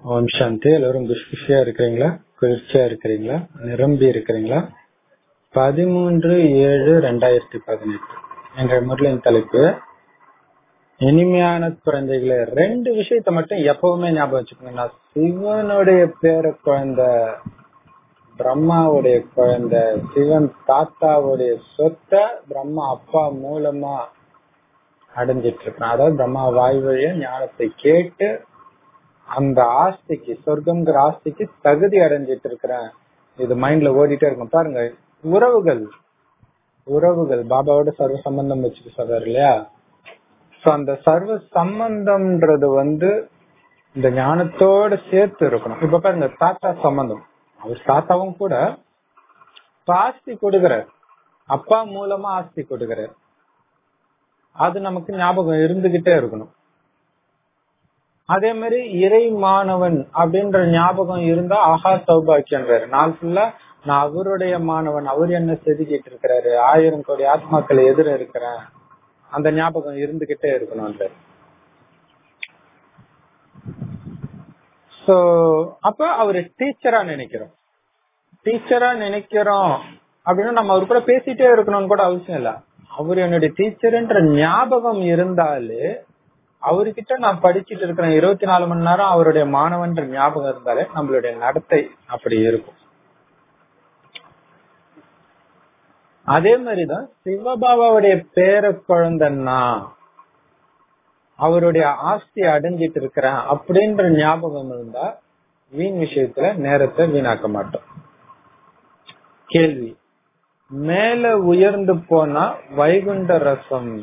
ஓம் சாந்தி எல்லாரும் குஷ்குஷியா இருக்கிறீங்களா குளிர்ச்சியா இருக்கிறீங்களா நிரம்பி இருக்கிறீங்களா பதிமூன்று ஏழு ரெண்டாயிரத்தி பதினெட்டு என்ற முறையின் தலைப்பு இனிமையான குழந்தைகளை ரெண்டு விஷயத்த மட்டும் எப்பவுமே ஞாபகம் வச்சுக்கோங்க நான் சிவனுடைய பேர குழந்தை பிரம்மாவுடைய குழந்தை சிவன் தாத்தாவுடைய சொத்தை பிரம்மா அப்பா மூலமா அடைஞ்சிட்டு இருக்கான் அதாவது பிரம்மா வாய் வழிய ஞானத்தை கேட்டு அந்த ஆஸ்திக்கு சொர்க்கம்ங்கிற ஆஸ்திக்கு தகுதி அடைஞ்சிட்டு இருக்கிறேன் இது மைண்ட்ல ஓடிட்டே இருக்கும் பாருங்க உறவுகள் உறவுகள் பாபாவோட சர்வ சம்பந்தம் வச்சுட்டு சொல்றாரு இல்லையா சோ அந்த சர்வ சம்பந்தம்ன்றது வந்து இந்த ஞானத்தோட சேர்த்து இருக்கணும் இப்ப பாருங்க தாத்தா சம்பந்தம் அவர் தாத்தாவும் கூட ஆஸ்தி கொடுக்கிறார் அப்பா மூலமா ஆஸ்தி கொடுக்கிறார் அது நமக்கு ஞாபகம் இருந்துகிட்டே இருக்கணும் அதே மாதிரி இறை மாணவன் அப்படின்ற ஞாபகம் இருந்தா ஆஹா சௌபாக்கியன்றாரு நாள் ஃபுல்லா நான் அவருடைய மாணவன் அவர் என்ன செதுக்கிட்டு இருக்கிறாரு ஆயிரம் கோடி ஆத்மாக்கள் எதிர இருக்கிறேன் அந்த ஞாபகம் இருந்துகிட்டே இருக்கணும்ன்ற சோ அப்ப அவரு டீச்சரா நினைக்கிறோம் டீச்சரா நினைக்கிறோம் அப்படின்னா நம்ம அவர் கூட பேசிட்டே இருக்கணும்னு கூட அவசியம் இல்ல அவர் என்னுடைய டீச்சர்ன்ற ஞாபகம் இருந்தாலே அவர்கிட்ட நான் படிச்சுட்டு இருக்கிறேன் இருபத்தி நாலு மணி நேரம் அவருடைய மாணவன்ற ஞாபகம் இருந்தாலே நம்மளுடைய நடத்தை அப்படி இருக்கும் அதே மாதிரிதான் சிவபாபாவுடைய பேர குழந்தைன்னா அவருடைய ஆஸ்தி அடைஞ்சிட்டு இருக்கிறேன் அப்படின்ற ஞாபகம் இருந்தா வீண் விஷயத்துல நேரத்தை வீணாக்க மாட்டோம் கேள்வி மேல உயர்ந்து போனா வைகுண்ட ரசம்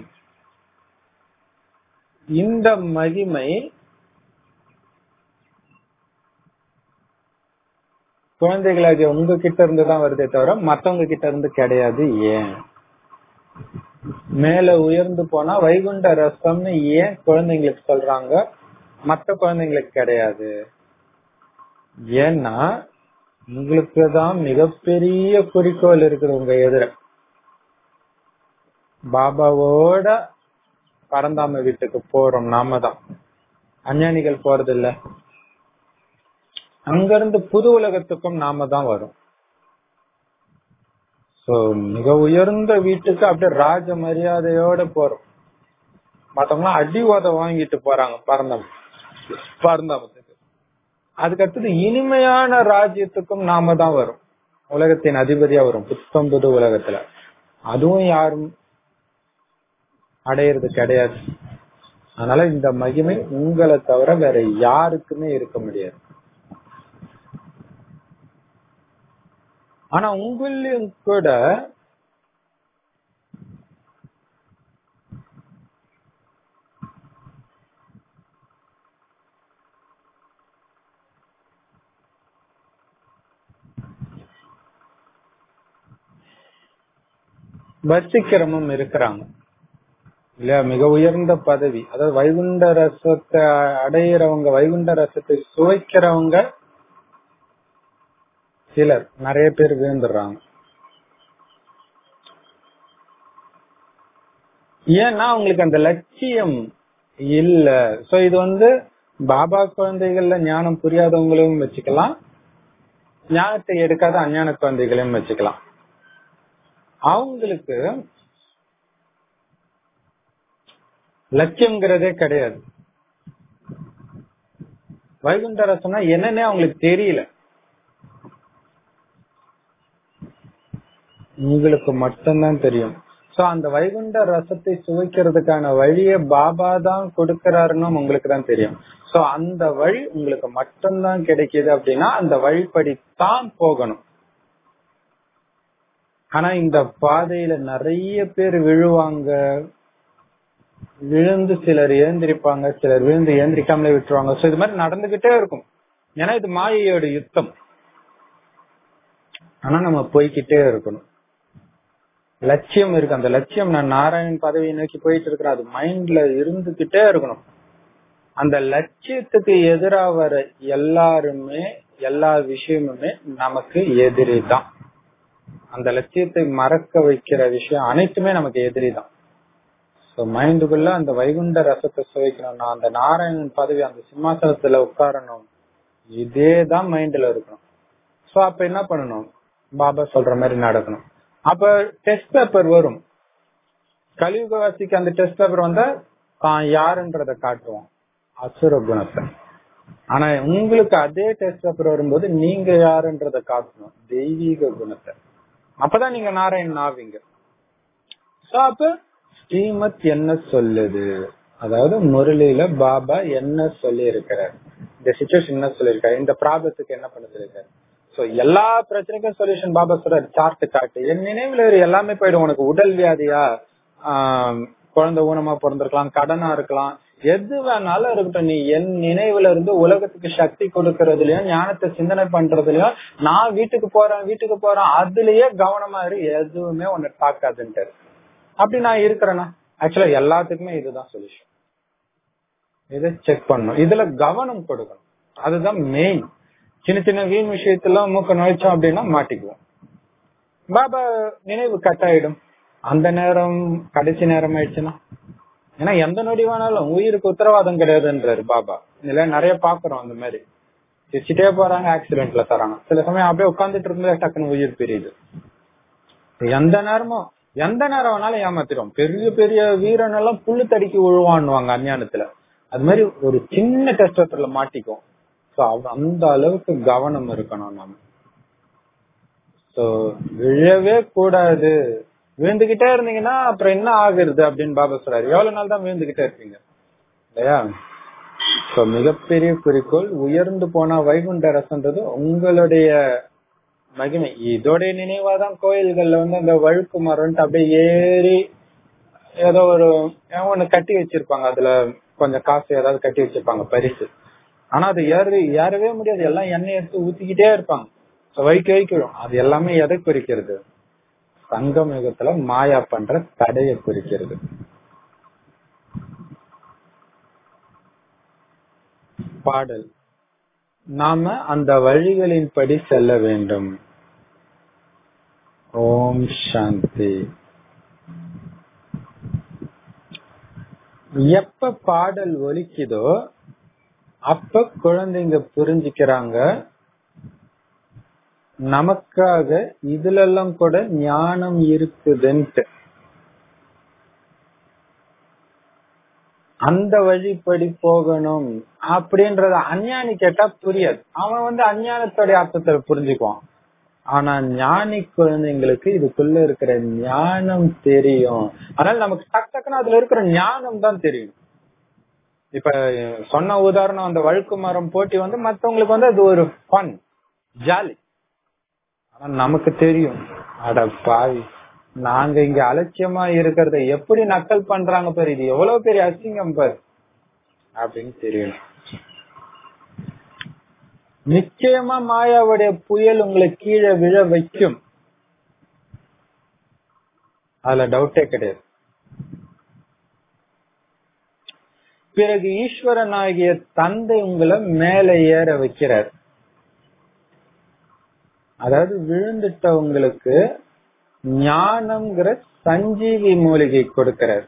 இந்த மகிமை குழந்தைகளாகிய உங்ககிட்ட இருந்து தான் வருதே தவிர மத்தவங்க கிட்ட இருந்து கிடையாது ஏன் மேல உயர்ந்து போனா வைகுண்ட ரசம்னு ஏன் குழந்தைங்களுக்கு சொல்றாங்க மத்த குழந்தைங்களுக்கு கிடையாது ஏன்னா உங்களுக்கு தான் மிகப்பெரிய குறிக்கோள் இருக்குது உங்க எதிர பாபாவோட பரந்தாம வீட்டுக்கு போறோம் நாம தான் அஞ்ஞானிகள் போறது இல்ல அங்கிருந்து புது உலகத்துக்கும் நாம தான் வரும் சோ மிக உயர்ந்த வீட்டுக்கு அப்படியே ராஜ மரியாதையோட போறோம் மத்தவங்க அடி உத வாங்கிட்டு போறாங்க பரந்தாம பரந்தாமத்துக்கு அதுக்கு அடுத்தது இனிமையான ராஜ்யத்துக்கும் நாம தான் வரும் உலகத்தின் அதிபதியா வரும் புத்தம் புது உலகத்துல அதுவும் யாரும் அடையிறது கிடையாது அதனால இந்த மகிமை உங்களை தவிர வேற யாருக்குமே இருக்க முடியாது ஆனா உங்களையும் கூட வசிக்கிறமும் இருக்கிறாங்க இல்லையா மிக உயர்ந்த பதவி அதாவது வைகுண்ட ரசத்தை அடையிறவங்க வைகுண்ட ரசத்தை சுவைக்கிறவங்க சிலர் நிறைய பேர் விழுந்துடுறாங்க ஏன்னா அவங்களுக்கு அந்த லட்சியம் இல்ல சோ இது வந்து பாபா குழந்தைகள்ல ஞானம் புரியாதவங்களையும் வச்சுக்கலாம் ஞானத்தை எடுக்காத அஞ்ஞான குழந்தைகளையும் வச்சுக்கலாம் அவங்களுக்கு லட்சியம்ங்கிறதே கிடையாது வைகுண்ட ரசம்னா என்னன்னே அவங்களுக்கு தெரியல உங்களுக்கு மட்டும்தான் தெரியும் சோ அந்த வைகுண்ட ரசத்தை சுவைக்கிறதுக்கான வழியை பாபா தான் கொடுக்கிறாருன்னு உங்களுக்கு தான் தெரியும் சோ அந்த வழி உங்களுக்கு மட்டும்தான் கிடைக்குது அப்படின்னா அந்த வழிப்படி தான் போகணும் ஆனா இந்த பாதையில நிறைய பேர் விழுவாங்க விழுந்து சிலர் ஏந்திரிப்பாங்க சிலர் விழுந்து ஏந்திரிக்காமலே விட்டுருவாங்க சோ இது மாதிரி நடந்துகிட்டே இருக்கும் ஏன்னா இது மாயையோட யுத்தம் ஆனா நம்ம போய்கிட்டே இருக்கணும் லட்சியம் இருக்கு அந்த லட்சியம் நான் நாராயண் பதவியை நோக்கி போயிட்டு இருக்கிறேன் அது மைண்ட்ல இருந்துகிட்டே இருக்கணும் அந்த லட்சியத்துக்கு எதிரா வர எல்லாருமே எல்லா விஷயமுமே நமக்கு எதிரி தான் அந்த லட்சியத்தை மறக்க வைக்கிற விஷயம் அனைத்துமே நமக்கு எதிரி தான் சோ மைண்டுக்குள்ள அந்த வைகுண்ட ரசத்தை சுவைக்கணும்னா அந்த நாராயணன் பதவி அந்த சிம்மாசனத்துல உட்காரணும் இதேதான் மைண்ட்ல இருக்கணும் சோ அப்ப என்ன பண்ணணும் பாபா சொல்ற மாதிரி நடக்கணும் அப்ப டெஸ்ட் பேப்பர் வரும் கலியுகவாசிக்கு அந்த டெஸ்ட் பேப்பர் வந்தா தான் யாருன்றத காட்டுவோம் அசுர குணத்தை ஆனா உங்களுக்கு அதே டெஸ்ட் பேப்பர் வரும்போது நீங்க யாருன்றத காட்டணும் தெய்வீக குணத்தை அப்பதான் நீங்க நாராயணன் ஆவீங்க சோ அப்ப ஸ்ரீமத் என்ன சொல்லுது அதாவது முரளியில பாபா என்ன சொல்லி இருக்கிறார் இந்த சுச்சுவேஷன் என்ன சொல்லியிருக்காரு இந்த ப்ராப்ளத்துக்கு என்ன பண்ண சொல்லியிருக்காரு சோ எல்லா பிரச்சனைக்கும் சொல்யூஷன் பாபா சொல்றாரு சார்ட் காட்டு என் நினைவுல இரு, எல்லாமே போயிடும் உனக்கு உடல் வியாதியா ஆஹ் குழந்தை ஊனமா பிறந்திருக்கலாம் கடனா இருக்கலாம் எது வேணாலும் இருக்கட்டும் நீ என் நினைவுல இருந்து உலகத்துக்கு சக்தி கொடுக்கறதுலயும் ஞானத்தை சிந்தனை பண்றதுலயும் நான் வீட்டுக்கு போறேன் வீட்டுக்கு போறேன் அதுலயே கவனமா இரு எதுவுமே உன்னை தாக்காதுன்ட்டு அப்படி நான் இருக்கிறேன்னா ஆக்சுவலா எல்லாத்துக்குமே இதுதான் சொல்யூஷன் இதை செக் பண்ணணும் இதுல கவனம் கொடுக்கணும் அதுதான் மெயின் சின்ன சின்ன வீண் விஷயத்துல மூக்க நுழைச்சோம் அப்படின்னா மாட்டிக்குவோம் பாபா நினைவு கட் ஆயிடும் அந்த நேரம் கடைசி நேரம் ஆயிடுச்சுன்னா ஏன்னா எந்த நொடி வேணாலும் உயிருக்கு உத்தரவாதம் கிடையாதுன்றாரு பாபா இதுல நிறைய பாக்குறோம் அந்த மாதிரி சிரிச்சுட்டே போறாங்க ஆக்சிடென்ட்ல தராங்க சில சமயம் அப்படியே உட்காந்துட்டு இருக்கும்போது டக்குன்னு உயிர் பிரியுது எந்த நேரமும் எந்த நேரம் வேணாலும் ஏமாத்திடும் பெரிய பெரிய வீரன் எல்லாம் புல்லு தடிக்கி விழுவான்னுவாங்க அஞ்ஞானத்துல அது மாதிரி ஒரு சின்ன டெஸ்ட் பேப்பர்ல மாட்டிக்கும் சோ அந்த அளவுக்கு கவனம் இருக்கணும் நம்ம சோ விழவே கூடாது விழுந்துகிட்டே இருந்தீங்கன்னா அப்புறம் என்ன ஆகுறது அப்படின்னு பாபா சொல்றாரு எவ்வளவு நாள் தான் விழுந்துகிட்டே இருப்பீங்க இல்லையா சோ மிகப்பெரிய குறிக்கோள் உயர்ந்து போனா வைகுண்ட ரசன்றது உங்களுடைய மகிமை இதோடைய நினைவாதான் கோயில்கள்ல வந்து அந்த வழுக்கு மரம்ட்டு அப்படியே ஏறி ஏதோ ஒரு ஒண்ணு கட்டி வச்சிருப்பாங்க அதுல கொஞ்சம் காசு ஏதாவது கட்டி வச்சிருப்பாங்க பரிசு ஆனா அது ஏறி ஏறவே முடியாது எல்லாம் எண்ணெய் எடுத்து ஊத்திக்கிட்டே இருப்பாங்க வைக்க வைக்கிறோம் அது எல்லாமே எதை குறிக்கிறது சங்கம் யுகத்துல மாயா பண்ற தடையை குறிக்கிறது பாடல் நாம அந்த வழிகளின் படி செல்ல வேண்டும் ஓம் சாந்தி எப்ப பாடல் ஒலிக்குதோ அப்ப குழந்தைங்க புரிஞ்சுக்கிறாங்க நமக்காக இதுல எல்லாம் கூட ஞானம் இருக்குதுன்ட்டு அந்த வழிப்படி போகணும் அப்படின்றத அஞ்ஞானி கேட்டா புரியாது அவன் வந்து அஞ்ஞானத்தோடைய அர்த்தத்தை புரிஞ்சுக்குவான் ஆனா ஞானி குழந்தைங்களுக்கு இதுக்குள்ள இருக்கிற ஞானம் தெரியும் அதனால நமக்கு டக் டக்குன்னு அதுல இருக்கிற ஞானம் தான் தெரியும் இப்ப சொன்ன உதாரணம் அந்த வழுக்கு மரம் போட்டி வந்து மத்தவங்களுக்கு வந்து அது ஒரு ஃபன் ஜாலி ஆனா நமக்கு தெரியும் அட பாவி நாங்க இங்க அலட்சியமா இருக்கிறத எப்படி நக்கல் பண்றாங்க பாரு இது எவ்வளவு பெரிய அசிங்கம் பாரு அப்படின்னு தெரியும் நிச்சயமா மாயாவுடைய புயல் உங்களை கீழே விழ வைக்கும் அதுல டவுட்டே கிடையாது பிறகு ஈஸ்வரன் ஆகிய தந்தை உங்களை மேல ஏற வைக்கிறார் அதாவது விழுந்துட்டவங்களுக்கு ஞானம்ங்கிற சஞ்சீவி மூலிகை கொடுக்கிறார்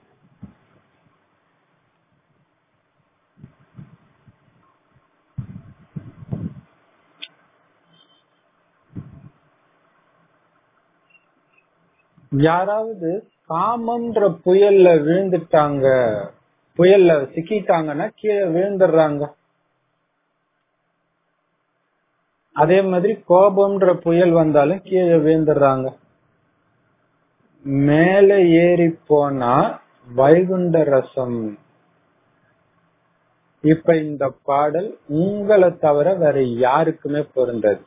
யாராவது காமம்ன்ற புயல்ல விழுந்துட்டாங்க புயல்ல சிக்கிட்டாங்கன்னா கீழே விழுந்துடுறாங்க அதே மாதிரி கோபம்ன்ற புயல் வந்தாலும் கீழே விழுந்துடுறாங்க மேல ஏறி போனா வைகுண்ட ரசம் இப்ப இந்த பாடல் உங்களை தவிர வேற யாருக்குமே பொருந்தது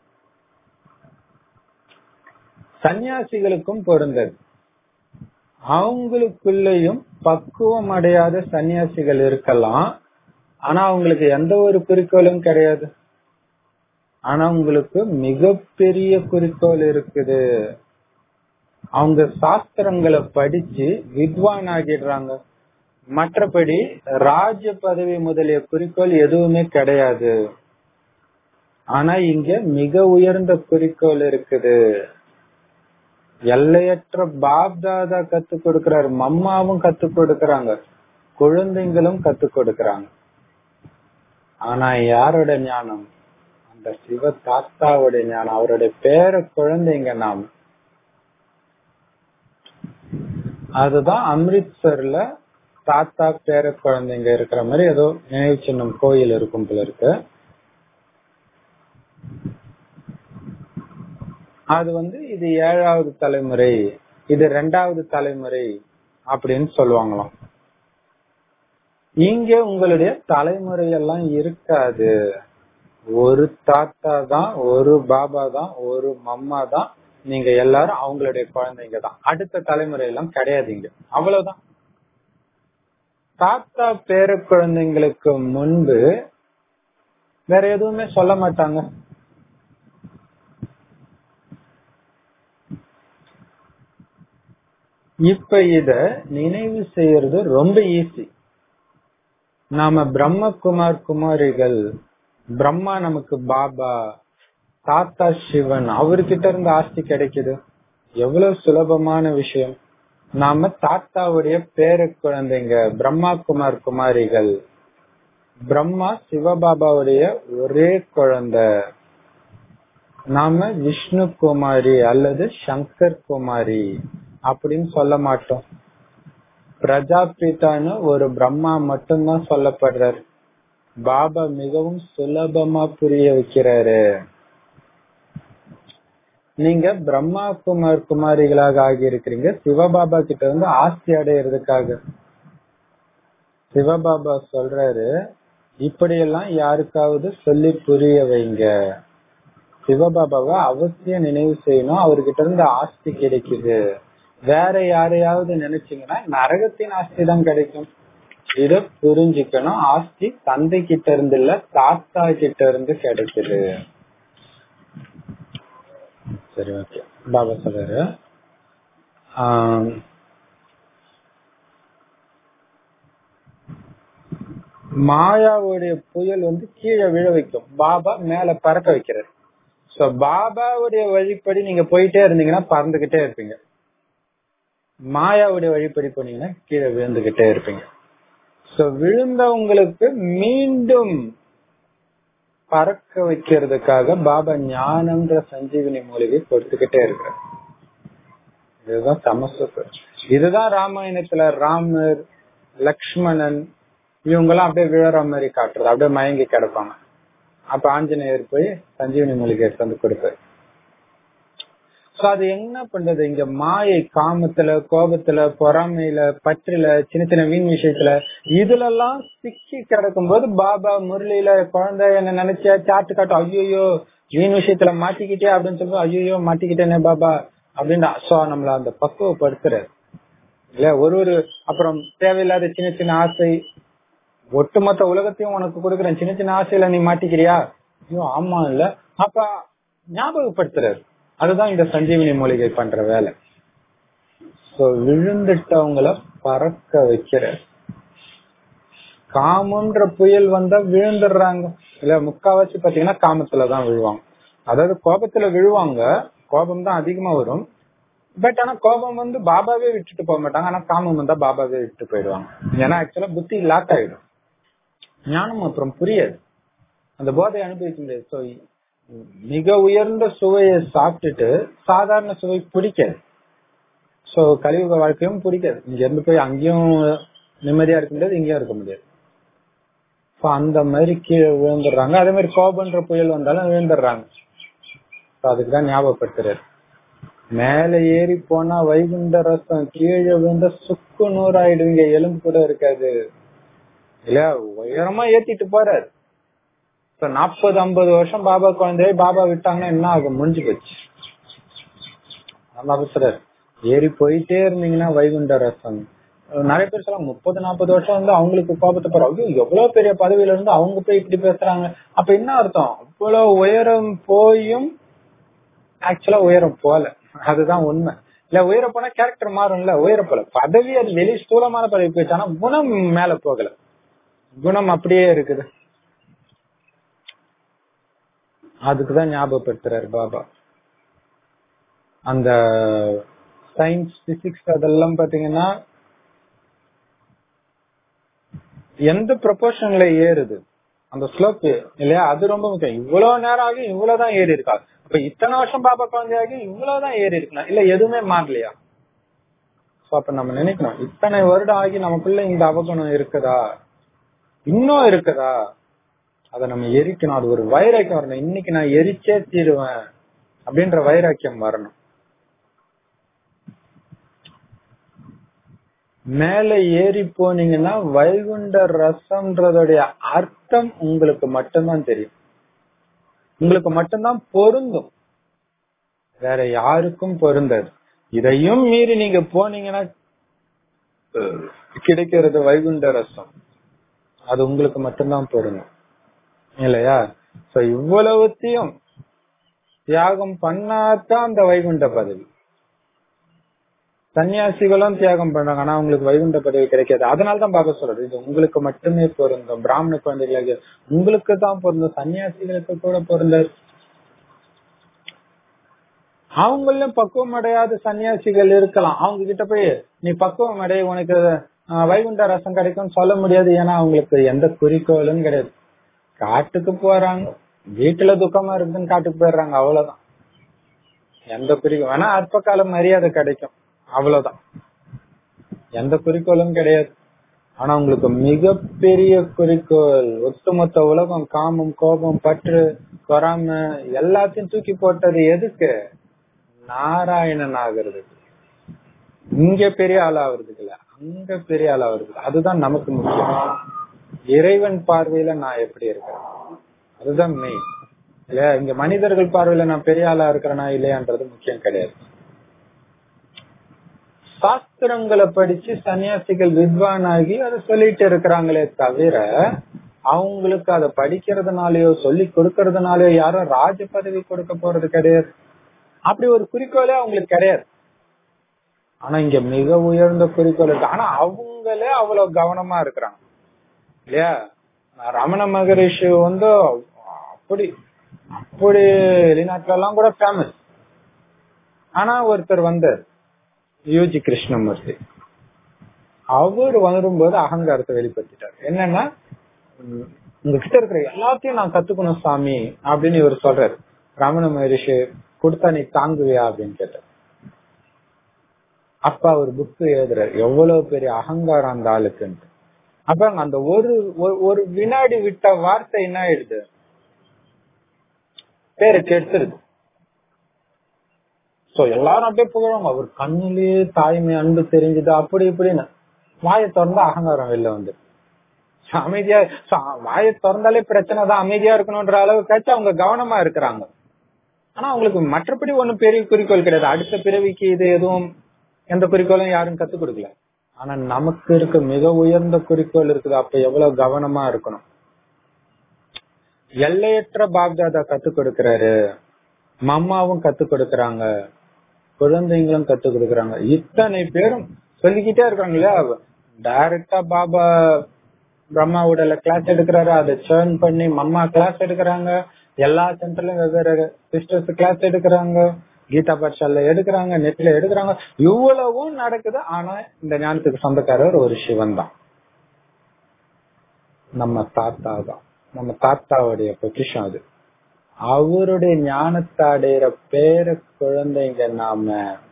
சன்னியாசிகளுக்கும் பொருந்தது அவங்களுக்குள்ளயும் பக்குவம் அடையாத சன்னியாசிகள் இருக்கலாம் ஆனா அவங்களுக்கு எந்த ஒரு குறிக்கோளும் கிடையாது ஆனா உங்களுக்கு மிகப்பெரிய குறிக்கோள் இருக்குது அவங்க சாஸ்திரங்களை படிச்சு வித்வான் ஆகிடுறாங்க மற்றபடி ராஜ்ய பதவி முதலிய குறிக்கோள் எதுவுமே கிடையாது ஆனா இங்க மிக உயர்ந்த குறிக்கோள் இருக்குது எல்லையற்ற பாப்தாதா கத்து கொடுக்கிறாரு மம்மாவும் கத்து கொடுக்கறாங்க குழந்தைங்களும் கத்து கொடுக்கறாங்க ஆனா யாரோட ஞானம் அந்த சிவ தாத்தாவுடைய ஞானம் அவருடைய பேர குழந்தைங்க நாம் அதுதான் அம்ரித்சர்ல தாத்தா பேர குழந்தைங்க இருக்கிற மாதிரி ஏதோ நினைவு சின்னம் கோயில் இருக்கும் போல இருக்கு அது வந்து இது ஏழாவது தலைமுறை இது ரெண்டாவது தலைமுறை அப்படின்னு சொல்லுவாங்களாம் இங்க உங்களுடைய தலைமுறை எல்லாம் இருக்காது ஒரு தாத்தா தான் ஒரு பாபா தான் ஒரு மம்மா தான் நீங்க எல்லாரும் அவங்களுடைய குழந்தைங்க தான் அடுத்த தலைமுறை எல்லாம் கிடையாதுங்க அவ்வளவுதான் தாத்தா பேர குழந்தைங்களுக்கு முன்பு வேற எதுவுமே சொல்ல மாட்டாங்க இப்ப இத நினைவு செய்யறது ரொம்ப ஈஸி நாம பிரம்மகுமார் குமாரிகள் பிரம்மா நமக்கு பாபா தாத்தா சிவன் அவர்கிட்ட இருந்து ஆஸ்தி கிடைக்குது எவ்வளவு சுலபமான விஷயம் நாம தாத்தாவுடைய பேர குழந்தைங்க பிரம்மா குமார் குமாரிகள் பிரம்மா சிவபாபாவுடைய ஒரே குழந்தை நாம விஷ்ணு குமாரி அல்லது சங்கர் குமாரி அப்படின்னு சொல்ல மாட்டோம் பிரஜாபிதான்னு ஒரு பிரம்மா மட்டும்தான் சொல்லப்படுறாரு பாபா மிகவும் சுலபமா புரிய வைக்கிறாரு நீங்க பிரம்மா குமார் குமாரிகளாக ஆகி இருக்கிறீங்க சிவபாபா கிட்ட வந்து ஆஸ்தி அடையிறதுக்காக சிவபாபா சொல்றாரு இப்படியெல்லாம் யாருக்காவது சொல்லி புரிய வைங்க சிவபாபாவை அவசியம் நினைவு செய்யணும் அவர்கிட்ட இருந்து ஆஸ்தி கிடைக்குது வேற யாரையாவது நினைச்சீங்கன்னா நரகத்தின் ஆஸ்தி தான் கிடைக்கும் இத புரிஞ்சுக்கணும் ஆஸ்தி தந்தை கிட்ட இருந்து இல்ல தாத்தா கிட்ட இருந்து கிடைக்குது சரி ஓகே பாபா சொல்றாரு மாயாவுடைய புயல் வந்து கீழே விழ வைக்கும் பாபா மேல பறக்க வைக்கிறார் சோ பாபாவுடைய வழிப்படி நீங்க போயிட்டே இருந்தீங்கன்னா பறந்துகிட்டே இருப்பீங்க மாயாவுடைய வழிப்படி போனீங்கன்னா கீழே விழுந்துகிட்டே இருப்பீங்க சோ விழுந்தவங்களுக்கு மீண்டும் பறக்க வைக்கிறதுக்காக பாபா ஞானம்ன்ற சஞ்சீவினி மூலிகை கொடுத்துக்கிட்டே இருக்கிறார் இதுதான் சமஸ்வரம் இதுதான் ராமாயணத்துல ராமர் லக்ஷ்மணன் இவங்க எல்லாம் அப்படியே விழற மாதிரி காட்டுறது அப்படியே மயங்கி கிடப்பாங்க அப்ப ஆஞ்சநேயர் போய் சஞ்சீவனி மூலிகை வந்து கொடுப்பாரு சோ அது என்ன பண்றது இங்க மாயை காமத்துல கோபத்துல பொறாமையில பற்றுல சின்ன சின்ன வீண் விஷயத்துல இதுல எல்லாம் சிக்கி கிடக்கும் போது பாபா முரளியில குழந்தை என்ன நினைச்சா சாட்டு காட்டும் ஐயோ வீண் விஷயத்துல மாட்டிக்கிட்டே அப்படின்னு சொல்லுவோம் ஐயோ மாட்டிக்கிட்டேனே பாபா அப்படின்னு சோ நம்மள அந்த பக்குவப்படுத்துறாரு இல்ல ஒரு ஒரு அப்புறம் தேவையில்லாத சின்ன சின்ன ஆசை ஒட்டுமொத்த உலகத்தையும் உனக்கு கொடுக்குறேன் சின்ன சின்ன ஆசையில நீ மாட்டிக்கிறியா ஐயோ ஆமா இல்ல அப்ப ஞாபகப்படுத்துறாரு அதுதான் இந்த சஞ்சீவினி மூலிகை பண்ற வேலை சோ விழுந்துட்டவங்கள பறக்க வைக்கிற காமன்ற புயல் வந்தா விழுந்துடுறாங்க இல்ல முக்காவாசி பாத்தீங்கன்னா காமத்துலதான் விழுவாங்க அதாவது கோபத்துல விழுவாங்க கோபம் தான் அதிகமா வரும் பட் ஆனா கோபம் வந்து பாபாவே விட்டுட்டு போக மாட்டாங்க ஆனா காமம் வந்தா பாபாவே விட்டு போயிடுவாங்க ஏன்னா ஆக்சுவலா புத்தி லாக் ஆயிடும் ஞானம் அப்புறம் புரியாது அந்த போதையை அனுபவிக்க முடியாது சோ மிக உயர்ந்த சுவையை சாப்பிட்டுட்டு சாதாரண சுவை பிடிக்காது சோ கலியுக வாழ்க்கையும் பிடிக்காது இங்க இருந்து போய் அங்கேயும் நிம்மதியா இருக்க முடியாது இங்கேயும் இருக்க முடியாது அந்த மாதிரி கீழே விழுந்துடுறாங்க அதே மாதிரி கோபன்ற புயல் வந்தாலும் விழுந்துடுறாங்க அதுக்குதான் ஞாபகப்படுத்துறாரு மேல ஏறி போனா வைகுண்ட ரசம் கீழே விழுந்த சுக்கு நூறு ஆயிடுவீங்க எலும்பு கூட இருக்காது இல்ல உயரமா ஏத்திட்டு போறாரு நாற்பது ஐம்பது வருஷம் பாபா குழந்தைய பாபா விட்டாங்கன்னா என்ன ஆகும் முடிஞ்சு போச்சு அவசரர் ஏறி போயிட்டே இருந்தீங்கன்னா வைகுண்ட ரசம் நிறைய பேர் சொல்லலாம் முப்பது நாற்பது வருஷம் வந்து அவங்களுக்கு கோபத்தை போற ஐயோ எவ்வளவு பெரிய பதவியில இருந்து அவங்க போய் இப்படி பேசுறாங்க அப்ப என்ன அர்த்தம் அவ்வளவு உயரம் போயும் ஆக்சுவலா உயரம் போல அதுதான் உண்மை இல்ல உயர போனா கேரக்டர் மாறும்ல உயர போல பதவி அது வெளி ஸ்தூலமான பதவி போயிடுச்சு ஆனா குணம் மேல போகல குணம் அப்படியே இருக்குது அதுக்குதான் ஞாபகப்படுத்துறாரு பாபா அந்த சயின்ஸ் பிசிக்ஸ் அதெல்லாம் பாத்தீங்கன்னா எந்த ப்ரொபோர்ஷன்ல ஏறுது அந்த ஸ்லோப் இல்லையா அது ரொம்ப முக்கியம் இவ்வளவு நேரம் ஆகி இவ்வளவுதான் ஏறி இருக்கா இப்ப இத்தனை வருஷம் பாப்பா குழந்தையாகி இவ்வளவுதான் ஏறி இருக்கலாம் இல்ல எதுவுமே மாறலையா சோ அப்ப நம்ம நினைக்கணும் இத்தனை வருடம் ஆகி நமக்குள்ள இந்த அவகுணம் இருக்குதா இன்னும் இருக்குதா அத நம்ம எரிக்கணும் அது ஒரு வைராக்கியம் வரணும் இன்னைக்கு நான் எரிச்சே தீருவேன் அப்படின்ற வைராக்கியம் வரணும் மேல ஏறி போனீங்கன்னா வைகுண்ட ரசம்ன்றதுடைய அர்த்தம் உங்களுக்கு மட்டும்தான் தெரியும் உங்களுக்கு மட்டும்தான் பொருந்தும் வேற யாருக்கும் பொருந்தாது இதையும் மீறி நீங்க போனீங்கன்னா கிடைக்கிறது வைகுண்ட ரசம் அது உங்களுக்கு மட்டும்தான் பொருந்தும் இல்லையா சோ இவ்வளவுத்தையும் தியாகம் பண்ணாதான் அந்த வைகுண்ட பதவி சன்னியாசிகளும் தியாகம் பண்றாங்க ஆனா அவங்களுக்கு வைகுண்ட பதவி கிடைக்காது அதனாலதான் பாக்க சொல்றது இது உங்களுக்கு மட்டுமே பொருந்தும் பிராமண குழந்தைகளுக்கு உங்களுக்கு தான் பொருந்தும் சன்னியாசிகளுக்கு கூட பொருந்தாது அவங்களும் பக்குவம் அடையாத சன்னியாசிகள் இருக்கலாம் அவங்க கிட்ட போய் நீ பக்குவம் அடைய உனக்கு வைகுண்ட ரசம் கிடைக்கும் சொல்ல முடியாது ஏன்னா அவங்களுக்கு எந்த குறிக்கோளும் கிடையாது காட்டுக்கு போறாங்க வீட்டுல துக்கமா இருக்குதுன்னு காட்டுக்கு போயிடுறாங்க அவ்வளவுதான் எந்த குறிக்கோள் வேணா அற்ப கால மரியாதை கிடைக்கும் அவ்வளவுதான் எந்த குறிக்கோளும் கிடையாது ஆனா உங்களுக்கு மிகப்பெரிய குறிக்கோள் ஒட்டுமொத்த உலகம் காமம் கோபம் பற்று பொறாம எல்லாத்தையும் தூக்கி போட்டது எதுக்கு நாராயணன் ஆகுறதுக்கு இங்க பெரிய ஆள் ஆகுறதுக்கு இல்ல அங்க பெரிய ஆள் ஆகுறதுக்கு அதுதான் நமக்கு முக்கியம் இறைவன் பார்வையில நான் எப்படி இருக்கிறேன் அதுதான் மெயின் இல்ல இங்க மனிதர்கள் பார்வையில நான் பெரிய ஆளா இருக்கிறேனா இல்லையான்றது முக்கியம் கிடையாது சாஸ்திரங்களை படிச்சு சன்னியாசிகள் வித்வான் ஆகி அதை சொல்லிட்டு இருக்கிறாங்களே தவிர அவங்களுக்கு அதை படிக்கிறதுனாலயோ சொல்லி கொடுக்கறதுனாலயோ யாரும் ராஜ பதவி கொடுக்க போறது கிடையாது அப்படி ஒரு குறிக்கோளே அவங்களுக்கு கிடையாது ஆனா இங்க மிக உயர்ந்த குறிக்கோள் இருக்கு ஆனா அவங்களே அவ்வளவு கவனமா இருக்கிறாங்க இல்லையா ரமண மகரிஷி வந்து அப்படி அப்படி வெளிநாட்டுல எல்லாம் கூட ஃபேமஸ் ஆனா ஒருத்தர் வந்தார் யூஜி கிருஷ்ணமூர்த்தி அவர் வரும்போது அகங்காரத்தை வெளிப்படுத்திட்டார் என்னன்னா உங்ககிட்ட இருக்கிற எல்லாத்தையும் நான் கத்துக்கணும் சாமி அப்படின்னு இவர் சொல்றாரு ரமண மகரிஷி கொடுத்தா நீ தாங்குவியா அப்படின்னு கேட்டார் அப்ப அவர் புக்கு எழுதுறாரு எவ்வளவு பெரிய அகங்காரம் அந்த ஆளுக்குன்ட்டு அப்ப அந்த ஒரு ஒரு வினாடி விட்ட வார்த்தை என்ன ஆயிடுது பேரை கெடுத்துருது சோ எல்லாரும் அப்படியே புகழும் அவர் கண்ணிலேயே தாய்மை அன்பு தெரிஞ்சது அப்படி இப்படின்னு வாயை திறந்தா அகங்காரம் வெளில வந்து அமைதியா வாயை திறந்தாலே பிரச்சனை தான் அமைதியா இருக்கணும்ன்ற அளவுக்காச்சும் அவங்க கவனமா இருக்கிறாங்க ஆனா அவங்களுக்கு மற்றபடி ஒண்ணும் பெரிய குறிக்கோள் கிடையாது அடுத்த பிறவிக்கு இது எதுவும் எந்த குறிக்கோளும் யாரும் கத்துக் கொடுக்கல ஆனா நமக்கு இருக்க மிக உயர்ந்த குறிக்கோள் இருக்குது அப்ப எவ்வளவு கவனமா இருக்கணும் எல்லையற்ற பாப்தாதா கத்துக் கொடுக்கிறாரு மம்மாவும் கத்துக் கொடுக்கறாங்க குழந்தைங்களும் கத்துக் கொடுக்கறாங்க இத்தனை பேரும் சொல்லிக்கிட்டே இருக்காங்க இல்லையா டைரக்டா பாபா பிரம்மாவோட கிளாஸ் எடுக்கிறாரு அதை சேர்ன் பண்ணி மம்மா கிளாஸ் எடுக்கிறாங்க எல்லா சென்டர்லயும் வெவ்வேறு சிஸ்டர்ஸ் கிளாஸ் எடுக்கிறாங்க கீதா பாட்சால எடுக்கிறாங்க நெட்ல எடுக்கிறாங்க இவ்வளவும் நடக்குது ஆனா இந்த ஞானத்துக்கு சொந்தக்காரர் ஒரு சிவன் தான் நம்ம தாத்தா தான் நம்ம தாத்தாவுடைய பொக்கிஷம் அது அவருடைய ஞானத்தை அடையிற பேர குழந்தைங்க நாம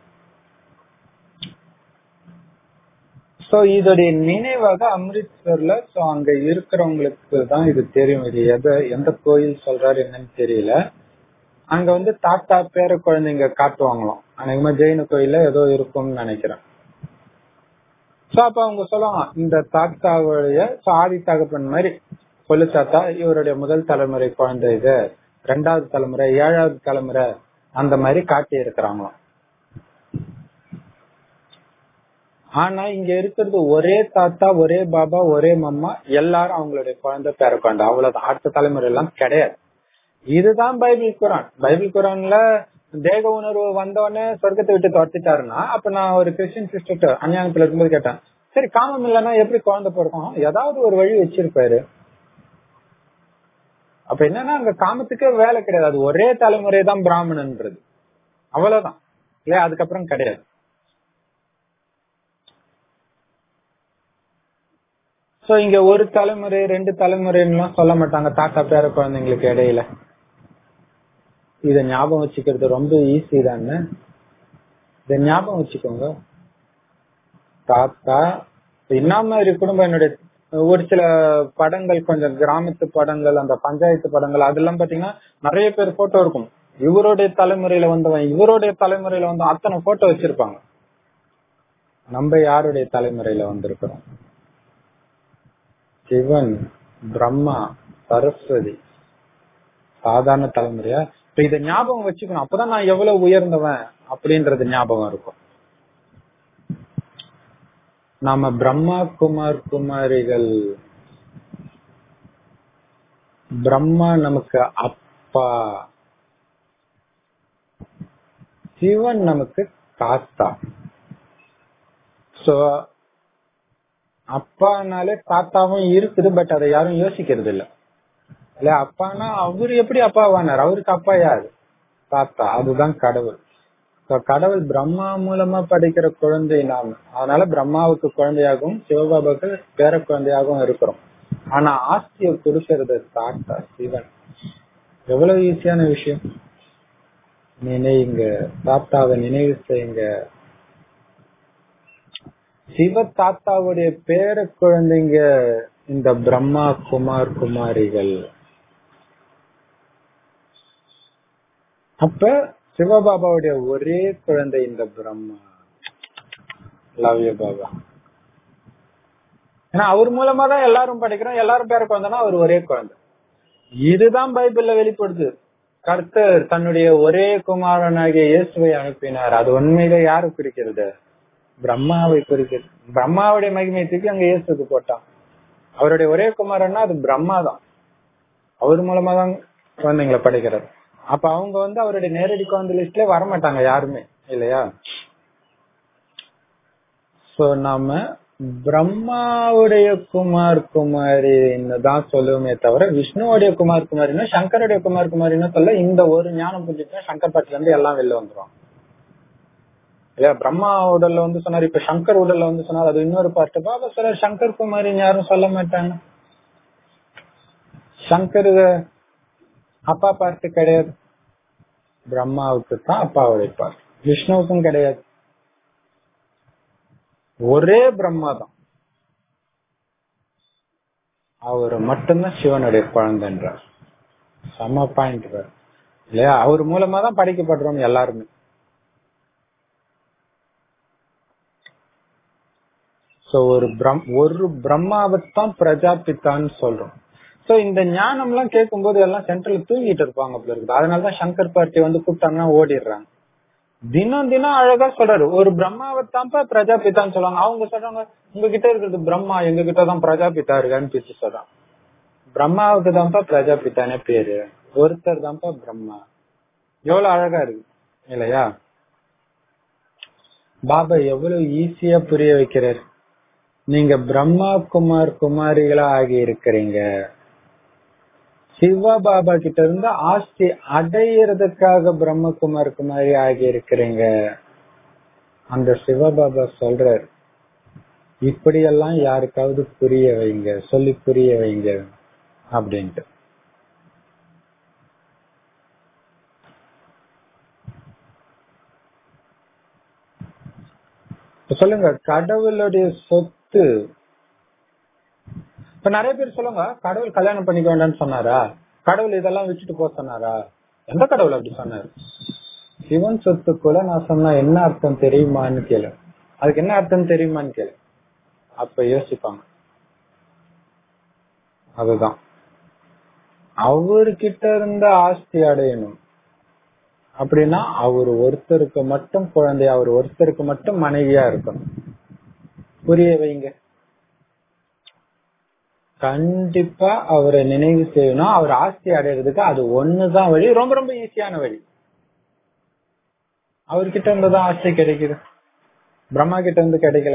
சோ இதோடைய நினைவாக அமிர்த்சர்ல சோ அங்க இருக்கிறவங்களுக்கு தான் இது தெரியும் இது எதை எந்த கோயில் சொல்றாரு என்னன்னு தெரியல அங்க வந்து தாத்தா பேர குழந்தைங்க காட்டுவாங்களாம் அநேகமா ஜெயின கோயில்ல ஏதோ இருக்கும்னு நினைக்கிறேன் சோ அப்ப அவங்க சொல்லுவாங்க இந்த தாத்தாவுடைய ஆதி தகப்பன் மாதிரி கொல்லு தாத்தா இவருடைய முதல் தலைமுறை குழந்தை இது ரெண்டாவது தலைமுறை ஏழாவது தலைமுறை அந்த மாதிரி காட்டி இருக்கிறாங்களாம் ஆனா இங்க இருக்கிறது ஒரே தாத்தா ஒரே பாபா ஒரே மம்மா எல்லாரும் அவங்களுடைய குழந்தை பேர குழந்தை அவ்வளவுதான் அடுத்த தலைமுறை எல்லாம் கிடையாது இதுதான் பைபிள் குரான் பைபிள் குரான்ல தேக உணர்வு வந்தவொடனே சொர்க்கத்தை விட்டு துரத்திட்டாருன்னா அப்ப நான் ஒரு கிறிஸ்டின் சிஸ்டர் அஞ்ஞானத்துல இருக்கும்போது கேட்டேன் சரி காமம் இல்லைன்னா எப்படி குழந்தை பிறக்கும் ஏதாவது ஒரு வழி வச்சிருப்பாரு அப்ப என்னன்னா அங்க காமத்துக்கே வேலை கிடையாது அது ஒரே தலைமுறை தான் பிராமணன்றது அவ்வளவுதான் இல்லையா அதுக்கப்புறம் கிடையாது சோ சோ இங்க ஒரு தலைமுறை ரெண்டு தலைமுறைன்னு சொல்ல மாட்டாங்க தாத்தா பேர குழந்தைங்களுக்கு இடையில இத ஞாபகம் வச்சுக்கிறது ரொம்ப ஈஸி தானே இத ஞாபகம் வச்சுக்கோங்க தாத்தா என்ன மாதிரி குடும்பம் என்னுடைய ஒரு சில படங்கள் கொஞ்சம் கிராமத்து படங்கள் அந்த பஞ்சாயத்து படங்கள் அதெல்லாம் பாத்தீங்கன்னா நிறைய பேர் போட்டோ இருக்கும் இவருடைய தலைமுறையில வந்தவன் இவருடைய தலைமுறையில வந்தவன் அத்தனை போட்டோ வச்சிருப்பாங்க நம்ம யாருடைய தலைமுறையில வந்திருக்கிறோம் சிவன் பிரம்மா சரஸ்வதி சாதாரண தலைமுறையா இப்ப இத ஞாபகம் வச்சுக்கணும் அப்பதான் நான் எவ்வளவு உயர்ந்தவன் அப்படின்றது ஞாபகம் இருக்கும் நாம பிரம்மா குமார் குமாரிகள் பிரம்மா நமக்கு அப்பா சிவன் நமக்கு தாத்தா சோ அப்பானாலே தாத்தாவும் இருக்குது பட் அதை யாரும் யோசிக்கிறது இல்ல இல்ல அப்பானா அவரு எப்படி அப்பாவானார் அவருக்கு அப்பா யாரு தாத்தா அதுதான் கடவுள் கடவுள் பிரம்மா மூலமா படிக்கிற குழந்தை நாம் அதனால பிரம்மாவுக்கு குழந்தையாகவும் சிவபாபாவுக்கு பேர குழந்தையாகவும் இருக்கிறோம் ஆனா ஆஸ்திய கொடுக்கறது தாத்தா சிவன் எவ்வளவு ஈஸியான விஷயம் நினைவுங்க தாத்தாவை நினைவு செய்யுங்க சிவ தாத்தாவுடைய பேர குழந்தைங்க இந்த பிரம்மா குமார் குமாரிகள் அப்ப சிவபாபாவுடைய ஒரே குழந்தை இந்த பிரம்மா லவ் யூ பாபா ஏன்னா அவர் மூலமா தான் எல்லாரும் படிக்கிறோம் எல்லாரும் பேர குழந்தைனா அவர் ஒரே குழந்தை இதுதான் பைபிள்ல வெளிப்படுது கர்த்தர் தன்னுடைய ஒரே குமாரனாகிய இயேசுவை அனுப்பினார் அது உண்மையில யாரு குறிக்கிறது பிரம்மாவை குறிக்கிறது பிரம்மாவுடைய மகிமை தூக்கி அங்க இயேசுக்கு போட்டான் அவருடைய ஒரே குமாரன்னா அது பிரம்மா தான் அவர் மூலமா தான் குழந்தைங்களை படிக்கிறார் அப்ப அவங்க வந்து அவருடைய நேரடி குழந்தை லிஸ்ட்ல வரமாட்டாங்க யாருமே இல்லையா சோ நாம பிரம்மாவுடைய குமார் குமாரின்னு தான் சொல்லுவோமே தவிர விஷ்ணுவோடைய குமார் குமாரினா சங்கருடைய குமார் குமாரின்னு சொல்ல இந்த ஒரு ஞானம் புரிஞ்சுட்டா சங்கர் பாட்டுல இருந்து எல்லாம் வெளில வந்துரும் இல்லையா பிரம்மா உடல்ல வந்து சொன்னார் இப்ப சங்கர் உடல்ல வந்து சொன்னார் அது இன்னொரு பாட்டு பாபா சொல்ற சங்கர் குமாரின்னு யாரும் சொல்ல மாட்டாங்க சங்கர் அப்பா பார்த்து கிடையாது பிரம்மாவுக்கு தான் அப்பாவுடைய பார்த்து விஷ்ணுவுக்கும் கிடையாது ஒரே பிரம்மா தான் அவர் மட்டும்தான் சிவனுடைய குழந்தைன்றார் செம்ம பாயிண்ட் இல்லையா அவர் மூலமா தான் படைக்கப்படுறோம் எல்லாருமே சோ ஒரு பிரம் ஒரு பிரம்மாவைத்தான் பிரஜாபித்தான்னு சொல்றோம் சோ இந்த ஞானம் எல்லாம் கேட்கும் போது எல்லாம் சென்ட்ரல் தூங்கிட்டு இருப்பாங்க அப்படி இருக்குது அதனாலதான் சங்கர் பார்ட்டி வந்து கூப்பிட்டாங்கன்னா ஓடிடுறாங்க தினம் தினம் அழகா சொல்றாரு ஒரு பிரம்மாவை தான்ப்பா பிரஜாபித்தான்னு சொல்லுவாங்க அவங்க சொல்றாங்க உங்ககிட்ட இருக்கிறது பிரம்மா எங்க கிட்டதான் பிரஜாபித்தா இருக்கான்னு பேசி சொல்றான் பிரம்மாவுக்கு தான்ப்பா பிரஜாபித்தானே பேரு ஒருத்தர் தான்ப்பா பிரம்மா எவ்வளவு அழகா இருக்கு இல்லையா பாபா எவ்வளவு ஈஸியா புரிய வைக்கிறார் நீங்க பிரம்மா குமார் குமாரிகளா ஆகி இருக்கிறீங்க சிவா பாபா கிட்ட இருந்து ஆஸ்தி அடையிறதுக்காக பிரம்மகுமார் குமாரி ஆகி இருக்கிறீங்க அந்த சிவபாபா சொல்றார் இப்படியெல்லாம் யாருக்காவது புரிய வைங்க சொல்லி புரிய வைங்க அப்படின்ட்டு சொல்லுங்க கடவுளுடைய சொத்து இப்ப நிறைய பேர் சொல்லுங்க கடவுள் கல்யாணம் பண்ணிக்க வேண்டாம்னு சொன்னாரா கடவுள் இதெல்லாம் விட்டுட்டு போக சொன்னாரா எந்த கடவுள் அப்படி சொன்னாரு சிவன் சொத்துக்குள்ள நான் சொன்னா என்ன அர்த்தம் தெரியுமான்னு கேளு அதுக்கு என்ன அர்த்தம் தெரியுமான்னு கேளு அப்ப யோசிப்பாங்க அதுதான் அவர்கிட்ட இருந்த ஆஸ்தி அடையணும் அப்படின்னா அவர் ஒருத்தருக்கு மட்டும் குழந்தை அவர் ஒருத்தருக்கு மட்டும் மனைவியா இருக்கணும் புரிய வைங்க கண்டிப்பா அவரை நினைவு செய்யணும் அவர் ஆஸ்தி அடையிறதுக்கு அது ஒண்ணுதான் வழி ரொம்ப ரொம்ப ஈஸியான வழி அவர்கிட்ட இருந்துதான் ஆஸ்தி கிடைக்குது பிரம்மா கிட்ட இருந்து கிடைக்கல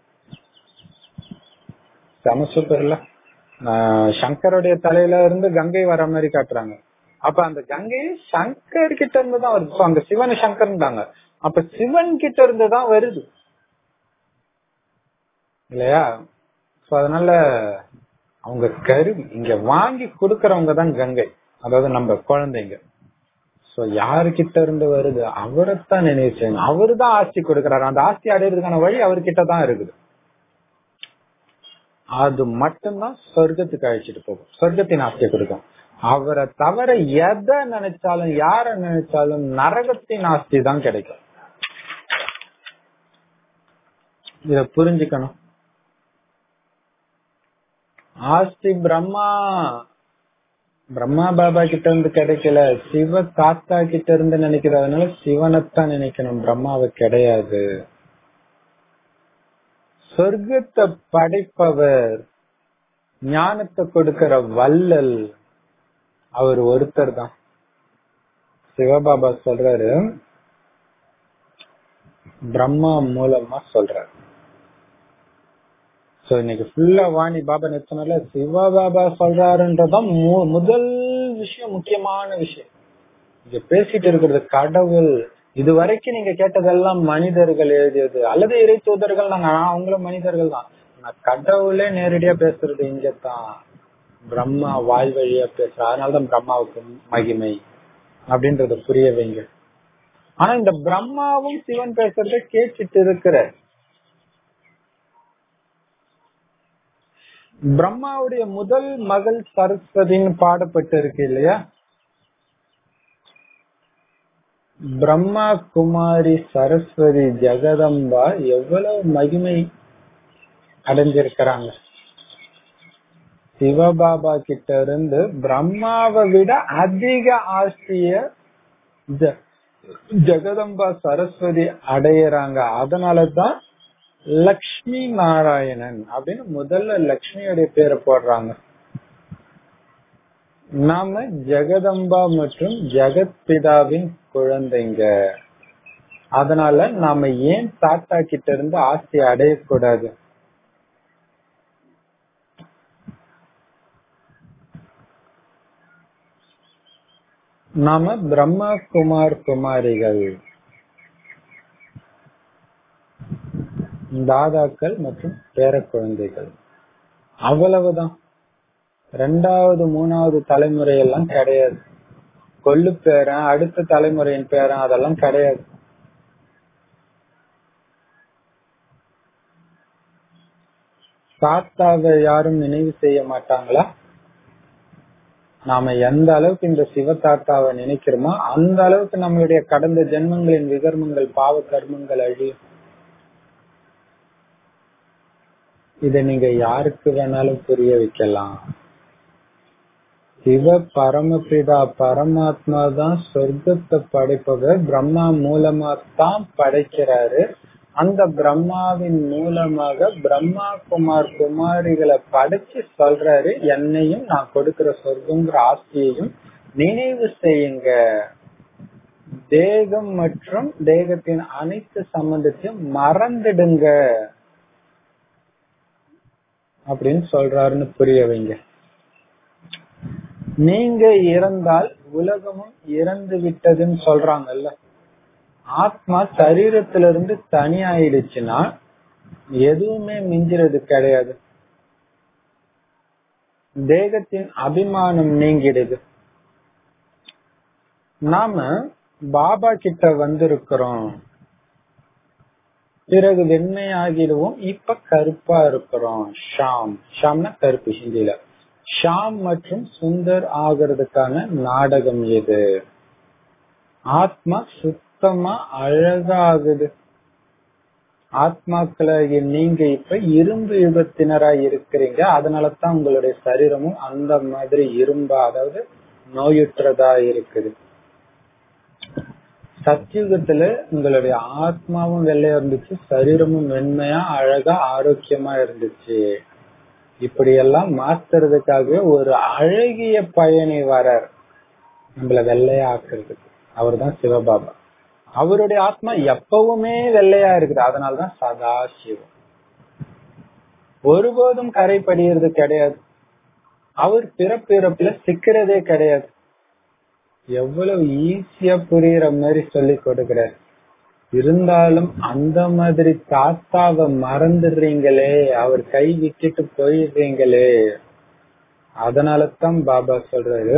செம சூப்பர் இல்ல சங்கருடைய தலையில இருந்து கங்கை வர மாதிரி காட்டுறாங்க அப்ப அந்த கங்கை சங்கர் கிட்ட இருந்து தான் வருது அங்க சிவன் சங்கர்ன்றாங்க அப்ப சிவன் கிட்ட இருந்து தான் வருது இல்லையா So, அதனால அவங்க கரு இங்க வாங்கி கொடுக்கறவங்க தான் கங்கை அதாவது நம்ம குழந்தைங்க சோ யாருக்கிட்ட இருந்து வருது அவரைத்தான் நினைவு செய்யணும் அவரு தான் ஆஸ்தி கொடுக்கறாரு அந்த ஆஸ்தி அடையிறதுக்கான வழி அவர்கிட்ட தான் இருக்குது அது மட்டும்தான் சொர்க்கத்துக்கு அழைச்சிட்டு போகும் சொர்க்கத்தின் ஆஸ்தியை கொடுக்கும் அவரை தவிர எதை நினைச்சாலும் யார நினைச்சாலும் நரகத்தின் ஆஸ்தி தான் கிடைக்கும் இத புரிஞ்சுக்கணும் ஆஸ்தி பிரம்மா பிரம்மா பாபா கிட்ட இருந்து கிடைக்கல சிவ தாத்தா கிட்ட இருந்து நினைக்கிறதுனால சிவனைத்தான் நினைக்கணும் பிரம்மாவை கிடையாது சொர்க்கத்தை படைப்பவர் ஞானத்தை கொடுக்கிற வள்ளல் அவர் ஒருத்தர் தான் சிவபாபா சொல்றாரு பிரம்மா மூலமா சொல்றாரு சோ இன்னைக்கு ஃபுல்லா வாணி பாபா நிறுத்தினால சிவா பாபா சொல்றாருன்றதான் மு- முதல் விஷயம் முக்கியமான விஷயம் இங்க பேசிட்டு இருக்கிறது கடவுள் இது வரைக்கும் நீங்க கேட்டதெல்லாம் மனிதர்கள் எழுதியது அல்லது இறை தூதர்கள் நாங்க அவங்களும் மனிதர்கள் தான் ஆனா கடவுளே நேரடியா பேசுறது இங்கதான் பிரம்மா வாய் வழியா பேசுற அதனாலதான் பிரம்மாவுக்கு மகிமை அப்படின்றத புரிய வைங்க ஆனா இந்த பிரம்மாவும் சிவன் பேசுறத கேட்டுட்டு இருக்கிற பிரம்மாவுடைய முதல் மகள் சரஸ்வதின்னு பாடப்பட்டு இருக்கு இல்லையா பிரம்மா குமாரி சரஸ்வதி ஜெகதம்பா எவ்வளவு மகிமை அடைஞ்சிருக்கிறாங்க சிவபாபா கிட்ட இருந்து பிரம்மாவை விட அதிக ஆஸ்திய ஜ- ஜெகதம்பா சரஸ்வதி அடையறாங்க அதனாலதான் லக்ஷ்மி நாராயணன் அப்படின்னு முதல்ல லக்ஷ்மியோட பேரை போடுறாங்க நாம ஜெகதம்பா மற்றும் ஜெகத்பிதாவின் குழந்தைங்க அதனால நாம ஏன் தாத்தா கிட்ட இருந்து ஆஸ்தி அடையக்கூடாது நாம பிரம்மா குமார் குமாரிகள் தாதாக்கள் மற்றும் பேர குழந்தைகள் அவ்வளவுதான் ரெண்டாவது மூணாவது தலைமுறை எல்லாம் கிடையாது கொள்ளு பேரன் அடுத்த தலைமுறையின் பேரன் அதெல்லாம் கிடையாது தாத்தாவை யாரும் நினைவு செய்ய மாட்டாங்களா நாம எந்த அளவுக்கு இந்த சிவ தாத்தாவை நினைக்கிறோமோ அந்த அளவுக்கு நம்மளுடைய கடந்த ஜென்மங்களின் விகர்மங்கள் பாவ கர்மங்கள் அழியும் இத நீங்க யாருக்கு வேணாலும் புரிய வைக்கலாம் சிவ பரமபிதா பரமாத்மா தான் சொர்க்கத்தை படைப்பவர் பிரம்மா மூலமா தான் படைக்கிறாரு அந்த பிரம்மாவின் மூலமாக பிரம்மா குமார் குமாரிகளை படைச்சு சொல்றாரு என்னையும் நான் கொடுக்கிற சொர்க்கங்கிற ஆசையையும் நினைவு செய்யுங்க தேகம் மற்றும் தேகத்தின் அனைத்து சம்பந்தத்தையும் மறந்துடுங்க அப்படின்னு சொல்றாருன்னு புரிய வைங்க நீங்க இறந்தால் உலகமும் இறந்து விட்டதுன்னு சொல்றாங்கல்ல ஆத்மா சரீரத்திலிருந்து தனி ஆயிடுச்சுன்னா எதுவுமே மிஞ்சிறது கிடையாது தேகத்தின் அபிமானம் நீங்கிடுது நாம பாபா கிட்ட வந்திருக்கிறோம் பிறகு வெண்மை ஆகிடுவோம் இப்ப கருப்பா இருக்கிறோம் ஷாம் ஷாம்னா கருப்பு ஹிந்தியில ஷாம் மற்றும் சுந்தர் ஆகிறதுக்கான நாடகம் இது ஆத்மா சுத்தமா அழகாகுது ஆத்மாக்களாகிய நீங்க இப்ப இரும்பு யுகத்தினரா இருக்கிறீங்க அதனாலதான் உங்களுடைய சரீரமும் அந்த மாதிரி இரும்பா அதாவது நோயுற்றதா இருக்குது சத்தியுகத்துல உங்களுடைய ஆத்மாவும் வெள்ளையா இருந்துச்சு சரீரமும் வெண்மையா அழகா ஆரோக்கியமா இருந்துச்சு இப்படி எல்லாம் மாத்துறதுக்காகவே ஒரு அழகிய பயணி வரார் நம்மள வெள்ளையா ஆக்குறதுக்கு அவர் தான் சிவபாபா அவருடைய ஆத்மா எப்பவுமே வெள்ளையா இருக்குது அதனாலதான் சதா சிவம் ஒருபோதும் கரை படிகிறது கிடையாது அவர் பிறப்பிறப்புல சிக்கிறதே கிடையாது எவ்வளவு ஈஸியா புரியுற மாதிரி சொல்லி கொடுக்கிறார் இருந்தாலும் அந்த மாதிரி தாத்தாவை மறந்துடுறீங்களே அவர் கை விட்டுட்டு போயிடுறீங்களே அதனாலதான் பாபா சொல்றாரு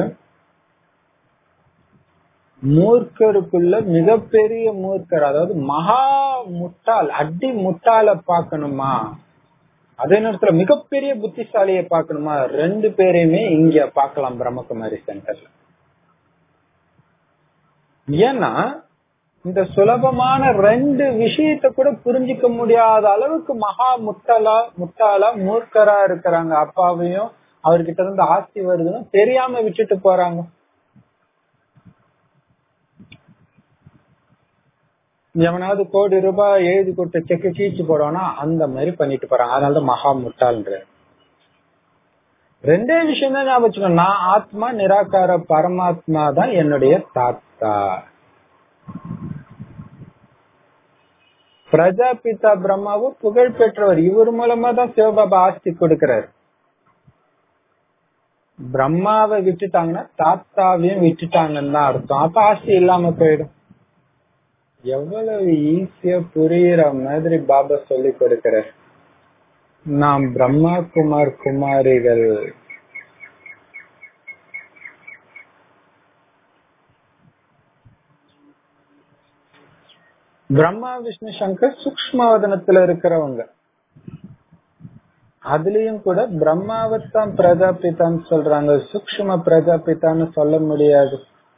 மூர்க்கருக்குள்ள மிகப்பெரிய மூர்க்கர் அதாவது மகா முட்டாள் அடி முட்டாள பாக்கணுமா அதே நேரத்துல மிகப்பெரிய புத்திசாலிய பாக்கணுமா ரெண்டு பேரையுமே இங்க பாக்கலாம் பிரம்மகுமாரி சென்டர்ல ஏன்னா இந்த சுலபமான ரெண்டு விஷயத்த கூட புரிஞ்சுக்க முடியாத அளவுக்கு மகா முட்டாளா முட்டாளா மூர்க்கரா இருக்கிறாங்க அப்பாவையும் அவர்கிட்ட இருந்து ஆஸ்தி வருதுன்னு தெரியாம விட்டுட்டு போறாங்க எவனாவது கோடி ரூபாய் எழுதி கொடுத்த செக்கு கீச்சு போடுவானா அந்த மாதிரி பண்ணிட்டு போறாங்க அதனாலதான் மகா முட்டாள்ன்ற ரெண்டே விஷயம் தான் ஞாபகம் வச்சுக்கணும். நான் ஆத்மா நிராகார பரமாத்மா தான் என்னுடைய தாத்தா பிரஜாபிதா பிரம்மாவும் புகழ் பெற்றவர் இவர் மூலமா தான் சிவபாபா ஆஸ்தி கொடுக்கிறார் பிரம்மாவை விட்டுட்டாங்கன்னா தாத்தாவையும் விட்டுட்டாங்கன்னு தான் அர்த்தம் அப்ப ஆஸ்தி இல்லாம போயிடும் எவ்வளவு ஈஸியா புரியுற மாதிரி பாபா சொல்லி கொடுக்கிறார் நாம் பிரம்மா குமார் குமாரிகள் பிரம்மா விஷ்ணு சங்கர் சூக்மவதனத்துல இருக்கிறவங்க அதுலயும் கூட பிரம்மாவைத்தான் பிரஜாபிதான்னு சொல்றாங்க சூக்ம பிரஜாபிதான்னு சொல்ல முடியாது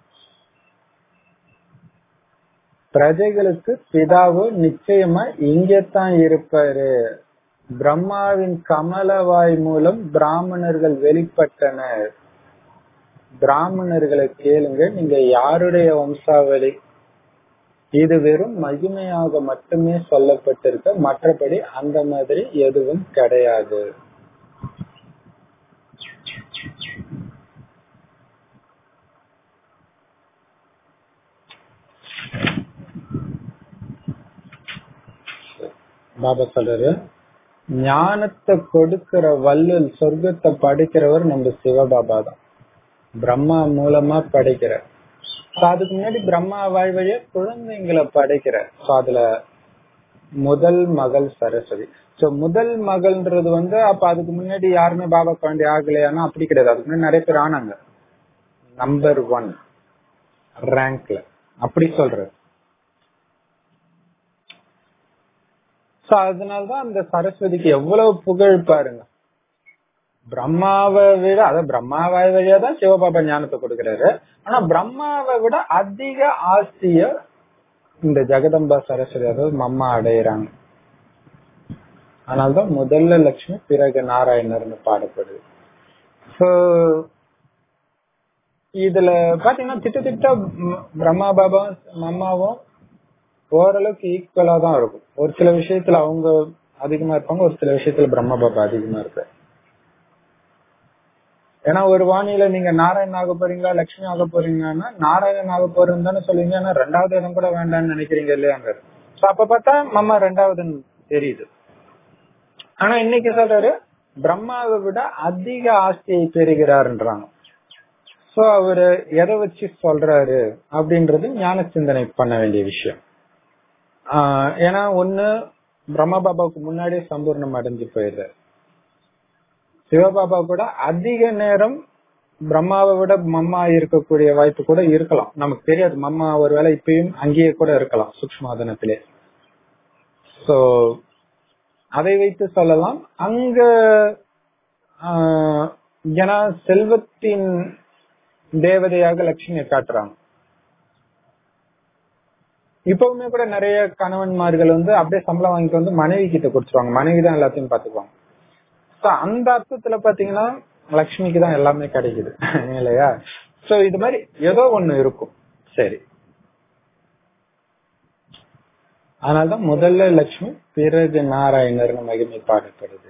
பிரஜைகளுக்கு பிதாவு நிச்சயமா இங்கத்தான் இருப்பாரு பிரம்மாவின் கமலவாய் மூலம் பிராமணர்கள் வெளிப்பட்டனர் பிராமணர்களை கேளுங்க நீங்க யாருடைய வம்சாவளி இது வெறும் மகிமையாக மட்டுமே சொல்லப்பட்டிருக்க மற்றபடி அந்த மாதிரி எதுவும் கிடையாது பாபா சொல்றாரு ஞானத்தை கொடுக்கிற வல்லல் சொர்க்கத்தை படிக்கிறவர் நம்ம சிவபாபா தான் பிரம்மா மூலமா படைக்கிறார் So, அதுக்கு முன்னாடி பிரம்மா வாய் வழியா குழந்தைங்களை படைக்கிறார் So, அதுல முதல் மகள் சரஸ்வதி சோ முதல் மகள்ன்றது வந்து அப்ப அதுக்கு முன்னாடி யாருமே பாபா குழந்தை ஆகலையானா அப்படி கிடையாது அதுக்கு முன்னாடி நிறைய பேர் ஆனாங்க நம்பர் ஒன் ரேங்க்ல அப்படி சொல்றது சோ அதனாலதான் அந்த சரஸ்வதிக்கு எவ்வளவு புகழ் பாருங்க பிரம்மாவை விட அதாவது பிரம்மாவாய் வழியா தான் சிவபாபா ஞானத்தை கொடுக்கிறாரு ஆனா பிரம்மாவை விட அதிக ஆஸ்திய இந்த ஜெகதம்பா சரஸ்வதி அதாவது மம்மா அடையிறாங்க அதனால்தான் முதல்ல லட்சுமி பிறகு நாராயணர்னு பாடப்படுது சோ இதுல பாத்தீங்கன்னா திட்டத்திட்ட ம், பிரம்மா பாபா மம்மாவும் ஓரளவுக்கு ஈக்குவலா தான் இருக்கும் ஒரு சில விஷயத்துல அவங்க அதிகமா இருப்பாங்க ஒரு சில விஷயத்துல பிரம்ம பாபா அதிகமா இருப்பாரு ஏன்னா ஒரு வாணியில நீங்க நாராயணன் ஆக போறீங்களா லட்சுமி ஆக போறீங்கன்னா நாராயணன் ஆக போறேன்னு தானே சொல்லுவீங்க ஆனா ரெண்டாவது இடம் கூட வேண்டாம்னு நினைக்கிறீங்க இல்லையாங்க சோ அப்ப பார்த்தா மம்மா ரெண்டாவதுன்னு தெரியுது ஆனா இன்னைக்கு சொல்றாரு பிரம்மாவை விட அதிக ஆஸ்தியை பெறுகிறாருன்றாங்க சோ அவரு எதை வச்சு சொல்றாரு அப்படின்றது ஞான சிந்தனை பண்ண வேண்டிய விஷயம் ஆஹ் ஏன்னா ஒண்ணு பிரம்ம பாபாவுக்கு முன்னாடியே சம்பூர்ணம் அடைஞ்சு போயிடுறாரு சிவபாபா கூட அதிக நேரம் பிரம்மாவை விட மம்மா இருக்கக்கூடிய வாய்ப்பு கூட இருக்கலாம் நமக்கு தெரியாது மம்மா ஒருவேளை இப்பயும் அங்கேயே கூட இருக்கலாம் சூக்ஷ்மாதனத்திலே சோ அதை வைத்து சொல்லலாம் அங்க ஆஹ், ஏன்னா செல்வத்தின் தேவதையாக லட்சுமியை காட்டுறாங்க இப்பவுமே கூட நிறைய கணவன்மார்கள் வந்து அப்படியே சம்பளம் வாங்கிட்டு வந்து மனைவி கிட்ட கொடுத்துருவாங்க மனைவி தான் எல்லாத்தையும் பாத்துக்குவாங்க So, அந்த அர்த்தத்துல பாத்தீங்கன்னா லக்ஷ்மிக்கு தான் எல்லாமே கிடைக்குது இல்லையா சோ இது மாதிரி ஏதோ ஒண்ணு இருக்கும் சரி அதனாலதான் முதல்ல லட்சுமி பிறகு நாராயணர்னு மகிமை பாடப்படுது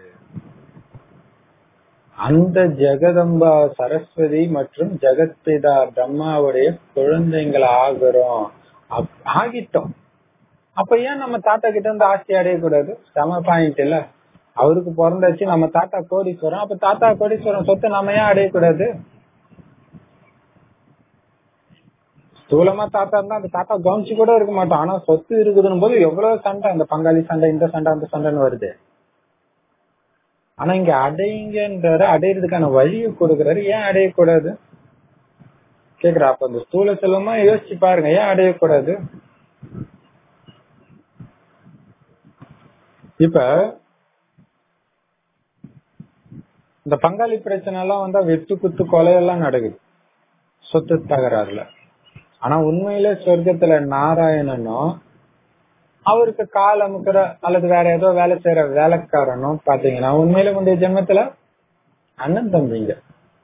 அந்த ஜெகதம்பா சரஸ்வதி மற்றும் ஜெகத்பிதா பிரம்மாவுடைய குழந்தைங்களை ஆகுறோம் அப்- ஆகிட்டோம் அப்ப ஏன் நம்ம தாத்தா கிட்ட இருந்து ஆஸ்தி அடையக்கூடாது செம பாயிண்ட் இல்ல அவருக்கு பிறந்தாச்சு நம்ம தாத்தா கோடீஸ்வரம் அப்ப தாத்தா கோடீஸ்வரம் சொத்து நம்ம ஏன் அடையக்கூடாது ஸ்தூலமா தாத்தா இருந்தா அந்த தாத்தா கவனிச்சு கூட இருக்க மாட்டோம் ஆனா சொத்து இருக்குதுன்னு போது எவ்வளவு சண்டை அந்த பங்காளி சண்டை இந்த சண்டை அந்த சண்டைன்னு வருது ஆனா இங்க அடையுங்கன்றாரு அடையிறதுக்கான வழியை கொடுக்குறாரு ஏன் அடையக்கூடாது கேக்குறா அப்ப அந்த ஸ்தூல செல்வமா யோசிச்சு பாருங்க ஏன் அடையக்கூடாது இப்ப இந்த பங்காளி பிரச்சனை எல்லாம் வந்தா வெட்டு குத்து கொலை எல்லாம் நடக்குது சொத்து தகராறுல ஆனா உண்மையிலே சொர்க்கத்துல நாராயணனும் அவருக்கு கால் அமுக்கிற அல்லது வேற ஏதோ வேலை செய்யற வேலைக்காரனும் பாத்தீங்கன்னா உண்மையில முந்தைய ஜென்மத்துல அண்ணன் தம்பிங்க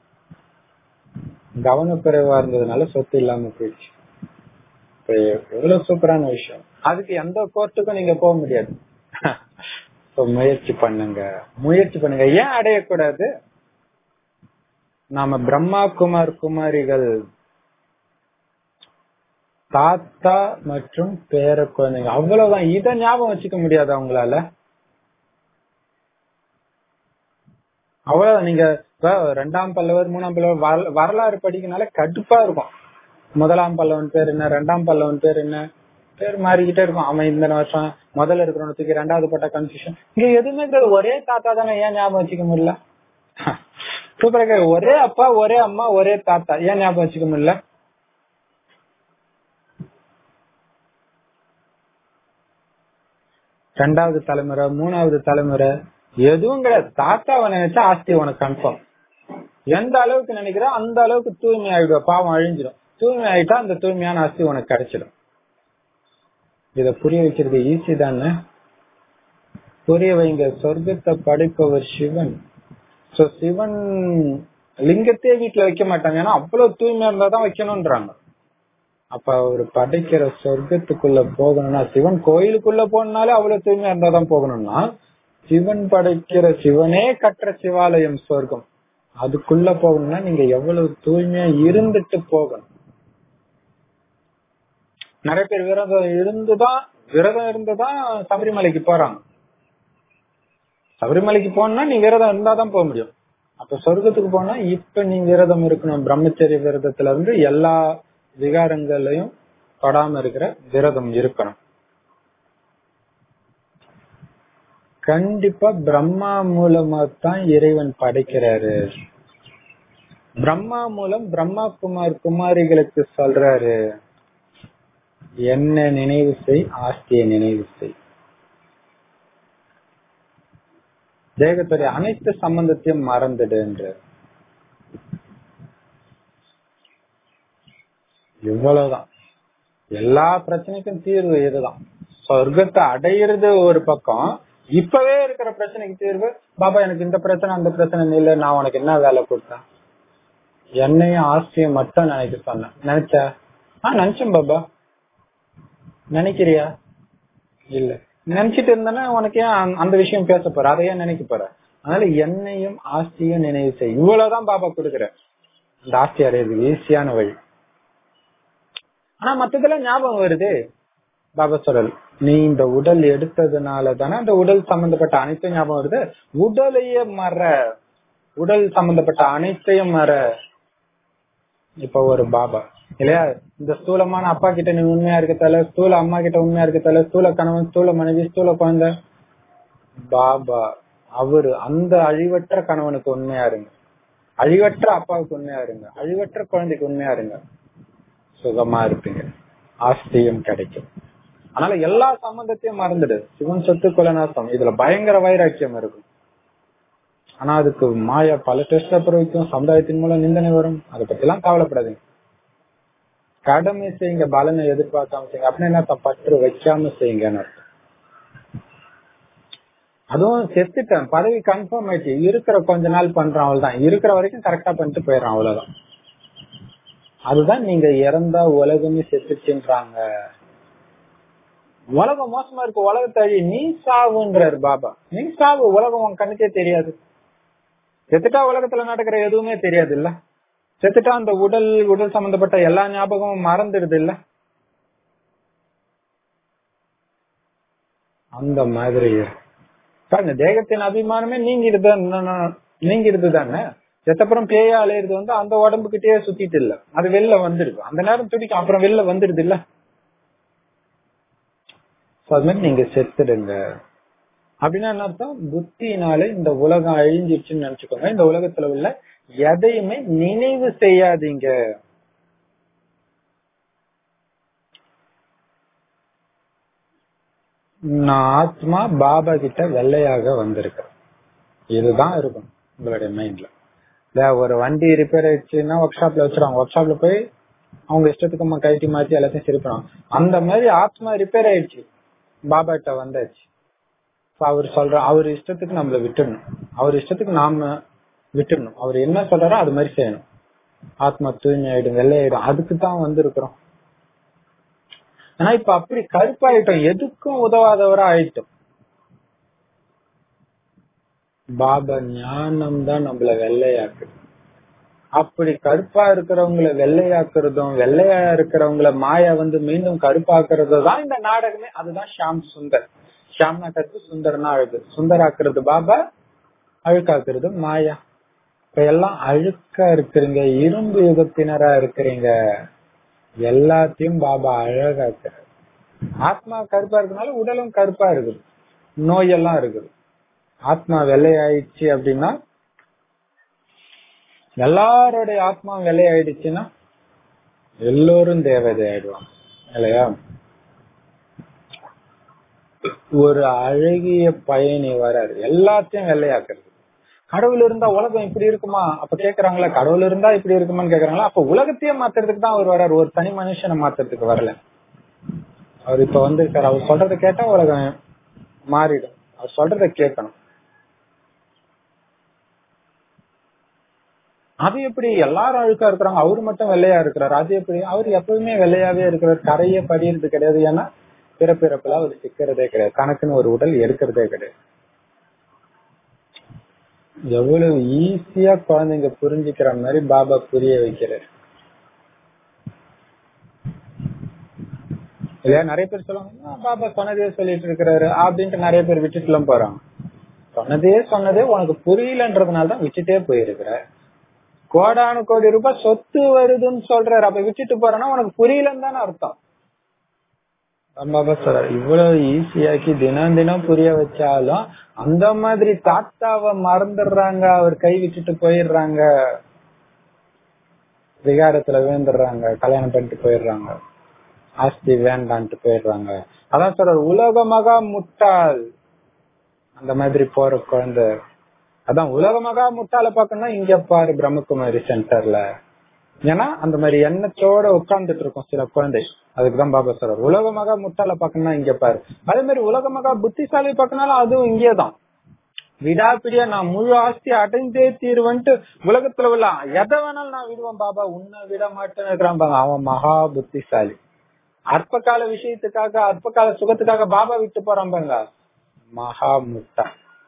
கவனக்குறைவா இருந்ததுனால சொத்து இல்லாம போயிடுச்சு இப்ப எவ்வளவு சூப்பரான விஷயம் அதுக்கு எந்த கோர்ட்டுக்கும் நீங்க போக முடியாது So, முயற்சி பண்ணுங்க முயற்சி பண்ணுங்க ஏன் அடையக்கூடாது நாம பிரம்மா குமார் குமாரிகள் தாத்தா மற்றும் பேர குழந்தைங்க அவ்வளவுதான் இத ஞாபகம் வச்சுக்க முடியாது அவங்களால அவ்வளவுதான் நீங்க இப்ப ரெண்டாம் பல்லவர் மூணாம் பல்லவர் வரல- வரலாறு படிக்கனால கடுப்பா இருக்கும் முதலாம் பல்லவன் பேர் என்ன ரெண்டாம் பல்லவன் பேர் என்ன பேர் மாறிக்கிட்டே இருக்கும் அவன் இந்த வருஷம் முதல்ல இருக்கிறவனுக்கு ரெண்டாவது பட்ட கன்ஃபியூஷன் இங்க எதுவுமே கிடையாது ஒரே தாத்தா தானே ஏன் ஞாபகம் வச்சுக்க முடியல சூப்பரா கேக்குது. ஒரே அப்பா ஒரே அம்மா ஒரே தாத்தா ஏன் ஞாபகம் வச்சுக்க முடியல ரெண்டாவது தலைமுறை மூணாவது தலைமுறை எதுவும் கிடையாது தாத்தாவை நினைச்சா ஆஸ்தி உனக்கு கன்ஃபார்ம் எந்த அளவுக்கு நினைக்கிறோ அந்த அளவுக்கு தூய்மை ஆயிடும் பாவம் அழிஞ்சிடும் தூய்மை ஆயிட்டா அந்த தூய்மையான ஆஸ்தி உனக்கு கிடைச்சிடும் இத புரிய வைக்கிறது ஈஸி தானே புரிய வைங்க சொர்க்கத்தை படைப்பவர் சிவன் சோ சிவன் லிங்கத்தையே வீட்டுல வைக்க மாட்டாங்க ஏன்னா அவ்வளவு தூய்மையா இருந்தாதான் வைக்கணும்ன்றாங்க அப்ப அவர் படைக்கிற சொர்க்கத்துக்குள்ள போகணும்னா சிவன் கோயிலுக்குள்ள போனாலே அவ்வளவு தூய்மையா இருந்தாதான் போகணும்னா சிவன் படைக்கிற சிவனே கட்டுற சிவாலயம் சொர்க்கம் அதுக்குள்ள போகணும்னா நீங்க எவ்வளவு தூய்மையா இருந்துட்டு போகணும் நிறைய பேர் விரதம் இருந்துதான் விரதம் இருந்துதான் சபரிமலைக்கு போறாங்க சபரிமலைக்கு போனா நீ விரதம் இருந்தாதான் போக முடியும் அப்ப சொர்க்கத்துக்கு போனா இப்ப நீ விரதம் இருக்கணும் பிரம்மச்சரிய விரதத்துல இருந்து எல்லா விகாரங்களையும் தொடாம இருக்கிற விரதம் இருக்கணும் கண்டிப்பா பிரம்மா மூலமா தான் இறைவன் படைக்கிறாரு பிரம்மா மூலம் பிரம்மா குமார் குமாரிகளுக்கு சொல்றாரு என்ன நினைவு செய் ஆஸ்தியை நினைவு செய் தேகத்துடைய அனைத்து சம்பந்தத்தையும் மறந்துடு என்று இவ்வளவுதான் எல்லா பிரச்சனைக்கும் தீர்வு இதுதான் சொர்க்கத்தை அடையிறது ஒரு பக்கம் இப்பவே இருக்கிற பிரச்சனைக்கு தீர்வு பாபா எனக்கு இந்த பிரச்சனை அந்த பிரச்சனை இல்ல நான் உனக்கு என்ன வேலை கொடுத்தேன் என்னையும் ஆஸ்தியும் மட்டும் நினைக்க சொன்னேன் நினைச்ச ஆஹ் நினைச்சேன் பாபா நினைக்கிறியா இல்ல நினைச்சிட்டு இருந்தனா உனக்கு ஏன் அந்த- அந்த விஷயம் பேச போற அதையே நினைக்க போற அதனால என்னையும் ஆஸ்தியும் நினைவு செய் இவ்வளவுதான் பாபா கொடுக்குற இந்த ஆஸ்தி அடையிறதுக்கு ஈஸியான வழி ஆனா மத்ததெல்லாம் ஞாபகம் வருது பாபா சொல்லல் நீ இந்த உடல் எடுத்ததுனால தானே அந்த உடல் சம்பந்தப்பட்ட அனைத்தையும் ஞாபகம் வருது உடலையே மற உடல் சம்பந்தப்பட்ட அனைத்தையும் மற இப்ப ஒரு பாபா இல்லையா இந்த ஸ்தூலமான அப்பா கிட்ட நீ உண்மையா இருக்கத்தால ஸ்தூல அம்மா கிட்ட உண்மையா இருக்கத்தால ஸ்தூல கணவன் ஸ்தூல மனைவி ஸ்தூல குழந்தை பாபா அவரு அந்த அழிவற்ற கணவனுக்கு உண்மையா இருங்க அழிவற்ற அப்பாவுக்கு உண்மையா இருங்க அழிவற்ற குழந்தைக்கு உண்மையா இருங்க சுகமா இருப்பீங்க ஆஸ்தியும் கிடைக்கும் அதனால எல்லா சம்பந்தத்தையும் மறந்துடு சிவன் சொத்து குலநாசம் இதுல பயங்கர வைராக்கியம் இருக்கும் ஆனா அதுக்கு மாயா பல டெஸ்ட் வைக்கும் சமுதாயத்தின் மூலம் நிந்தனை வரும் அதை பத்தி எல்லாம் கவலைப்படாதீங்க கடமை செய்யுங்க பலனை எதிர்பார்க்காம செய்யுங்க அப்படின்னா என்ன பற்று வைக்காம செய்யுங்கன்னு அர்த்தம். அதுவும் செத்துட்டேன் பதவி கன்ஃபார்ம் ஆயிடுச்சு இருக்கிற கொஞ்ச நாள் பண்றான் அவ்வளவுதான் இருக்கிற வரைக்கும் கரெக்டா பண்ணிட்டு போயிடறான் அவ்வளவுதான் அதுதான் நீங்க இறந்தா உலகமே செத்துச்சுன்றாங்க உலகம் மோசமா இருக்கு உலகத்தை அழி நீ சாவுன்றாரு பாபா நீ சாவு உலகம் உன் கண்ணுக்கே தெரியாது செத்துட்டா உலகத்துல நடக்கிற எதுவுமே தெரியாது இல்ல செத்துட்டா அந்த உடல் உடல் சம்பந்தப்பட்ட எல்லா ஞாபகமும் மறந்துடுது இல்ல அந்த மாதிரி பாருங்க தேகத்தின் அபிமானமே நீங்கிடுது நீங்கிடுது தானே செத்தப்புறம் பேயா அலையிறது வந்து அந்த உடம்புகிட்டயே சுத்திட்டு இல்ல அது வெளில வந்துடுது அந்த நேரம் துடிக்கும் அப்புறம் வெளில வந்துடுது இல்ல அது மாதிரி நீங்க செத்துடுங்க அப்படின்னா என்ன அர்த்தம் புத்தினால இந்த உலகம் அழிஞ்சிருச்சுன்னு நினைச்சுக்கோங்க இந்த உலகத்துல உள்ள எதையுமே நினைவு செய்யாதீங்க நான் ஆத்மா பாபா கிட்ட வெள்ளையாக வந்திருக்கேன் இதுதான் இருக்கும் உங்களுடைய மைண்ட்ல இல்ல ஒரு வண்டி ரிப்பேர் ஆயிடுச்சுன்னா ஒர்க் ஷாப்ல வச்சிருவாங்க ஒர்க் ஷாப்ல போய் அவங்க இஷ்டத்துக்கு கைட்டி மாத்தி எல்லாத்தையும் சரி பண்ணுவாங்க அந்த மாதிரி ஆத்மா ரிப்பேர் ஆயிடுச்சு பாபா கிட்ட வந்தாச்சு அவர் சொல்ற அவர் இஷ்டத்துக்கு நம்மள விட்டுடணும் அவர் இஷ்டத்துக்கு நாம விட்டுடணும் அவர் என்ன சொல்றாரோ அது மாதிரி செய்யணும் ஆத்மா தூய்மை ஆயிடும் வெள்ளையாயிடும் அதுக்கு தான் வந்திருக்கிறோம் ஆனா இப்ப அப்படி கருப்பாயிட்டோம் எதுக்கும் உதவாதவரா ஆயிட்டோம் பாபா ஞானம் தான் நம்மள வெள்ளையாக்குது அப்படி கருப்பா இருக்கிறவங்கள வெள்ளையாக்குறதும் வெள்ளையா இருக்கிறவங்கள மாயா வந்து மீண்டும் கருப்பாக்குறது தான் இந்த நாடகமே அதுதான் ஷாம் சுந்தர் ஷாம் நாட்டத்துக்கு சுந்தர்னா அழகு சுந்தராக்குறது பாபா அழுக்காக்குறது மாயா இப்ப எல்லாம் அழுக்கா இருக்கிறீங்க இரும்பு யுகத்தினரா இருக்கிறீங்க எல்லாத்தையும் பாபா அழகாக்குறாரு ஆத்மா கருப்பா இருக்கனால உடலும் கருப்பா இருக்குது நோயெல்லாம் இருக்குது ஆத்மா வெள்ளையாயிடுச்சு அப்படின்னா எல்லாருடைய ஆத்மா வெள்ளையாயிடுச்சுன்னா எல்லோரும் தேவதை ஆயிடுவாங்க இல்லையா ஒரு அழகிய பயணி வராரு எல்லாத்தையும் வெள்ளையாக்குறது கடவுள் இருந்தா உலகம் இப்படி இருக்குமா அப்ப கேக்குறாங்களா கடவுள் இருந்தா இப்படி இருக்குமான்னு கேக்குறாங்களா அப்ப உலகத்தையே மாத்துறதுக்கு தான் அவர் வர்றாரு ஒரு தனி மனுஷனை மாத்துறதுக்கு வரல அவர் இப்ப வந்து அவர் சொல்றத கேட்டா உலகம் மாறிடும் அவர் சொல்றத கேட்கணும் அது எப்படி எல்லாரும் அழுக்கா இருக்கிறாங்க அவரு மட்டும் வெள்ளையா இருக்கிறாரு அது எப்படி அவர் எப்பவுமே வெள்ளையாவே இருக்கிறார் கரையே படிக்கிறது கிடையாது ஏன்னா பிறப்பிறப்புல அவர் சிக்கிறதே கிடையாது கணக்குன்னு ஒரு உடல் எடுக்கிறதே கிடையாது எவ்வளவு ஈஸியா குழந்தைங்க புரிஞ்சுக்கிற மாதிரி பாபா புரிய வைக்கிறார் இல்லையா நிறைய பேர் சொல்லுவாங்க பாபா சொன்னதே சொல்லிட்டு இருக்கிறாரு அப்படின்ட்டு நிறைய பேர் விட்டுட்டு எல்லாம் போறாங்க சொன்னதே சொன்னதே உனக்கு புரியலன்றதுனால தான் விட்டுட்டே போயிருக்கிற கோடானு கோடி ரூபாய் சொத்து வருதுன்னு சொல்றாரு அப்ப விட்டுட்டு போறேன்னா உனக்கு புரியலன்னு தானே அர்த்தம் பாபா சொல்றாரு இவ்வளவு ஈஸியாக்கி தினம் தினம் புரிய வச்சாலும் அந்த மாதிரி தாத்தாவை மறந்துடுறாங்க அவர் கை விட்டுட்டு போயிடுறாங்க விகாரத்துல விழுந்துடுறாங்க கல்யாணம் பண்ணிட்டு போயிடுறாங்க ஆஸ்தி வேண்டான்ட்டு போயிடுறாங்க அதான் சொல்றாரு உலகமாக முட்டாள் அந்த மாதிரி போற குழந்தை அதான் உலகமாக முட்டாள பாக்கணும்னா இங்க பாரு பிரம்மகுமாரி சென்டர்ல ஏன்னா அந்த மாதிரி எண்ணத்தோட உட்கார்ந்துட்டு இருக்கும் சில குழந்தை அதுக்குதான் பாபா சொல்றாரு உலகமாக முட்டாள பாக்கணும்னா இங்க பாரு அதே மாதிரி உலகமாக புத்திசாலி பாக்கனாலும் அதுவும் இங்கேதான் விடாப்பிடியா நான் முழு ஆஸ்தி அடைந்தே தீர்வன்ட்டு உலகத்துல உள்ள எதை வேணாலும் நான் விடுவேன் பாபா உன்னை விட மாட்டேன்னு இருக்கிறான் பாங்க அவன் மகா புத்திசாலி அற்ப கால விஷயத்துக்காக அற்ப கால சுகத்துக்காக பாபா விட்டு போறான் பாங்க மகா முட்டா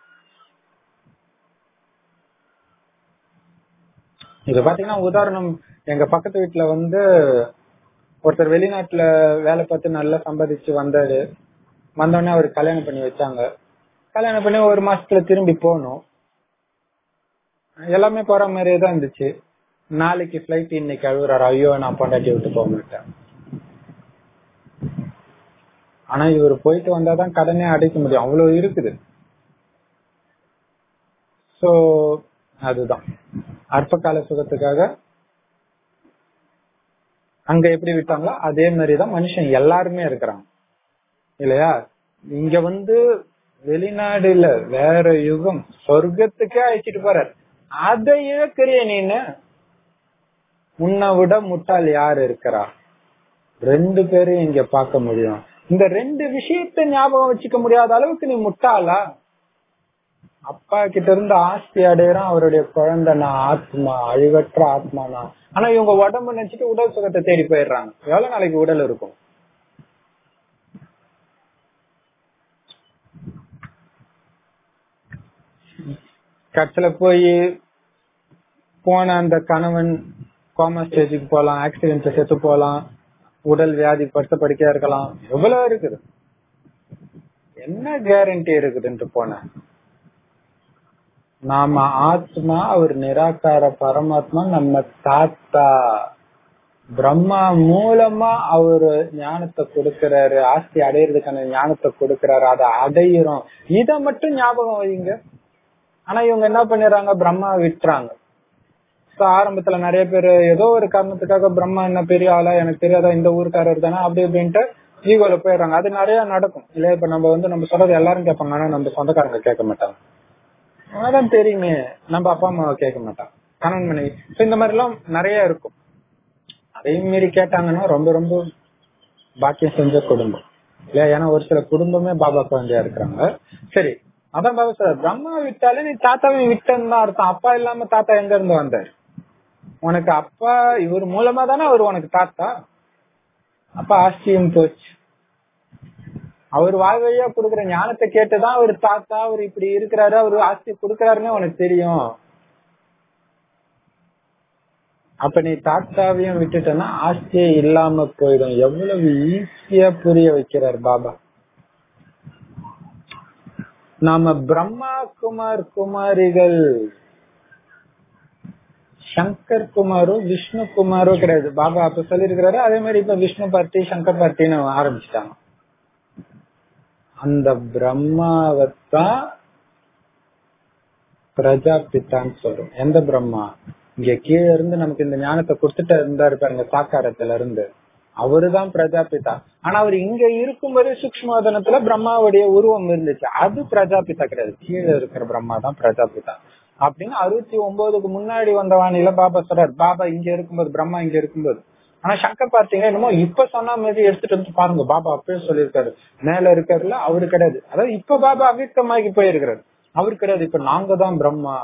இது பாத்தீங்கன்னா உதாரணம் எங்க பக்கத்து வீட்டுல வந்து ஒருத்தர் வெளிநாட்டுல வேலை பார்த்து நல்லா சம்பாதிச்சு வந்தாரு வந்தோடனே அவர் கல்யாணம் பண்ணி வச்சாங்க கல்யாணம் பண்ணி ஒரு மாசத்துல திரும்பி போனோம் எல்லாமே போற மாதிரியே தான் இருந்துச்சு நாளைக்கு பிளைட் இன்னைக்கு அழுகுறாரு ஐயோ நான் பொண்டாட்டி விட்டு போக மாட்டேன் ஆனா இவர் போயிட்டு வந்தாதான் கடனே அடைக்க முடியும் அவ்வளவு இருக்குது சோ அதுதான் அற்பகால சுகத்துக்காக அங்க எப்படி விட்டாங்களோ அதே மாதிரிதான் மனுஷன் எல்லாருமே இருக்கிறாங்க இல்லையா இங்க வந்து வெளிநாடு இல்ல வேற யுகம் சொர்க்கத்துக்கே அழைச்சிட்டு போறாரு அதை இழக்கிறிய நீன்னு உன்னை விட முட்டாள் யார் இருக்கிறா ரெண்டு பேரும் இங்க பார்க்க முடியும் இந்த ரெண்டு விஷயத்த ஞாபகம் வச்சுக்க முடியாத அளவுக்கு நீ முட்டாளா அப்பா கிட்ட இருந்து ஆஸ்தி அடையிறான் அவருடைய குழந்தை நான் ஆத்மா அழிவற்ற ஆத்மா நான் ஆனா இவங்க உடம்பு நினைச்சிட்டு உடல் சுகத்தை தேடி போயிடுறாங்க எவ்வளவு நாளைக்கு உடல் இருக்கும் கட்சியில போய் போன அந்த கணவன் கோமா ஸ்டேஜுக்கு போலாம் ஆக்சிடென்ட்ல செத்து போலாம் உடல் வியாதி படுத்த படிக்கையா இருக்கலாம் எவ்வளவு இருக்குது என்ன கேரண்டி இருக்குதுன்ட்டு போன நாம ஆத்மா அவர் நிராகார பரமாத்மா நம்ம தாத்தா பிரம்மா மூலமா அவரு ஞானத்தை கொடுக்கிறாரு ஆஸ்தி அடையிறதுக்கான ஞானத்தை கொடுக்கிறாரு அதை அடையிறோம் இத மட்டும் ஞாபகம் வைங்க ஆனா இவங்க என்ன பண்ணிடுறாங்க பிரம்மா விட்டுறாங்க So, ஆரம்பத்துல நிறைய பேர் ஏதோ ஒரு காரணத்துக்காக பிரம்மா என்ன பெரிய ஆளா எனக்கு தெரியாதா இந்த ஊருக்காரர் தானே அப்படி அப்படின்ட்டு ஈகோல போயிடுறாங்க அது நிறைய நடக்கும் இல்லையா இப்ப நம்ம வந்து நம்ம சொல்றது எல்லாரும் கேட்பாங்க ஆனா நம்ம சொந்தக்காரங்க கேட்க மாட்டாங்க அதான் தெரியுமே நம்ம அப்பா அம்மாவை கேட்க மாட்டாங்க கணவன் மனைவி So, இந்த மாதிரி எல்லாம் நிறைய இருக்கும் அதையும் மீறி கேட்டாங்கன்னா ரொம்ப ரொம்ப பாக்கியம் செஞ்ச குடும்பம் இல்லையா ஏன்னா ஒரு சில குடும்பமே பாபா குழந்தையா இருக்கிறாங்க சரி அதான் பாபா சார் பிரம்மா விட்டாலே நீ தாத்தாவையும் விட்டன்னு தான் அர்த்தம் அப்பா இல்லாம தாத்தா எங்க இருந்து வந்தார் உனக்கு அப்பா இவர் மூலமா தானே அவர் உனக்கு தாத்தா அப்ப ஆஸ்தியும் போச்சு அவர் வாழ்வையா கொடுக்குற ஞானத்தை கேட்டுதான் அவர் தாத்தா அவர் இப்படி இருக்கிறாரு அவர் ஆஸ்தி கொடுக்கறாருன்னு உனக்கு தெரியும் அப்ப நீ தாத்தாவையும் விட்டுட்டனா ஆஸ்தியே இல்லாம போயிடும் எவ்வளவு ஈஸியா புரிய வைக்கிறார் பாபா நாம பிரம்மா குமார் குமாரிகள் சங்கர் குமாரோ விஷ்ணு குமாரோ கிடையாது பாபா அப்ப சொல்லிருக்கிறாரு அதே மாதிரி இப்ப விஷ்ணு பார்ட்டி சங்கர் பார்ட்டின்னு ஆரம்பிச்சிட்டாங்க அந்த பிரம்மாவத்தான் பிரஜாபித்தான்னு சொல்றோம் எந்த பிரம்மா இங்க கீழே இருந்து நமக்கு இந்த ஞானத்தை கொடுத்துட்டு இருந்தாரு பாருங்க சாக்காரத்துல இருந்து அவருதான் பிரஜாபிதா ஆனா அவர் இங்க இருக்கும்போது சூக்மோதனத்துல பிரம்மாவுடைய உருவம் இருந்துச்சு அது பிரஜாபிதா கிடையாது கீழே இருக்கிற பிரம்மா தான் பிரஜாபிதா அப்படின்னு அறுபத்தி ஒன்பதுக்கு முன்னாடி வந்த வானில பாபா சொல்றாரு பாபா இங்க இருக்கும்போது பிரம்மா இங்க இருக்கும்போது ஆனா சங்கர் பார்த்தீங்க என்னமோ இப்ப சொன்ன மாதிரி எடுத்துட்டு வந்து பாருங்க பாபா அப்பயே சொல்லியிருக்காரு மேல இருக்காருல அவரு கிடையாது அதாவது இப்ப பாபா அவ்வியக்தமாகி போயிருக்கிறாரு அவரு கிடையாது இப்ப நாங்க தான் பிரம்மா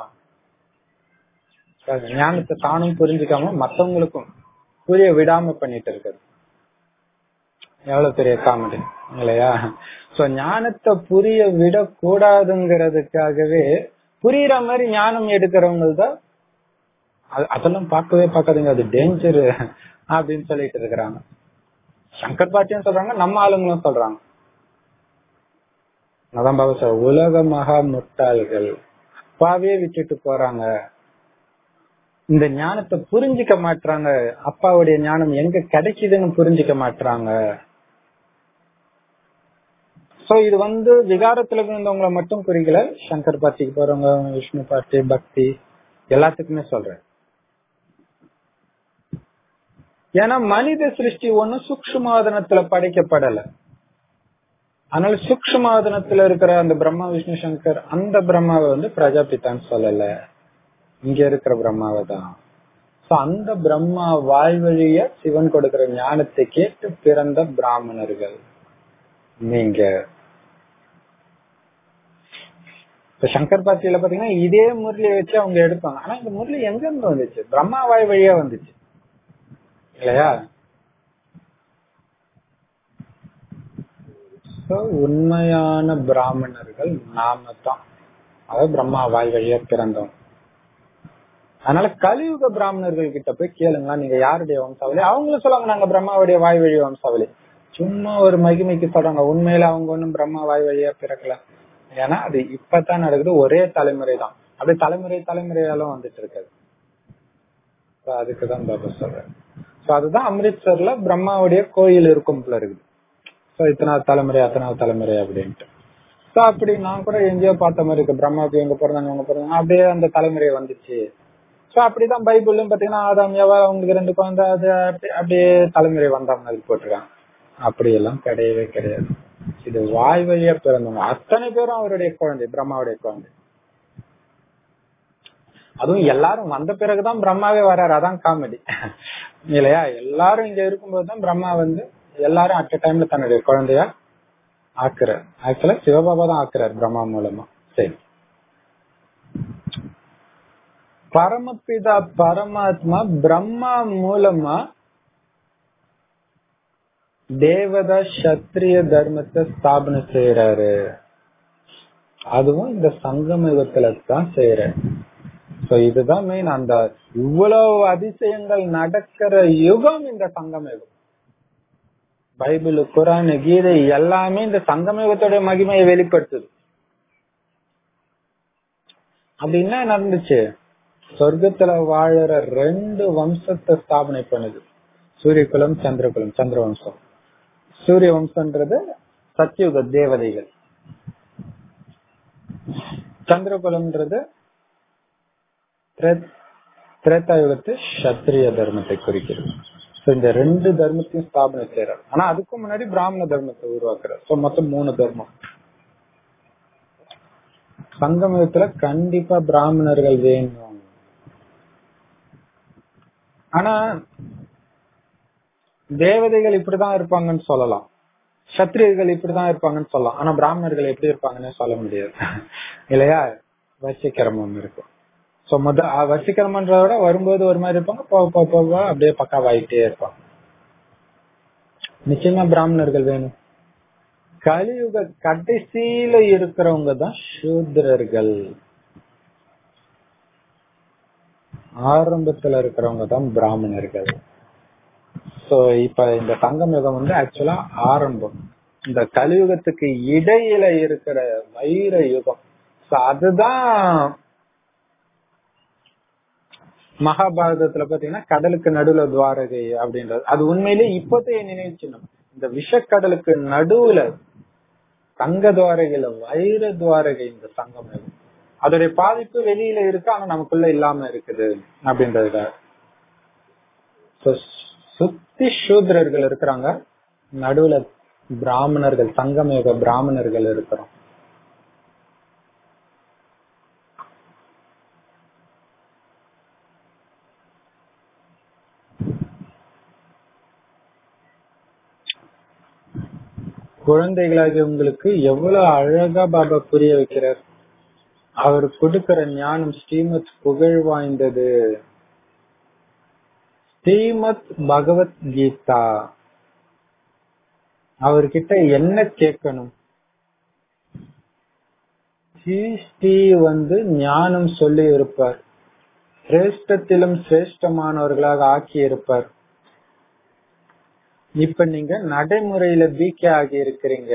ஞானத்தை தானும் புரிஞ்சுக்காம மத்தவங்களுக்கும் புரிய விடாம பண்ணிட்டு இருக்காரு எவ்வளவு பெரிய காமெடி இல்லையா சோ ஞானத்தை புரிய விடக்கூடாதுங்கிறதுக்காகவே புரியுற மாதிரி ஞானம் எடுக்கிறவங்க தான் அதெல்லாம் பார்க்கவே பார்க்காதுங்க அது டேஞ்சர் அப்படின்னு சொல்லிட்டு இருக்கிறாங்க சங்கர் பாட்டியும் சொல்றாங்க நம்ம ஆளுங்களும் சொல்றாங்க அதான் பாபா சார் உலக மகா முட்டாள்கள் அப்பாவே விட்டுட்டு போறாங்க இந்த ஞானத்தை புரிஞ்சுக்க மாட்டாங்க அப்பாவுடைய ஞானம் எங்க கிடைக்குதுன்னு புரிஞ்சுக்க மாட்டாங்க சோ இது வந்து விகாரத்துல இருந்தவங்களை மட்டும் குறிக்கல சங்கர் பார்ட்டிக்கு போறவங்க விஷ்ணு பார்ட்டி பக்தி எல்லாத்துக்குமே சொல்றேன் ஏன்னா மனித சிருஷ்டி ஒண்ணு சூக்ஷ்மாதனத்துல படைக்கப்படல அதனால சூக்ஷ்மாதனத்துல இருக்கிற அந்த பிரம்மா விஷ்ணு சங்கர் அந்த பிரம்மாவை வந்து பிரஜாபித்தான்னு சொல்லல இங்க இருக்கிற பிரம்மாவை தான் அந்த பிரம்மா வாய் வழிய சிவன் கொடுக்கிற ஞானத்தை கேட்டு பிறந்த பிராமணர்கள் நீங்க இப்ப சங்கர் பாத்தியில பாத்தீங்கன்னா இதே முரளியை வச்சு அவங்க எடுப்பாங்க ஆனா இந்த முரளி எங்க இருந்து வந்துச்சு பிரம்மா வாய் வழியா வந்துச்சு இல்லையா உண்மையான பிராமணர்கள் நாம தான் அதாவது பிரம்மா வாய் வழியா பிறந்தோம் அதனால கலியுக பிராமணர்கள் கிட்ட போய் கேளுங்களா நீங்க யாருடைய வம்சாவளி அவங்களும் சொல்லுவாங்க நாங்க பிரம்மாவுடைய வாய் வழி வம்சாவளி சும்மா ஒரு மகிமைக்கு சொல்றாங்க உண்மையில அவங்க ஒண்ணும் பிரம்மா வாய் வழியா பிறக்கல ஏன்னா அது இப்பதான் நடக்குது ஒரே தலைமுறை தான் அப்படி தலைமுறை தலைமுறையாலும் வந்துட்டு இருக்காது அதுக்குதான் பாபா சொல்றேன் சோ அதுதான் அமிர்த்சர்ல பிரம்மாவுடைய கோயில் இருக்கும் போல இருக்குது சோ இத்தனாவது தலைமுறை அத்தனாவது தலைமுறை அப்படின்ட்டு சோ அப்படி நான் கூட எங்கேயோ பார்த்த மாதிரி இருக்கு பிரம்மாவுக்கு எங்க பிறந்தாங்க எங்க பிறந்தாங்க அப்படியே அந்த தலைமுறை வந்துச்சு சோ அப்படிதான் பைபிள்லயும் பாத்தீங்கன்னா ஆதாம் எவா அவங்களுக்கு ரெண்டு குழந்தை அது அப்படியே தலைமுறை வந்த மாதிரி போட்டிருக்காங்க அப்படி எல்லாம் கிடையவே கிடையாது இது வாய் வழியா பிறந்தவங்க அத்தனை பேரும் அவருடைய குழந்தை பிரம்மாவுடைய குழந்தை அதுவும் எல்லாரும் வந்த பிறகுதான் பிரம்மாவே வர்றாரு அதான் காமெடி இல்லையா எல்லாரும் இங்க இருக்கும்போதுதான் பிரம்மா வந்து எல்லாரும் அட் டைம்ல தன்னுடைய குழந்தையா ஆக்குறார் ஆக்சுவலா சிவபாபா தான் ஆக்குறாரு பிரம்மா மூலமா சரி பரமபிதா பரமாத்மா பிரம்மா மூலமா தேவதா சத்திரிய தர்மத்தை ஸ்தாபனை செய்யறாரு அதுவும் இந்த சங்கம யுகத்துல தான் செய்யறாரு சோ இதுதான் மெயின் அந்த இவ்வளவு அதிசயங்கள் நடக்கிற யுகம் இந்த சங்கம யுகம் பைபிள் குரான் கீதை எல்லாமே இந்த சங்கம யுகத்தோட மகிமையை வெளிப்படுத்துது அப்படி என்ன நடந்துச்சு சொர்க்கத்துல வாழற ரெண்டு வம்சத்தை ஸ்தாபனை பண்ணுது சூரிய குலம் சந்திர குலம் சந்திர வம்சம் சூரிய வம்சம்ன்றது சத்தியுக தேவதைகள் சந்திர குலம்ன்றது திரேதாயுகத்து சத்திரிய தர்மத்தை குறிக்கிறது So, இந்த ரெண்டு தர்மத்தையும் ஸ்தாபனை செய்யறாரு ஆனா அதுக்கு முன்னாடி பிராமண தர்மத்தை உருவாக்குறாரு So, மொத்தம் மூணு தர்மம் சங்கமயத்துல கண்டிப்பா பிராமணர்கள் வேணும் ஆனா தேவதைகள் இப்படிதான் இருப்பாங்கன்னு சொல்லலாம் சத்திரியர்கள் இப்படிதான் இருப்பாங்கன்னு சொல்லலாம் ஆனா பிராமணர்கள் எப்படி இருப்பாங்கன்னு சொல்ல முடியாது இல்லையா வசிக்கிரமம் இருக்கும் சோ முத வசிக்கிரமன்றத விட வரும்போது ஒரு மாதிரி இருப்பாங்க போக போக போக அப்படியே பக்காவாயிட்டே இருப்பாங்க நிச்சயமா பிராமணர்கள் வேணும் கலியுக கடைசியில இருக்கிறவங்க தான் சூத்திரர்கள் ஆரம்பத்துல இருக்கிறவங்க தான் பிராமணர்கள் சோ இப்ப இந்த சங்கம் யுகம் வந்து ஆக்சுவலா ஆரம்பம் இந்த கலியுகத்துக்கு இடையில இருக்கிற வைர யுகம் சோ அதுதான் மகாபாரதத்துல பாத்தீங்கன்னா கடலுக்கு நடுவுல துவாரகை அப்படின்றது அது உண்மையிலேயே இப்போதைய நினைவு சின்னம் இந்த விஷக்கடலுக்கு நடுவுல தங்க துவாரகையில வைர துவாரகை இந்த சங்கம் யுகம் அதோடைய பாதிப்பு வெளியில இருக்கு ஆனா நமக்குள்ள இல்லாம இருக்குது அப்படின்றதுக்காக சுத்தி சூத்ரர்கள் இருக்கிறாங்க நடுவுல பிராமணர்கள் சங்கமயுக பிராமணர்கள் இருக்கிறோம் குழந்தைகளாகிய உங்களுக்கு எவ்வளவு அழகா பாபா புரிய வைக்கிறார் அவர் கொடுக்கிற ஞானம் ஸ்ரீமத் புகழ் வாய்ந்தது ஸ்ரீமத் பகவத் கீதா அவர்கிட்ட என்ன கேட்கணும் ஸ்ரீ வந்து ஞானம் சொல்லி இருப்பார் சிரேஷ்டத்திலும் சிரேஷ்டமானவர்களாக ஆக்கி இருப்பார் இப்ப நீங்க நடைமுறையில பிகே ஆகி இருக்கிறீங்க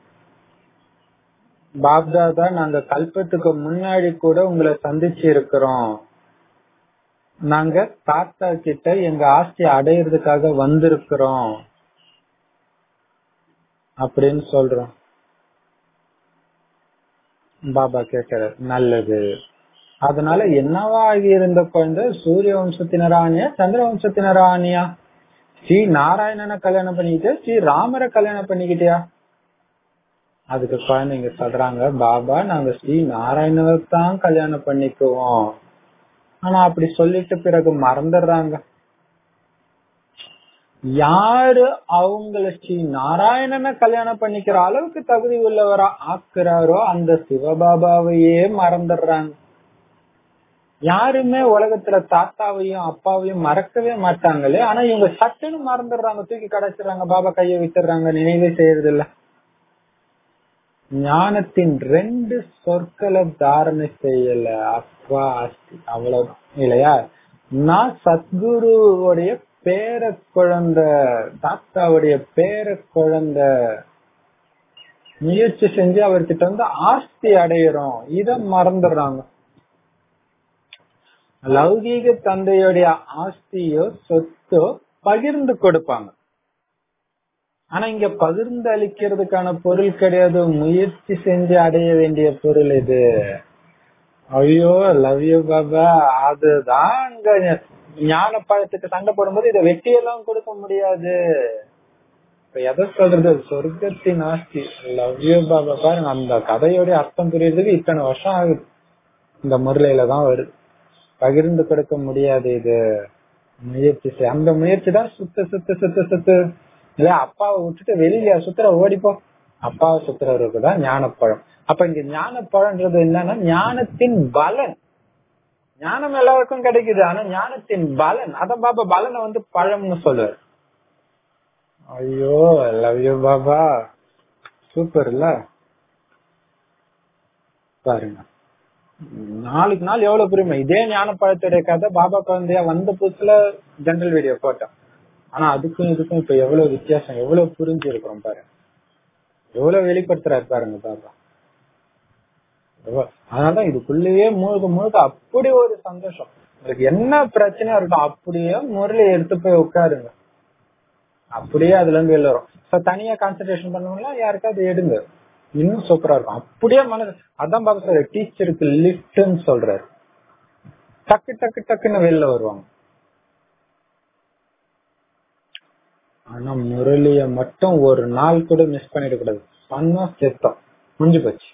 பாப்தாதா நாங்க கல்பத்துக்கு முன்னாடி கூட உங்களை சந்திச்சு இருக்கிறோம் நாங்க தாத்தா கிட்ட எங்க ஆஸ்தி அடையிறதுக்காக வந்திருக்கிறோம் அப்படின்னு சொல்றோம் பாபா கேட்கிறார் நல்லது அதனால என்னவா ஆகி இருந்த குழந்தை சூரிய வம்சத்தினரானியா சந்திர வம்சத்தினரானியா ஸ்ரீ நாராயணனை கல்யாணம் பண்ணிக்கிட்டே ஸ்ரீ ராமரை கல்யாணம் பண்ணிக்கிட்டியா அதுக்கு குழந்தைங்க சொல்றாங்க பாபா நாங்க ஸ்ரீ நாராயணனை தான் கல்யாணம் பண்ணிக்குவோம் ஆனா அப்படி சொல்லிட்டு பிறகு மறந்துடுறாங்க யாரு அவங்கள ஸ்ரீ நாராயணனை கல்யாணம் பண்ணிக்கிற அளவுக்கு தகுதி உள்ளவரா ஆக்குறாரோ அந்த சிவபாபாவையே மறந்துடுறாங்க யாருமே உலகத்துல தாத்தாவையும் அப்பாவையும் மறக்கவே மாட்டாங்களே ஆனா இவங்க சட்டுன்னு மறந்துடுறாங்க தூக்கி கடைச்சிடுறாங்க பாபா கைய விட்டுறாங்க நினைவே செய்யறது இல்ல ஞானத்தின் ரெண்டு சொற்களை தாரணை செய்யல அப்பா அஸ்தி அவ்வளவுதான் இல்லையா நான் சத்குருவோடைய பேர குழந்தை தாத்தாவுடைய பேர குழந்தை முயற்சி செஞ்சு அவர்கிட்ட வந்து ஆஸ்தி அடையிறோம் இத மறந்துடுறாங்க லௌகீக தந்தையுடைய ஆஸ்தியோ சொத்தோ பகிர்ந்து கொடுப்பாங்க ஆனா இங்க பகிர்ந்து அளிக்கிறதுக்கான பொருள் கிடையாது முயற்சி செஞ்சு அடைய வேண்டிய பொருள் இது ஐயோ லவ் யூ பாபா அதுதான் அங்க ஞான பழத்துக்கு சண்டை போடும்போது இதை வெட்டியெல்லாம் கொடுக்க முடியாது இப்ப எதை சொல்றது சொர்க்கத்தின் ஆஸ்தி லவ் யூ பாபா பாருங்க அந்த கதையோட அர்த்தம் புரியறதுக்கு இத்தனை வருஷம் ஆகுது இந்த முறையில தான் வருது பகிர்ந்து கொடுக்க முடியாது இது முயற்சி செய் அந்த முயற்சி தான் சுத்த சுத்த சுத்த சுத்து இல்ல அப்பாவை விட்டுட்டு வெளியில சுத்துற ஓடிப்போ அப்பாவை சுத்துறவருக்கு தான் ஞானப்பழம் அப்ப இங்க ஞானப்பழம்ன்றது என்னன்னா ஞானத்தின் பலன் ஞானம் எல்லாருக்கும் கிடைக்குது ஆனா ஞானத்தின் பலன் அத பாபா பலனை வந்து பழம்னு சொல்லுவார் ஐயோ லவ் யூ பாபா சூப்பர் இல்ல பாருங்க நாளுக்கு நாள் எவ்வளவு பெருமை இதே ஞானப்பழத்துடைய கதை பாபா குழந்தையா வந்த புதுசுல ஜென்ரல் வீடியோ போட்டோம் ஆனா அதுக்கும் இதுக்கும் இப்ப எவ்வளவு வித்தியாசம் எவ்வளவு புரிஞ்சு இருக்கிறோம் பாருங்க எவ்வளவு வெளிப்படுத்துறாரு பாருங்க பாபா அதனாலதான் இதுக்குள்ளேயே முழுக்க முழுக்க அப்படி ஒரு சந்தோஷம் உங்களுக்கு என்ன பிரச்சனையா இருக்கும் அப்படியே முரளி எடுத்து போய் உட்காருங்க அப்படியே அதுல இருந்து வெளில வரும் So, தனியா கான்சென்ட்ரேஷன் பண்ணுவீங்களா யாருக்காவது எடுங்க இன்னும் சூப்பரா இருக்கும் அப்படியே மனது அதான் பார்க்க சொல்ற டீச்சருக்கு லிஃப்ட்னு சொல்றாரு டக்கு டக்கு டக்குன்னு வெளில வருவாங்க ஆனா முரளிய மட்டும் ஒரு நாள் கூட மிஸ் பண்ணிட கூடாது பண்ணா செத்தம் முடிஞ்சு போச்சு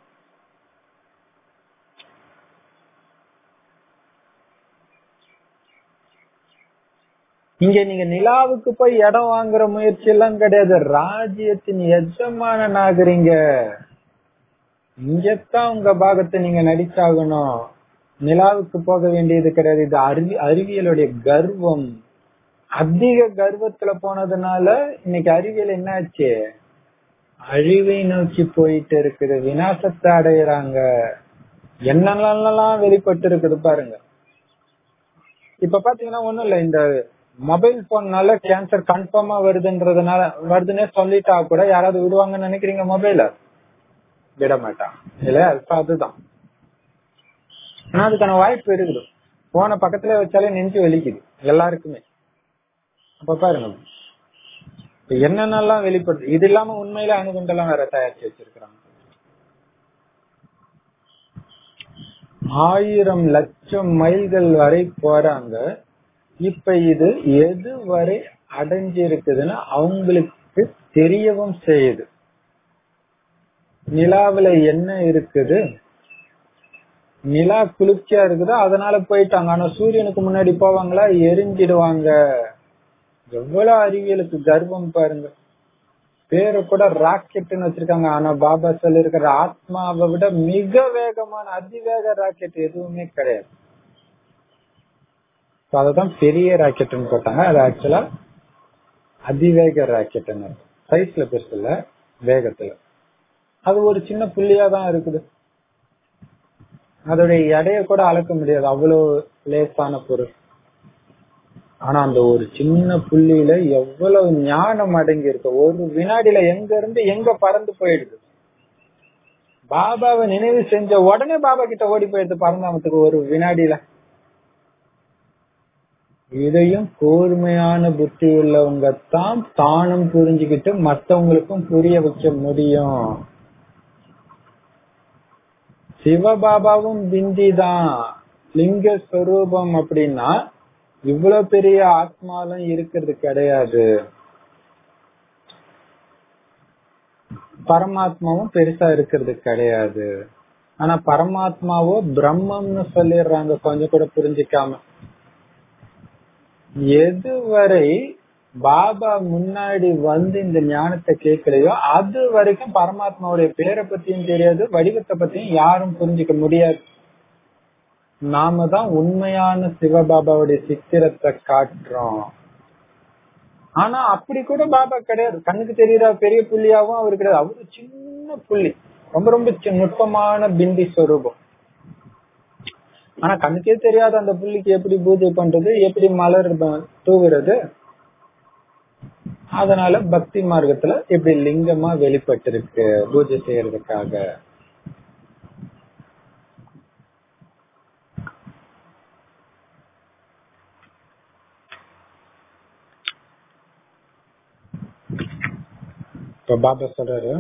இங்க நீங்க நிலாவுக்கு போய் இடம் வாங்குற முயற்சி எல்லாம் கிடையாது ராஜ்யத்தின் எஜமானன் ஆகுறீங்க இங்கத்தான் உங்க பாகத்தை நீங்க நடிச்சாகணும் நிலாவுக்கு போக வேண்டியது கிடையாது இது அறிவி அறிவியலுடைய கர்வம் அதிக கர்வத்துல போனதுனால இன்னைக்கு அறிவியல் என்னாச்சு அழிவை நோக்கி போயிட்டு இருக்குது விநாசத்தை அடையிறாங்க என்னென்னலாம் வெளிப்பட்டு இருக்குது பாருங்க இப்ப பாத்தீங்கன்னா ஒண்ணும் இல்ல இந்த மொபைல் போன்னால கேன்சர் கன்ஃபார்மா வருதுன்றதுனால வருதுன்னே சொல்லிட்டா கூட யாராவது விடுவாங்கன்னு நினைக்கிறீங்க மொபைல விட மாட்டான் இல்ல அதுதான் ஆனா அதுக்கான வாய்ப்பு இருக்குது போன பக்கத்துல வச்சாலே நெஞ்சு வலிக்குது எல்லாருக்குமே அப்ப பாருங்க இப்ப என்னென்னலாம் வெளிப்படுது இது இல்லாம உண்மையில அணுகுண்டெல்லாம் வேற தயாரிச்சு வச்சிருக்கிறாங்க ஆயிரம் லட்சம் மைல்கள் வரை போறாங்க இப்ப இது எது வரை அடைஞ்சிருக்குதுன்னு அவங்களுக்கு தெரியவும் செய்யுது நிலாவுல என்ன இருக்குது நிலா குளிர்ச்சியா இருக்குதோ அதனால போயிட்டாங்க ஆனா சூரியனுக்கு முன்னாடி போவாங்களா எரிஞ்சிடுவாங்க எவ்வளவு அறிவியலுக்கு கர்வம் பாருங்க பேரு கூட ராக்கெட்னு வச்சிருக்காங்க ஆனா பாபா சொல்லி இருக்கிற ஆத்மாவை விட மிக வேகமான அதிவேக ராக்கெட் எதுவுமே கிடையாது அததான் பெரிய ராக்கெட்னு போட்டாங்க அது ஆக்சுவலா அதிவேக ராக்கெட் சைஸ்ல பெருசு இல்ல வேகத்துல அது ஒரு சின்ன புள்ளியா தான் இருக்குது அதோடைய எடைய கூட அளக்க முடியாது அவ்வளவு லேசான பொருள் ஆனா அந்த ஒரு சின்ன புள்ளியில எவ்வளவு ஞானம் அடங்கி இருக்கு ஒரு வினாடியில எங்க இருந்து எங்க பறந்து போயிடுது பாபாவை நினைவு செஞ்ச உடனே பாபா கிட்ட ஓடி போயிடுது பரந்தாமத்துக்கு ஒரு வினாடியில இதையும் கூர்மையான புத்தி உள்ளவங்க தான் தானும் புரிஞ்சுக்கிட்டு மத்தவங்களுக்கும் புரிய வைக்க முடியும் சிவபாபாவும் பிந்தி தான் லிங்க ஸ்வரூபம் அப்படின்னா இவ்வளவு பெரிய ஆத்மாலும் இருக்கிறது கிடையாது பரமாத்மாவும் பெருசா இருக்கிறது கிடையாது ஆனா பரமாத்மாவோ பிரம்மம்னு சொல்லிடுறாங்க கொஞ்சம் கூட புரிஞ்சுக்காம எதுவரை பாபா முன்னாடி வந்து இந்த ஞானத்தை கேட்கலையோ அது வரைக்கும் பரமாத்மாவுடைய பேரை பத்தியும் தெரியாது வடிவத்தை பத்தியும் யாரும் புரிஞ்சுக்க முடியாது நாம தான் உண்மையான சிவபாபாவுடைய சித்திரத்தை காட்டுறோம் ஆனா அப்படி கூட பாபா கிடையாது கண்ணுக்கு தெரியற பெரிய புள்ளியாவும் அவர் கிடையாது அவரு சின்ன புள்ளி ரொம்ப ரொம்ப நுட்பமான பிந்தி ஸ்வரூபம் ஆனா கண்ணுக்கே தெரியாத அந்த புள்ளிக்கு எப்படி பூஜை பண்றது எப்படி மலர் தூவுறது அதனால பக்தி மார்க்கத்துல இப்படி லிங்கமா வெளிப்பட்டிருக்கு பூஜை செய்யறதுக்காக இப்ப பாபா சொல்றாரு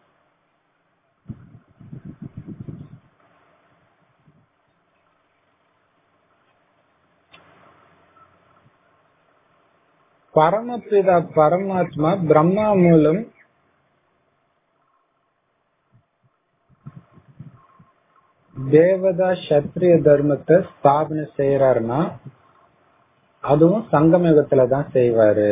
பரமபிதா பரமாத்மா பிரம்மா மூலம் தேவதா சத்ரிய தர்மத்தை ஸ்தாபனை செய்யறாருன்னா அதுவும் சங்கமயுகத்துல தான் செய்வாரு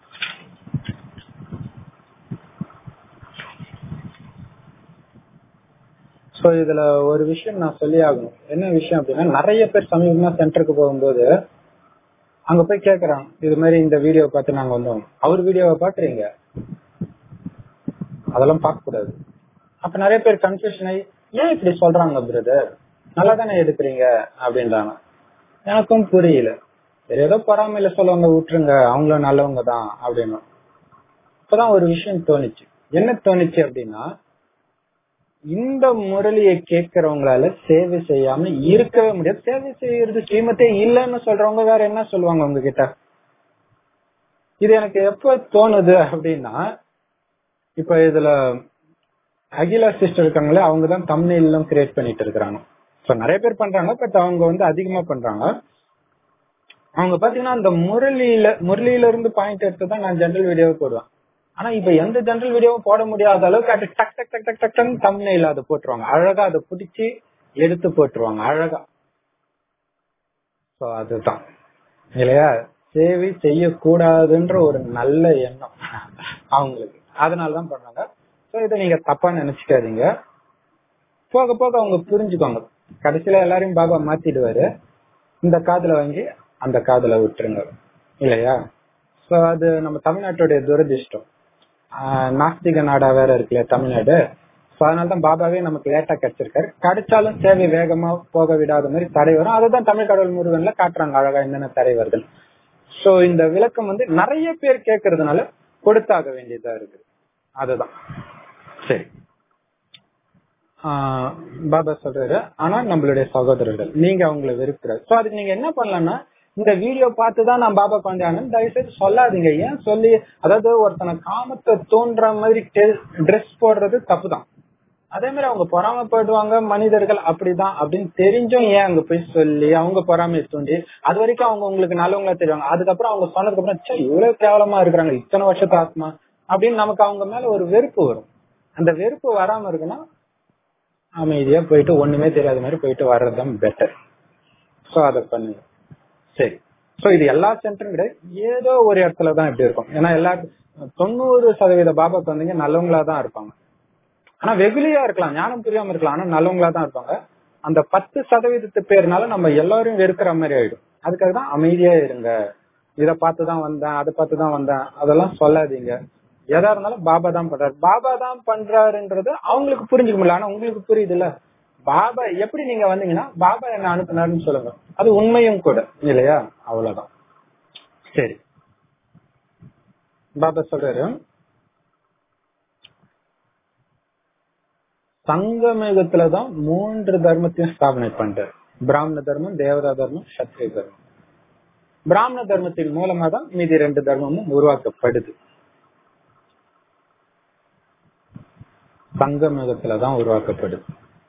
சோ இதுல ஒரு விஷயம் நான் சொல்லி ஆகணும் என்ன விஷயம் அப்படின்னா நிறைய பேர் சமீபமா சென்டருக்கு போகும்போது அங்க போய் கேக்குறான் இது மாதிரி இந்த வீடியோ பார்த்து நாங்க வந்தோம் அவர் வீடியோவை பாக்குறீங்க அதெல்லாம் பார்க்க கூடாது அப்ப நிறைய பேர் கன்ஃபியூஷன் ஆகி ஏன் இப்படி சொல்றாங்க பிரதர் நல்லா தானே எடுக்கிறீங்க அப்படின்றாங்க எனக்கும் புரியல சரி ஏதோ பொறாமையில சொல்லுவாங்க விட்டுருங்க அவங்களும் நல்லவங்க தான் அப்படின்னு இப்பதான் ஒரு விஷயம் தோணுச்சு என்ன தோணுச்சு அப்படின்னா இந்த முரளியை கேட்கறவங்களால சேவை செய்யாம இருக்கவே முடியாது சேவை செய்யறது ஸ்ரீமத்தே இல்லைன்னு சொல்றவங்க வேற என்ன சொல்லுவாங்க உங்ககிட்ட இது எனக்கு எப்ப தோணுது அப்படின்னா இப்ப இதுல அகிலா சிஸ்டர் இருக்காங்களே அவங்க தான் தமிழ்லாம் கிரியேட் பண்ணிட்டு இருக்கிறாங்க சோ நிறைய பேர் பண்றாங்க பட் அவங்க வந்து அதிகமா பண்றாங்க அவங்க பாத்தீங்கன்னா அந்த முரளியில முரளியில இருந்து பாயிண்ட் எடுத்து தான் நான் ஜென்ரல் வீடியோவை போடுவேன் ஆனா இப்ப எந்த ஜென்ரல் வீடியோவும் போட முடியாத அளவுக்கு அது டக் டக் டக் டக் டக் டக் தமிழ்ல அதை போட்டுருவாங்க அழகா அதை பிடிச்சி எடுத்து போட்டுருவாங்க அழகா சோ அதுதான் இல்லையா சேவை செய்யக்கூடாதுன்ற ஒரு நல்ல எண்ணம் அவங்களுக்கு அதனாலதான் பண்றாங்க சோ இதை நீங்க தப்பா நினைச்சுக்காதீங்க போக போக அவங்க புரிஞ்சுக்கோங்க கடைசியில எல்லாரையும் பாபா மாத்திடுவாரு இந்த காதுல வாங்கி அந்த காதுல விட்டுருங்க இல்லையா சோ அது நம்ம தமிழ்நாட்டுடைய துரதிர்ஷ்டம் ஆஹ் நாஸ்திக நாடா வேற இருக்குல்ல தமிழ்நாடு சோ அதனாலதான் பாபாவே நமக்கு லேட்டா கிடைச்சிருக்காரு கிடைச்சாலும் சேவை வேகமா போக விடாத மாதிரி தடை வரும் அதுதான் தமிழ் கடவுள் முருகன்ல காட்டுறாங்க அழகா என்னென்ன தடை வருது சோ இந்த விளக்கம் வந்து நிறைய பேர் கேட்கறதுனால கொடுத்தாக வேண்டியதா இருக்கு அதுதான் சரி ஆஹ் பாபா சொல்றாரு ஆனா நம்மளுடைய சகோதரர்கள் நீங்க அவங்களை வெறுக்கிறாரு சோ அதுக்கு நீங்க என்ன பண்ணலாம்னா இந்த வீடியோ பார்த்துதான் நான் பாபா வந்தேன் தயவு செய்து சொல்லாதீங்க ஏன் சொல்லி அதாவது ஒருத்தனை காமத்தை தோன்ற மாதிரி ட்ரெஸ் போடுறது தப்புதான் அதே மாதிரி அவங்க பொறாமப்படுவாங்க மனிதர்கள் அப்படிதான் அப்படின்னு தெரிஞ்சும் ஏன் அங்க போய் சொல்லி அவங்க பொறாமையை தூண்டி அது வரைக்கும் அவங்க உங்களுக்கு நல்லவங்களா தெரிவாங்க அதுக்கப்புறம் அவங்க சொன்னதுக்கு அப்புறம் "ச்சே, இவ்வளவு கேவலமா இருக்கிறாங்க இத்தனை வருஷத்து ஆத்மா அப்படின்னு நமக்கு அவங்க மேல ஒரு வெறுப்பு வரும் அந்த வெறுப்பு வராம இருக்குன்னா அமைதியா போயிட்டு ஒண்ணுமே தெரியாத மாதிரி போயிட்டு வர்றதுதான் பெட்டர் சோ அதை பண்ணுங்க சரி சோ இது எல்லா சென்டரும் கிடையாது ஏதோ ஒரு இடத்துல தான் இப்படி இருக்கும் ஏன்னா எல்லா தொண்ணூறு சதவீத பாபா குழந்தைங்க நல்லவங்களா தான் இருப்பாங்க ஆனா வெகுலியா இருக்கலாம் ஞானம் புரியாம இருக்கலாம் ஆனா நல்லவங்களா தான் இருப்பாங்க அந்த பத்து சதவீதத்து பேர்னால நம்ம எல்லாரும் வெறுக்கிற மாதிரி ஆயிடும் அதுக்காக தான் அமைதியா இருங்க இத பார்த்துதான் வந்தேன் அதை பார்த்துதான் வந்தேன் அதெல்லாம் சொல்லாதீங்க எதா இருந்தாலும் பாபா தான் பண்றாரு பாபா தான் பண்றாருன்றது அவங்களுக்கு புரிஞ்சுக்க முடியல ஆனா உங்களுக்கு புரியுது இல்ல பாபா எப்படி நீங்க வந்தீங்கன்னா பாபா என்ன அனுப்புனாருன்னு சொல்லுங்க அது உண்மையும் கூட இல்லையா அவ்வளவுதான் சரி பாபா சொல்றாரு சங்கமேகத்துலதான் மூன்று தர்மத்தையும் ஸ்தாபனை பண்றாரு பிராமண தர்மம் தேவதா தர்மம் சத்திரிய தர்மம் பிராமண தர்மத்தின் மூலமா தான் மீதி ரெண்டு தர்மமும் உருவாக்கப்படுது சங்கமேகத்துலதான் உருவாக்கப்படுது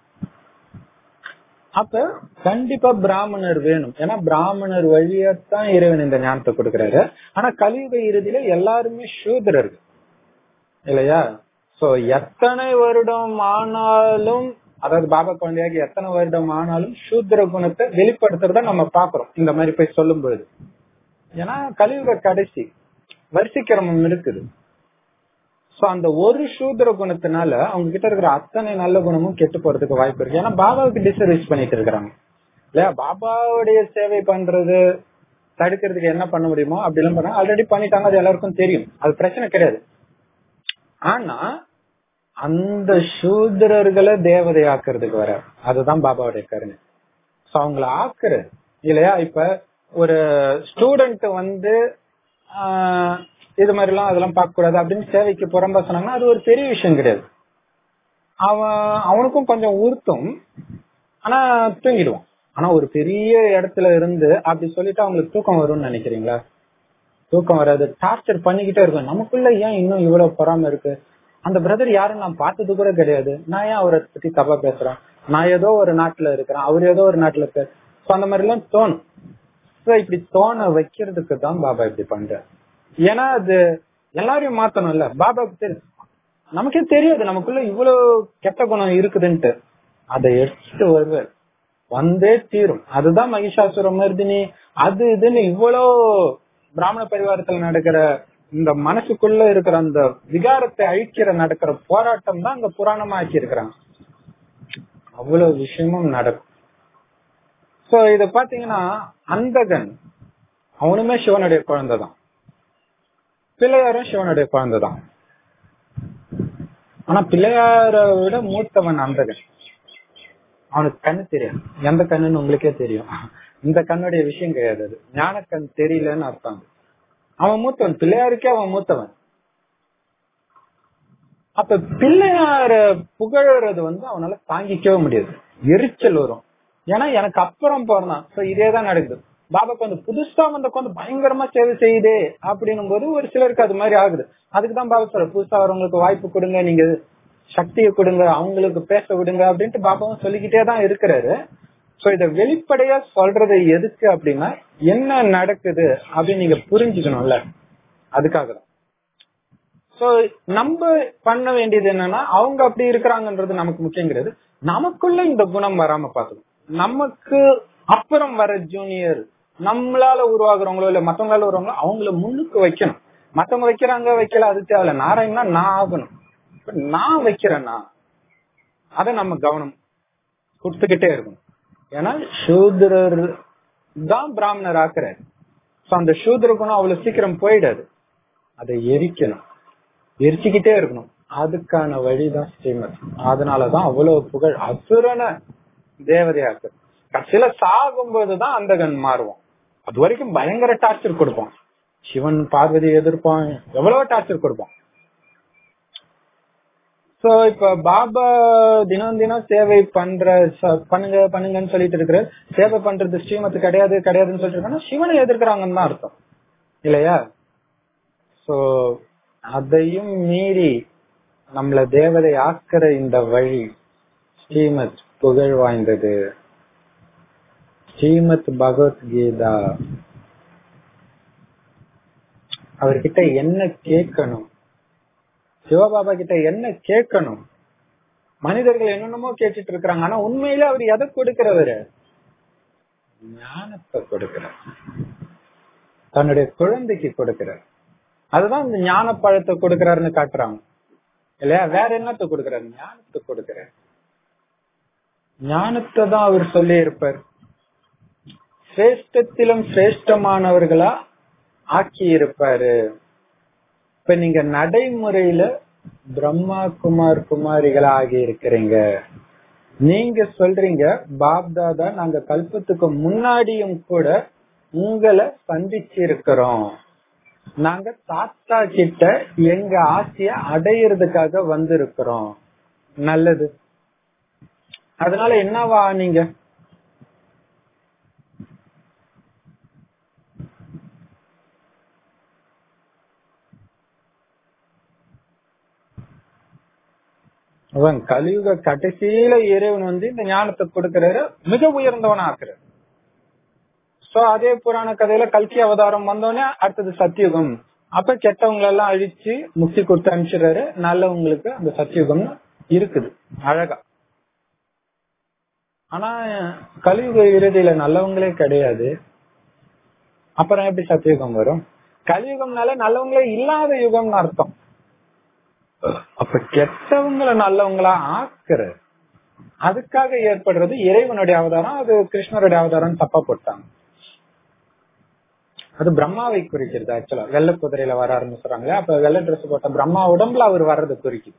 அப்ப கண்டிப்பா பிராமணர் வேணும் ஏன்னா பிராமணர் வழியாத்தான் இறைவன் இந்த ஞானத்தை கொடுக்கிறாரு ஆனா கலியுக இறுதியில எல்லாருமே சூதரர்கள் இல்லையா சோ எத்தனை வருடம் ஆனாலும் அதாவது பாபா குழந்தையாகி எத்தனை வருடம் ஆனாலும் சூத்திர குணத்தை வெளிப்படுத்துறத நம்ம பாக்குறோம் இந்த மாதிரி போய் சொல்லும் பொழுது ஏன்னா கலியுக கடைசி வரிசைக்கிரமம் இருக்குது சோ அந்த ஒரு சூத்திர குணத்தினால அவங்க கிட்ட இருக்கிற அத்தனை நல்ல குணமும் கெட்டு போறதுக்கு வாய்ப்பு இருக்கு ஏன்னா பாபாவுக்கு டிசர்வீஸ் பண்ணிட்டு இருக்கிறாங்க இல்லையா பாபாவுடைய சேவை பண்றது தடுக்கிறதுக்கு என்ன பண்ண முடியுமோ அப்படி எல்லாம் பண்ண ஆல்ரெடி பண்ணிட்டாங்க அது எல்லாருக்கும் தெரியும் அது பிரச்சனை கிடையாது ஆனா அந்த சூத்திரர்களை தேவதை ஆக்குறதுக்கு வர அதுதான் பாபாவுடைய கருணை சோ அவங்கள ஆக்குறது இல்லையா இப்ப ஒரு ஸ்டூடெண்ட் வந்து ஆஹ் இது மாதிரி எல்லாம் அதெல்லாம் பார்க்க கூடாது அப்படின்னு சேவைக்கு புறம்பா சொன்னாங்கன்னா அது ஒரு பெரிய விஷயம் கிடையாது அவன் அவனுக்கும் கொஞ்சம் உறுத்தும் ஆனா தூங்கிடுவான் ஆனா ஒரு பெரிய இடத்துல இருந்து அப்படி சொல்லிட்டு அவங்களுக்கு தூக்கம் வரும்னு நினைக்கிறீங்களா தூக்கம் வராது டார்ச்சர் பண்ணிக்கிட்டே இருக்கும் நமக்குள்ள ஏன் இன்னும் இவ்வளவு பொறாம இருக்கு அந்த பிரதர் யாரும் நான் பார்த்தது கூட கிடையாது நான் ஏன் அவரை பத்தி தப்பா பேசுறேன் நான் ஏதோ ஒரு நாட்டுல இருக்கிறேன் அவர் ஏதோ ஒரு நாட்டுல இருக்காரு So, அந்த மாதிரி எல்லாம் தோணும் So, இப்படி தோண வைக்கிறதுக்கு தான் பாபா இப்படி பண்ற ஏன்னா அது எல்லாரையும் மாத்தணும்ல பாபாவுக்கு தெரியும் நமக்கே தெரியாது நமக்குள்ள இவ்வளவு கெட்ட குணம் இருக்குதுன்ட்டு அதை எடுத்துட்டு வருவார் வந்தே தீரும் அதுதான் மகிஷாசுர மர்தினி அது இதுன்னு இவ்வளோ பிராமண பரிவாரத்துல நடக்கிற இந்த மனசுக்குள்ள இருக்கிற அந்த விகாரத்தை அழிக்கிற நடக்கிற போராட்டம் தான் அங்க புராணமா ஆக்கி இருக்கிறாங்க அவ்வளவு விஷயமும் நடக்கும் சோ இத பாத்தீங்கன்னா அந்தகன் அவனுமே சிவனுடைய குழந்தை தான் பிள்ளையாரும் சிவனுடைய குழந்தை தான் ஆனா பிள்ளையார விட மூத்தவன் அந்தகன் அவனுக்கு கண்ணு தெரியும் எந்த கண்ணுன்னு உங்களுக்கே தெரியும் இந்த கண்ணுடைய விஷயம் கிடையாது அது ஞான கண் தெரியலன்னு அர்த்தம் அது. அவன் மூத்தவன் பிள்ளையாருக்கே அவன் மூத்தவன் அப்ப பிள்ளையார புகழறது வந்து அவனால தாங்கிக்கவே முடியாது எரிச்சல் வரும் ஏன்னா எனக்கு அப்புறம் பிறந்தான் சோ இதேதான் நடக்குது பாபாக்கு வந்து புதுசா வந்த வந்து பயங்கரமா சேவை செய்யுதே அப்படின்னும் போது ஒரு சிலருக்கு அது மாதிரி ஆகுது அதுக்குதான் பாபா சொல்ற புதுசா வரவங்களுக்கு வாய்ப்பு கொடுங்க நீங்க சக்தியை கொடுங்க அவங்களுக்கு பேச விடுங்க அப்படின்ட்டு பாபாவும் சொல்லிக்கிட்டே தான் இருக்கிறாரு சோ இத வெளிப்படையா சொல்றது எதுக்கு அப்படின்னா என்ன நடக்குது அப்படின்னு நீங்க புரிஞ்சுக்கணும்ல அதுக்காக தான் சோ நம்ம பண்ண வேண்டியது என்னன்னா அவங்க அப்படி இருக்கிறாங்கன்றது நமக்கு முக்கியம் கிடையாது நமக்குள்ள இந்த குணம் வராம பாத்துக்கணும் நமக்கு அப்புறம் வர ஜூனியர் நம்மளால உருவாகுறவங்களோ இல்ல மத்தவங்களால உருவாங்களோ அவங்கள முன்னுக்கு வைக்கணும் மத்தவங்க வைக்கிறாங்க வைக்கல அது தேவையில்ல நாராயணா நான் ஆகணும் இப்ப நான் வைக்கிறேன்னா அத நம்ம கவனம் கொடுத்துக்கிட்டே இருக்கணும் ஏன்னா சூத்ரர் தான் பிராமணர் ஆக்குறாரு சோ அந்த சூத்ர குணம் அவ்வளவு சீக்கிரம் போயிடாது அதை எரிக்கணும் எரிச்சுக்கிட்டே இருக்கணும் அதுக்கான வழிதான் ஸ்ரீமத் அதனாலதான் அவ்வளவு புகழ் அசுரன தேவதையாக்கு கடைசியில சாகும்போதுதான் அந்தகன் மாறுவான் அது வரைக்கும் பயங்கர டார்ச்சர் கொடுப்பான் சிவன் பார்வதி எதிர்ப்பான் எவ்வளவு டார்ச்சர் கொடுப்பான் சோ இப்ப பாபா தினம் தினம் சேவை பண்ற ச- பண்ணுங்க பண்ணுங்கன்னு சொல்லிட்டு இருக்கிற சேவை பண்றது ஸ்ரீமத்து கிடையாது கிடையாதுன்னு சொல்லிட்டு இருக்காங்கன்னா சிவனை எதிர்க்கிறாங்கன்னு தான் அர்த்தம் இல்லையா சோ அதையும் மீறி நம்மள தேவதை ஆக்கிற இந்த வழி ஸ்ரீமத் புகழ் வாய்ந்தது ஸ்ரீமத் பகவத்கீதா அவர்கிட்ட என்ன கேட்கணும் சிவபாபா கிட்ட என்ன கேட்கணும் மனிதர்கள் என்னென்னமோ கேட்டுட்டு இருக்கிறாங்க ஆனா உண்மையில அவர் எதை கொடுக்கிறவரு ஞானத்தை கொடுக்கிறார் தன்னுடைய குழந்தைக்கு கொடுக்கிறார் அதுதான் இந்த ஞான பழத்தை கொடுக்கிறாருன்னு காட்டுறாங்க இல்லையா வேற என்னத்தை கொடுக்கிறாரு ஞானத்தை கொடுக்கிறார் ஞானத்தை தான் அவர் சொல்லி இருப்பார் சிரேஷ்டத்திலும் சிரேஷ்டமானவர்களா ஆக்கி இருப்பாரு இப்ப நீங்க நடைமுறையில பிரம்மா குமார் குமாரிகளா ஆகி இருக்கிறீங்க நீங்க சொல்றீங்க பாப்தாதா நாங்க கல்பத்துக்கு முன்னாடியும் கூட உங்களை சந்திச்சு இருக்கிறோம் நாங்க தாத்தா கிட்ட எங்க ஆசைய அடையிறதுக்காக வந்திருக்கிறோம் நல்லது அதனால என்னவா நீங்க அவன் கலியுக கடைசியில இறைவன் வந்து இந்த ஞானத்தை கொடுக்கிறாரு மிக உயர்ந்தவனா ஆக்குறாரு சோ அதே புராண கதையில கல்கி அவதாரம் வந்தோடனே அடுத்தது சத்தியுகம் அப்ப கெட்டவங்க எல்லாம் அழிச்சு முக்தி கொடுத்து அனுப்பிச்சிடுறாரு நல்லவங்களுக்கு அந்த சத்தியுகம் இருக்குது அழகா ஆனா கலியுக இறுதியில நல்லவங்களே கிடையாது அப்புறம் எப்படி சத்தியுகம் வரும் கலியுகம்னால நல்லவங்களே இல்லாத யுகம்னு அர்த்தம் அப்ப கெட்டவங்களை நல்லவங்களா ஆக்குற அதுக்காக ஏற்படுறது இறைவனுடைய அவதாரம் அது கிருஷ்ணருடைய அவதாரம் தப்பா போட்டாங்க அது பிரம்மாவை குறிக்கிறது ஆக்சுவலா வெள்ளை குதிரையில வராருன்னு சொல்றாங்களே அப்ப வெள்ளை ட்ரெஸ் போட்ட பிரம்மா உடம்புல அவர் வர்றது குறிக்குது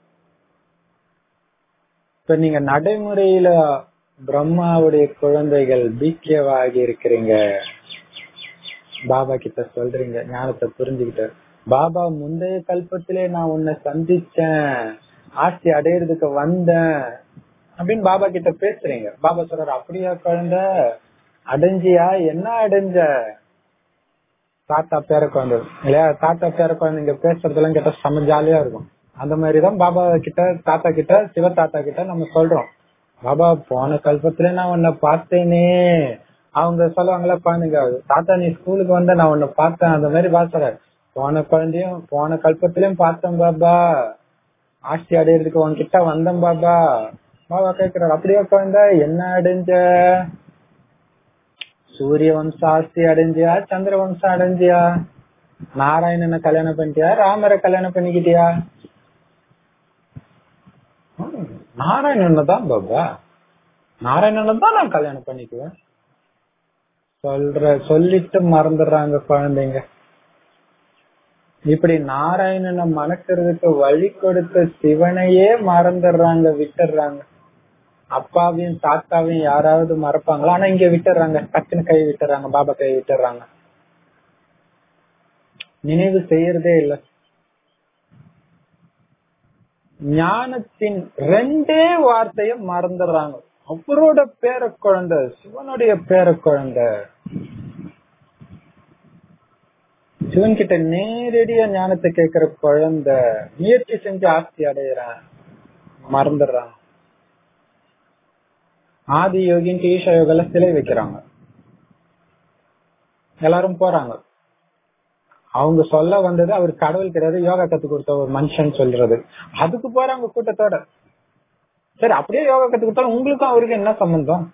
இப்ப நீங்க நடைமுறையில பிரம்மாவுடைய குழந்தைகள் பீக்கியவாகி இருக்கிறீங்க பாபா கிட்ட சொல்றீங்க ஞானத்தை புரிஞ்சுக்கிட்டு பாபா முந்தைய கல்பத்திலே நான் உன்னை சந்திச்சேன் ஆட்சி அடையிறதுக்கு வந்தேன் அப்படின்னு பாபா கிட்ட பேசுறீங்க பாபா சொல்றாரு அப்படியா குழந்தை அடைஞ்சியா என்ன அடைஞ்ச தாத்தா பேர குழந்தை இல்லையா தாத்தா பேர குழந்தைங்க பேசுறதெல்லாம் கேட்டா செம்ம ஜாலியா இருக்கும் அந்த மாதிரிதான் பாபா கிட்ட தாத்தா கிட்ட சிவ தாத்தா கிட்ட நம்ம சொல்றோம் பாபா போன கல்பத்துல நான் உன்னை பார்த்தேனே அவங்க சொல்லுவாங்களா குழந்தைங்க தாத்தா நீ ஸ்கூலுக்கு வந்த நான் உன்னை பார்த்தேன் அந்த மாதிரி பாசுறாரு போன குழந்தையும் போன கல்பத்திலயும் பார்த்தேன் பாபா ஆட்சி அடையிறதுக்கு உன்கிட்ட வந்தேன் பாபா பாபா கேக்குறாரு அப்படியே குழந்தை என்ன அடைஞ்ச சூரிய வம்சம் ஆஸ்தி அடைஞ்சியா சந்திர வம்சம் அடைஞ்சியா நாராயணனை கல்யாணம் பண்ணிட்டியா ராமரை கல்யாணம் பண்ணிக்கிட்டியா ஹம், நாராயணனை தான் பாபா நாராயணனை தான் நான் கல்யாணம் பண்ணிக்குவேன் சொல்ற சொல்லிட்டு மறந்துடுறாங்க குழந்தைங்க இப்படி நாராயணனை மணக்கிறதுக்கு வழி கொடுத்த சிவனையே மறந்துடுறாங்க விட்டுடுறாங்க அப்பாவையும் தாத்தாவையும் யாராவது மறப்பாங்களா ஆனா இங்க விட்டுறாங்க டக்குன்னு கை விட்டுறாங்க பாபா கை விட்டுறாங்க நினைவு செய்யறதே இல்ல ஞானத்தின் ரெண்டே வார்த்தைய மறந்துடுறாங்க அவரோட பேர குழந்தை சிவனுடைய பேர குழந்தை சிவன் கிட்ட நேரடியா ஞானத்தை கேட்கிற குழந்தை முயற்சி செஞ்சு ஆஸ்தி அடையிறான் மறந்துடுறான் ஆதி யோகின் ஈஷா யோகால சிலை வைக்கிறாங்க எல்லாரும் போறாங்க அவங்க சொல்ல வந்தது அவர் கடவுள் கிடையாது யோகா கத்து கொடுத்த ஒரு மனுஷன் சொல்றது அதுக்கு போறாங்க கூட்டத்தோட சரி அப்படியே யோகா கத்து கொடுத்தாலும் உங்களுக்கும் அவருக்கு என்ன சம்பந்தம்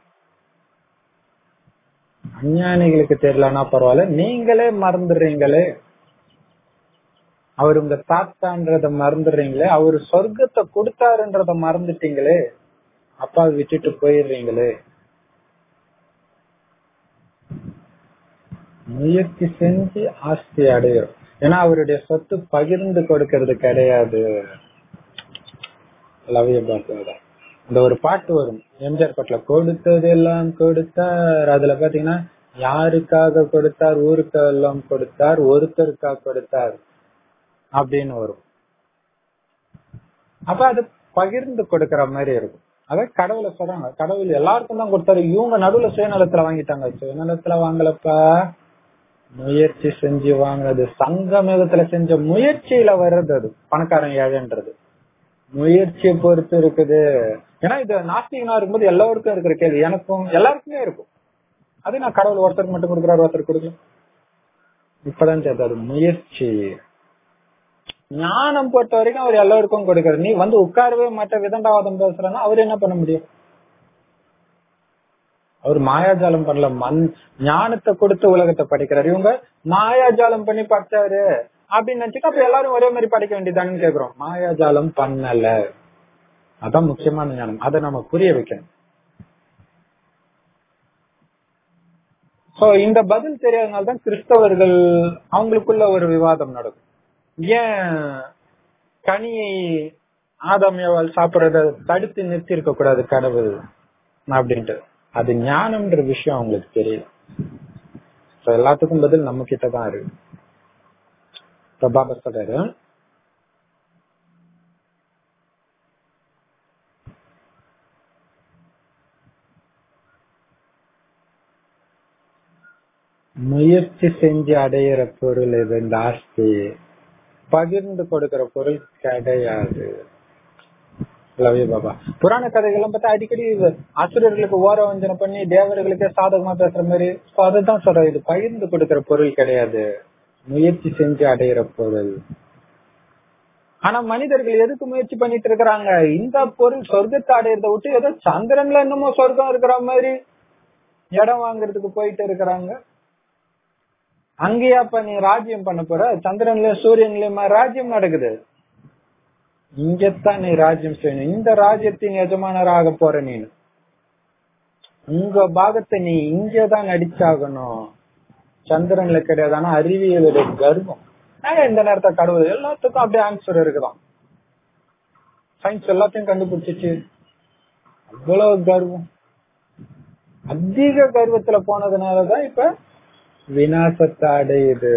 அஞ்ஞானிகளுக்கு தெரியலன்னா பரவாயில்ல நீங்களே மறந்துடுறீங்களே அவர் உங்க தாத்தான்றத மறந்துடுறீங்களே அவர் சொர்க்கத்தை கொடுத்தாருன்றத மறந்துட்டீங்களே அப்பா விட்டுட்டு போயிடுறீங்களே முயற்சி செஞ்சு ஆஸ்தி அடையும் ஏன்னா அவருடைய சொத்து பகிர்ந்து கொடுக்கறது கிடையாது லவ்ய பாத்தோட இந்த ஒரு பாட்டு வரும் எம்ஜிஆர் பாட்டுல கொடுத்தது எல்லாம் கொடுத்தார் அதுல பாத்தீங்கன்னா யாருக்காக கொடுத்தார் ஊருக்கு எல்லாம் கொடுத்தார் ஒருத்தருக்காக கொடுத்தார் அப்படின்னு வரும் அப்ப அது பகிர்ந்து கொடுக்கற மாதிரி இருக்கும் அதான் கடவுளை சொல்றாங்க கடவுள் எல்லாருக்கும் தான் கொடுத்தாரு இவங்க நடுவுல சுயநலத்துல வாங்கிட்டாங்க சுயநலத்துல வாங்கலப்பா முயற்சி செஞ்சு வாங்குறது சங்கமேகத்துல செஞ்ச முயற்சியில வர்றது அது பணக்காரன் ஏழைன்றது முயற்சியை பொறுத்து இருக்குது ஏன்னா இது நாஸ்திகனா இருக்கும்போது எல்லாருக்கும் இருக்கிற கேள்வி எனக்கும் எல்லாருக்குமே இருக்கும் அது நான் கடவுள் ஒருத்தருக்கு மட்டும் கொடுக்குறாரு ஒருத்தர் கொடுக்கல இப்பதான் சேர்த்து அது முயற்சி ஞானம் பொறுத்த வரைக்கும் அவர் எல்லாருக்கும் கொடுக்கறாரு நீ வந்து உட்காரவே மாட்ட விதண்டாவாதம் பேசுறன்னா அவர் என்ன பண்ண முடியும் அவர் மாயாஜாலம் பண்ணல மண் ஞானத்தை கொடுத்து உலகத்தை படிக்கிறாரு இவங்க மாயாஜாலம் பண்ணி படிச்சாரு அப்படின்னு நினைச்சுட்டு அப்ப எல்லாரும் ஒரே மாதிரி படிக்க வேண்டியதானு கேக்குறோம் மாயாஜாலம் பண்ணல அதான் முக்கியமான ஞானம் அதை நம்ம புரிய வைக்கணும் சோ இந்த பதில் தெரியாதனால தான் கிறிஸ்தவர்கள் அவங்களுக்குள்ள ஒரு விவாதம் நடக்கும் ஏன் கனியை ஆதாமியாவால் சாப்பிடறத தடுத்து நிறுத்தி இருக்க கூடாது கடவுள் அப்படின்ட்டு அது ஞானம்ன்ற விஷயம் அவங்களுக்கு தெரியல So, எல்லாத்துக்கும் பதில் நம்ம கிட்ட தான் இருக்கு இப்ப பாபா சொல்றாரு முயற்சி செஞ்சு அடையிற பொருள் இது இந்த ஆஸ்தி பகிர்ந்து கொடுக்கிற பொருள் கிடையாது லவ்ய பாபா புராண கதைகள்லாம் பார்த்தா அடிக்கடி இது அசுரர்களுக்கு ஓர வஞ்சனை பண்ணி தேவர்களுக்கே சாதகமா பேசுற மாதிரி So அதுதான் சொல்றேன் இது பகிர்ந்து கொடுக்கிற பொருள் கிடையாது முயற்சி செஞ்சு அடையிற பொருள் ஆனா மனிதர்கள் எதுக்கு முயற்சி பண்ணிட்டு இருக்கிறாங்க இந்த பொருள் சொர்க்கத்தை அடையிறத விட்டு ஏதோ சந்திரன்ல என்னமோ சொர்க்கம் இருக்கிற மாதிரி இடம் வாங்குறதுக்கு போயிட்டு இருக்கிறாங்க அங்கேயாப்ப நீ ராஜ்யம் பண்ண போற சந்திரன்ல சூரியன்லயுமா ராஜ்யம் நடக்குது இங்கத்தான் நீ ராஜ்யம் செய்யணும் இந்த ராஜ்யத்தின் எஜமானராக போற நீ உங்க பாகத்தை நீ இங்கதான் நடிச்சாகணும் சந்திரன்ல கிடையாது ஆனா அறிவியலுடைய கர்வம் ஏன் இந்த நேரத்தை கடவுள் எல்லாத்துக்கும் அப்படியே ஆன்சர் இருக்குதான் சயின்ஸ் எல்லாத்தையும் கண்டுபிடிச்சிச்சு அவ்வளவு கர்வம் அதிக கர்வத்துல போனதுனாலதான் இப்ப விநாசத்தை அடையுது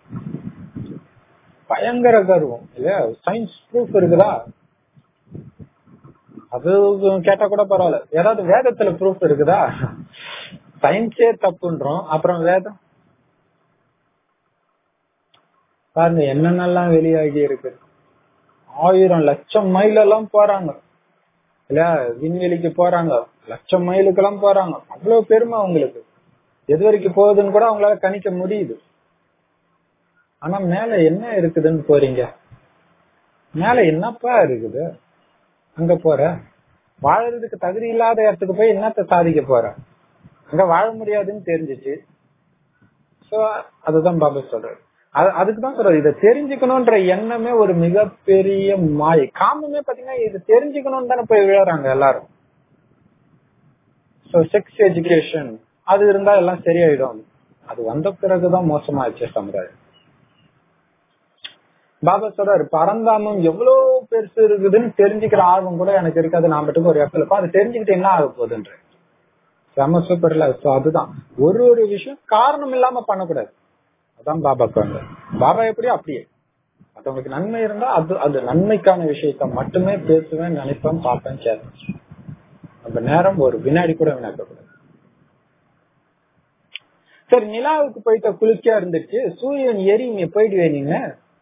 பயங்கர கர்வம் இல்லையா சயின்ஸ் ப்ரூஃப் இருக்குதா அது கேட்டா கூட பரவாயில்ல ஏதாவது வேதத்துல ப்ரூஃப் இருக்குதா சயின்ஸே தப்புன்றோம் அப்புறம் வேதம் பாருங்க என்னென்னலாம் வெளியாகி இருக்கு ஆயிரம் லட்சம் மைல் எல்லாம் போறாங்க இல்ல விண்வெளிக்கு போறாங்க லட்சம் மைலுக்கு எல்லாம் போறாங்க அவ்வளவு பெருமை அவங்களுக்கு எது வரைக்கும் போகுதுன்னு கூட அவங்களால கணிக்க முடியுது ஆனா மேல என்ன இருக்குதுன்னு போறீங்க மேல என்னப்பா இருக்குது அங்க போற வாழறதுக்கு தகுதி இல்லாத இடத்துக்கு போய் என்னத்த சாதிக்க போற அங்க வாழ முடியாதுன்னு தெரிஞ்சிச்சு சோ அதுதான் பாபா சொல்றாரு அதுக்குதான் சொல்றது இதை தெரிஞ்சுக்கணும்ன்ற எண்ணமே ஒரு மிகப்பெரிய மாயை காமமே பாத்தீங்கன்னா இது தெரிஞ்சுக்கணும்னு தானே போய் விழுறாங்க எல்லாரும் சோ செக்ஸ் எஜுகேஷன் அது இருந்தா எல்லாம் சரியாயிடும் அது வந்த பிறகுதான் மோசமாச்சு சமுதாயம் பாபா சொல்றாரு பரந்தாமம் எவ்வளவு பெருசு இருக்குதுன்னு தெரிஞ்சுக்கிற ஆர்வம் கூட எனக்கு இருக்காது நான் மட்டும் ஒரு இடத்துல அது தெரிஞ்சுக்கிட்டு என்ன ஆக போகுதுன்ற செம சூப்பர்ல சோ அதுதான் ஒரு ஒரு விஷயம் காரணம் இல்லாம பண்ணக்கூடாது அதான் பாபா சொன்ன பாபா எப்படியோ அப்படியே மத்தவங்களுக்கு நன்மை இருந்தா அது அது நன்மைக்கான விஷயத்த மட்டுமே பேசுவேன் நினைப்பேன் பார்ப்பேன் கேட்பேன் அந்த நேரம் ஒரு வினாடி கூட வினாக்கக்கூடாது சரி நிலாவுக்கு போயிட்ட குளிர்ச்சியா இருந்துச்சு சூரியன் எரியுமே போயிடுவே நீங்க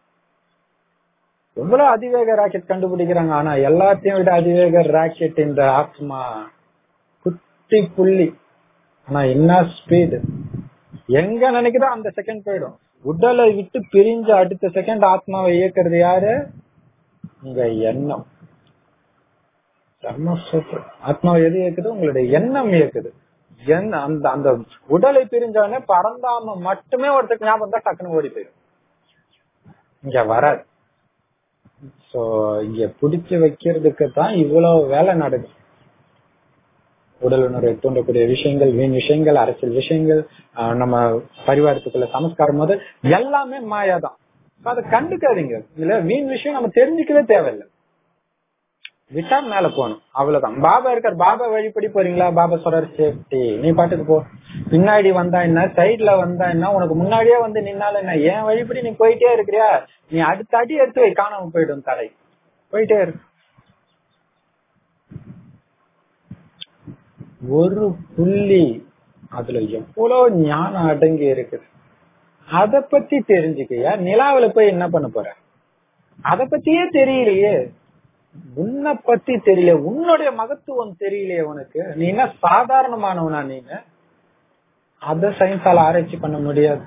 எவ்வளவு அதிவேக ராக்கெட் கண்டுபிடிக்கிறாங்க ஆனா எல்லாத்தையும் விட அதிவேக ராக்கெட் இந்த ஆத்மா குட்டி புள்ளி ஆனா என்ன ஸ்பீடு எங்க நினைக்குதோ அந்த செகண்ட் போயிடும் உடலை விட்டு பிரிஞ்ச அடுத்த செகண்ட் ஆத்மாவை இயக்குறது யாரு உங்க எண்ணம் செம்ம சூப்பர் ஆத்மாவை எது இயக்குது உங்களுடைய எண்ணம் இயக்குது என் அந்த அந்த உடலை பிரிஞ்சவனே பறந்தாம மட்டுமே ஒருத்தருக்கு ஞாபகம் தான் டக்குன்னு ஓடி போயிடும் இங்க வராது சோ இங்க புடிச்சு வைக்கிறதுக்கு தான் இவ்வளவு வேலை நடக்குது உடல் உணர்வை தூண்டக்கூடிய விஷயங்கள் வீண் விஷயங்கள் அரசியல் விஷயங்கள் ஆஹ் நம்ம பரிவாரத்துக்குள்ள சமஸ்காரம் முதல் எல்லாமே மாயாதான் அதை கண்டுக்காதீங்க இதுல வீண் விஷயம் நம்ம தெரிஞ்சுக்கவே தேவையில்லை விட்டா மேல போகணும் அவ்வளவுதான் பாபா இருக்கார் பாபா வழிபடி போறீங்களா பாபா சொல்றாரு சேஃப்டி நீ பாட்டுக்கு போ பின்னாடி வந்தா என்ன சைட்ல வந்தா என்ன உனக்கு முன்னாடியே வந்து நின்னால என்ன என் வழிபடி நீ போயிட்டே இருக்கிறியா நீ அடுத்த அடி எடுத்து வை காணாம போயிடும் தடை போயிட்டே இரு ஒரு புள்ளி அதுல எவ்வளவு ஞானம் அடங்கி இருக்குது அத பத்தி தெரிஞ்சுக்கையா நிலாவில போய் என்ன பண்ண போற அத பத்தியே தெரியலையே உன்னை பத்தி தெரியல உன்னுடைய மகத்துவம் தெரியலையே உனக்கு நீ என்ன சாதாரணமானவனா நீங்க அத சயின்ஸால ஆராய்ச்சி பண்ண முடியாது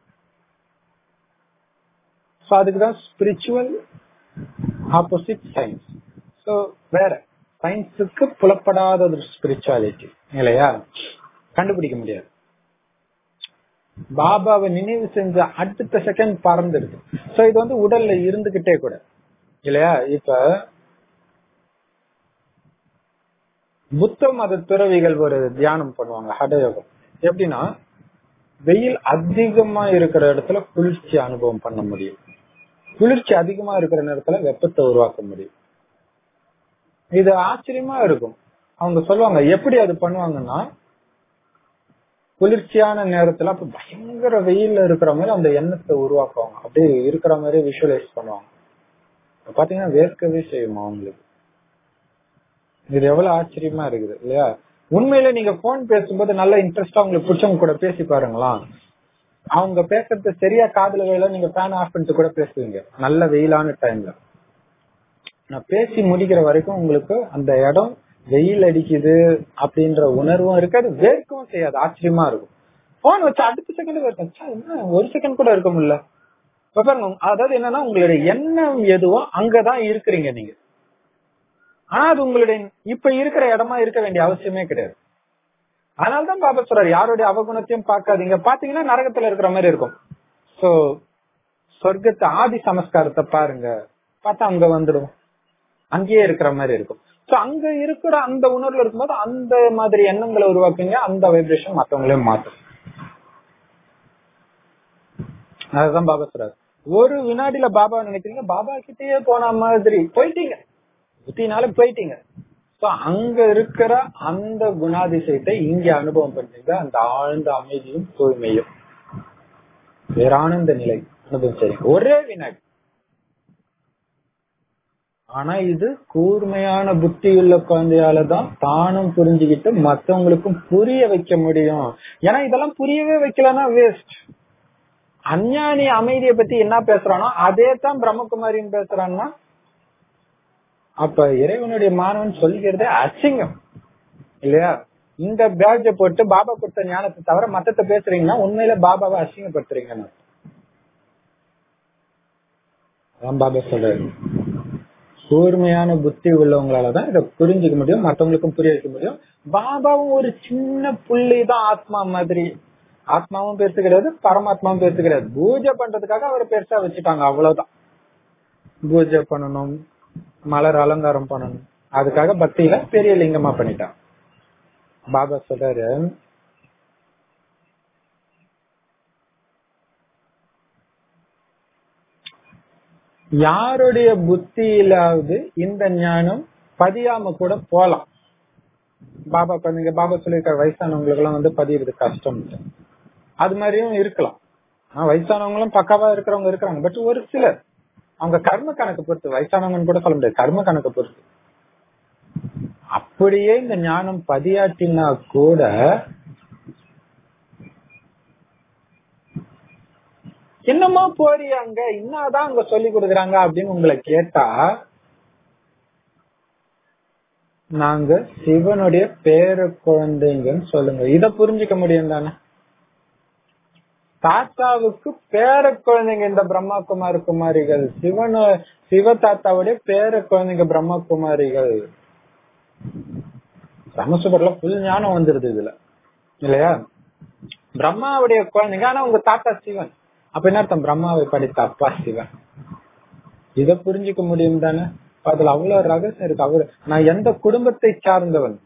சோ அதுக்குதான் ஸ்பிரிச்சுவல் ஆப்போசிட் சயின்ஸ் சோ வேற சயின்ஸுக்கு புலப்படாத ஒரு ஸ்பிரிச்சுவாலிட்டி இல்லையா கண்டுபிடிக்க முடியாது பாபாவை நினைவு செஞ்ச அடுத்த செகண்ட் பறந்துடுது சோ இது வந்து உடல்ல இருந்துகிட்டே கூட இல்லையா இப்ப புத்த மத துறவிகள் ஒரு தியானம் பண்ணுவாங்க ஹடயோகம் எப்படின்னா வெயில் அதிகமா இருக்கிற இடத்துல குளிர்ச்சி அனுபவம் பண்ண முடியும் குளிர்ச்சி அதிகமா இருக்கிற நேரத்துல வெப்பத்தை உருவாக்க முடியும் இது ஆச்சரியமா இருக்கும் அவங்க சொல்லுவாங்க எப்படி அது பண்ணுவாங்கன்னா குளிர்ச்சியான நேரத்துல அப்ப பயங்கர வெயில்ல இருக்கிற மாதிரி அந்த எண்ணத்தை உருவாக்குவாங்க அப்படியே இருக்கிற மாதிரி விஷுவலைஸ் பண்ணுவாங்க பாத்தீங்கன்னா வேர்க்கவே செய்யும் அவங்களுக்கு இது எவ்வளவு ஆச்சரியமா இருக்குது இல்லையா உண்மையில நீங்க போன் பேசும்போது நல்ல இன்ட்ரெஸ்டா உங்களுக்கு பிடிச்சவங்க கூட பேசி பாருங்களா அவங்க பேசுறது சரியா காதுல வேலை நீங்க ஃபேன் ஆஃப் பண்ணிட்டு கூட பேசுவீங்க நல்ல வெயிலான டைம்ல நான் பேசி முடிக்கிற வரைக்கும் உங்களுக்கு அந்த இடம் வெயில் அடிக்குது அப்படின்ற உணர்வும் இருக்காது வேர்க்கவும் செய்யாது ஆச்சரியமா இருக்கும் போன் வச்சு அடுத்த செகண்ட் இருக்கும் ஒரு செகண்ட் கூட இருக்க முடியல அதாவது என்னன்னா உங்களுடைய எண்ணம் எதுவோ அங்கதான் இருக்கிறீங்க நீங்க ஆனா அது உங்களுடைய இப்ப இருக்கிற இடமா இருக்க வேண்டிய அவசியமே கிடையாது அதனாலதான் பாபா சொல்றாரு யாருடைய அவகுணத்தையும் பார்க்காதீங்க பாத்தீங்கன்னா நரகத்துல இருக்கிற மாதிரி இருக்கும் சோ சொர்க்கத்தை ஆதி சமஸ்காரத்தை பாருங்க பார்த்தா அங்க வந்துடும் அங்கேயே இருக்கிற மாதிரி இருக்கும் சோ அங்க இருக்கிற அந்த உணர்வுல இருக்கும்போது அந்த மாதிரி எண்ணங்களை உருவாக்குங்க அந்த வைப்ரேஷன் மத்தவங்களையும் மாத்தும் அதுதான் பாபா சொல்றாரு ஒரு வினாடியில பாபா நினைக்கிறீங்க பாபா கிட்டயே போன மாதிரி போயிட்டீங்க புத்தினால போயிட்டீங்க சோ அங்க இருக்கிற அந்த குணாதிசயத்தை இங்க அனுபவம் பண்றீங்க அந்த ஆழ்ந்த அமைதியும் தூய்மையும் பேரானந்த நிலை அனுபவம் செய்றீங்க ஒரே வினாடி ஆனா இது கூர்மையான புத்தி உள்ள குழந்தையால தான் தானும் புரிஞ்சுக்கிட்டு மத்தவங்களுக்கும் புரிய வைக்க முடியும் ஏன்னா இதெல்லாம் புரியவே வைக்கலன்னா வேஸ்ட் அஞ்ஞானி அமைதியை பத்தி என்ன பேசுறானோ அதே தான் பிரம்மகுமாரின்னு பேசுறான்னா அப்ப இறைவனுடைய மாணவன் சொல்கிறதே அசிங்கம் இல்லையா இந்த பேட்ஜ போட்டு பாபா கொடுத்த ஞானத்தை தவிர மத்தத்தை பேசுறீங்கன்னா உண்மையில பாபாவை அசிங்கப்படுத்துறீங்கன்னு அதான் பாபா சொல்றாரு கூர்மையான புத்தி உள்ளவங்களாலதான் இதை புரிஞ்சுக்க முடியும் மத்தவங்களுக்கும் புரிய வைக்க முடியும் பாபாவும் ஒரு சின்ன புள்ளி தான் ஆத்மா மாதிரி ஆத்மாவும் பெருசு கிடையாது பரமாத்மாவும் பெருசு கிடையாது பூஜை பண்றதுக்காக அவரை பெருசா வச்சுட்டாங்க அவ்வளவுதான் பூஜை பண்ணணும் மலர் அலங்காரம் பண்ணணும் அதுக்காக பக்தியில பெரிய லிங்கமா பண்ணிட்டான் பாபா சொல்றாரு யாருடைய புத்தியிலாவது இந்த ஞானம் பதியாம கூட போலாம் பாபா பண்ணுங்க பாபா சொல்லியிருக்காரு வயசானவங்களுக்கு எல்லாம் வந்து பதியறது கஷ்டம் அது மாதிரியும் இருக்கலாம் ஆனா வயசானவங்களும் பக்காவா இருக்கிறவங்க இருக்கிறாங்க பட் ஒரு சிலர் அவங்க கர்ம கணக்கு பொறுத்து வயசானவங்கன்னு கூட சொல்ல முடியாது கர்ம கணக்கு பொறுத்து அப்படியே இந்த ஞானம் பதியாட்டினா கூட என்னமா போறியாங்க இன்னாதான் அங்க சொல்லி கொடுக்குறாங்க அப்படின்னு உங்களை கேட்டா நாங்க சிவனுடைய பேர குழந்தைங்கன்னு சொல்லுங்க இத புரிஞ்சுக்க முடியும் தானே தாத்தாவுக்கு பேர குழந்தைங்க இந்த பிரம்மா குமார் குமாரிகள் சிவனு சிவ தாத்தாவுடைய பேர குழந்தைங்க பிரம்மா குமாரிகள் சமசுபர்ல புல் ஞானம் வந்துருது இதுல இல்லையா பிரம்மாவுடைய குழந்தைங்க ஆனா உங்க தாத்தா சிவன் அப்ப என்ன அர்த்தம் பிரம்மாவை படித்த அப்பா சிவன் இத புரிஞ்சுக்க முடியும் தானே அதுல அவ்வளவு ரகசியம் இருக்கு அவரு நான் எந்த குடும்பத்தை சார்ந்தவன்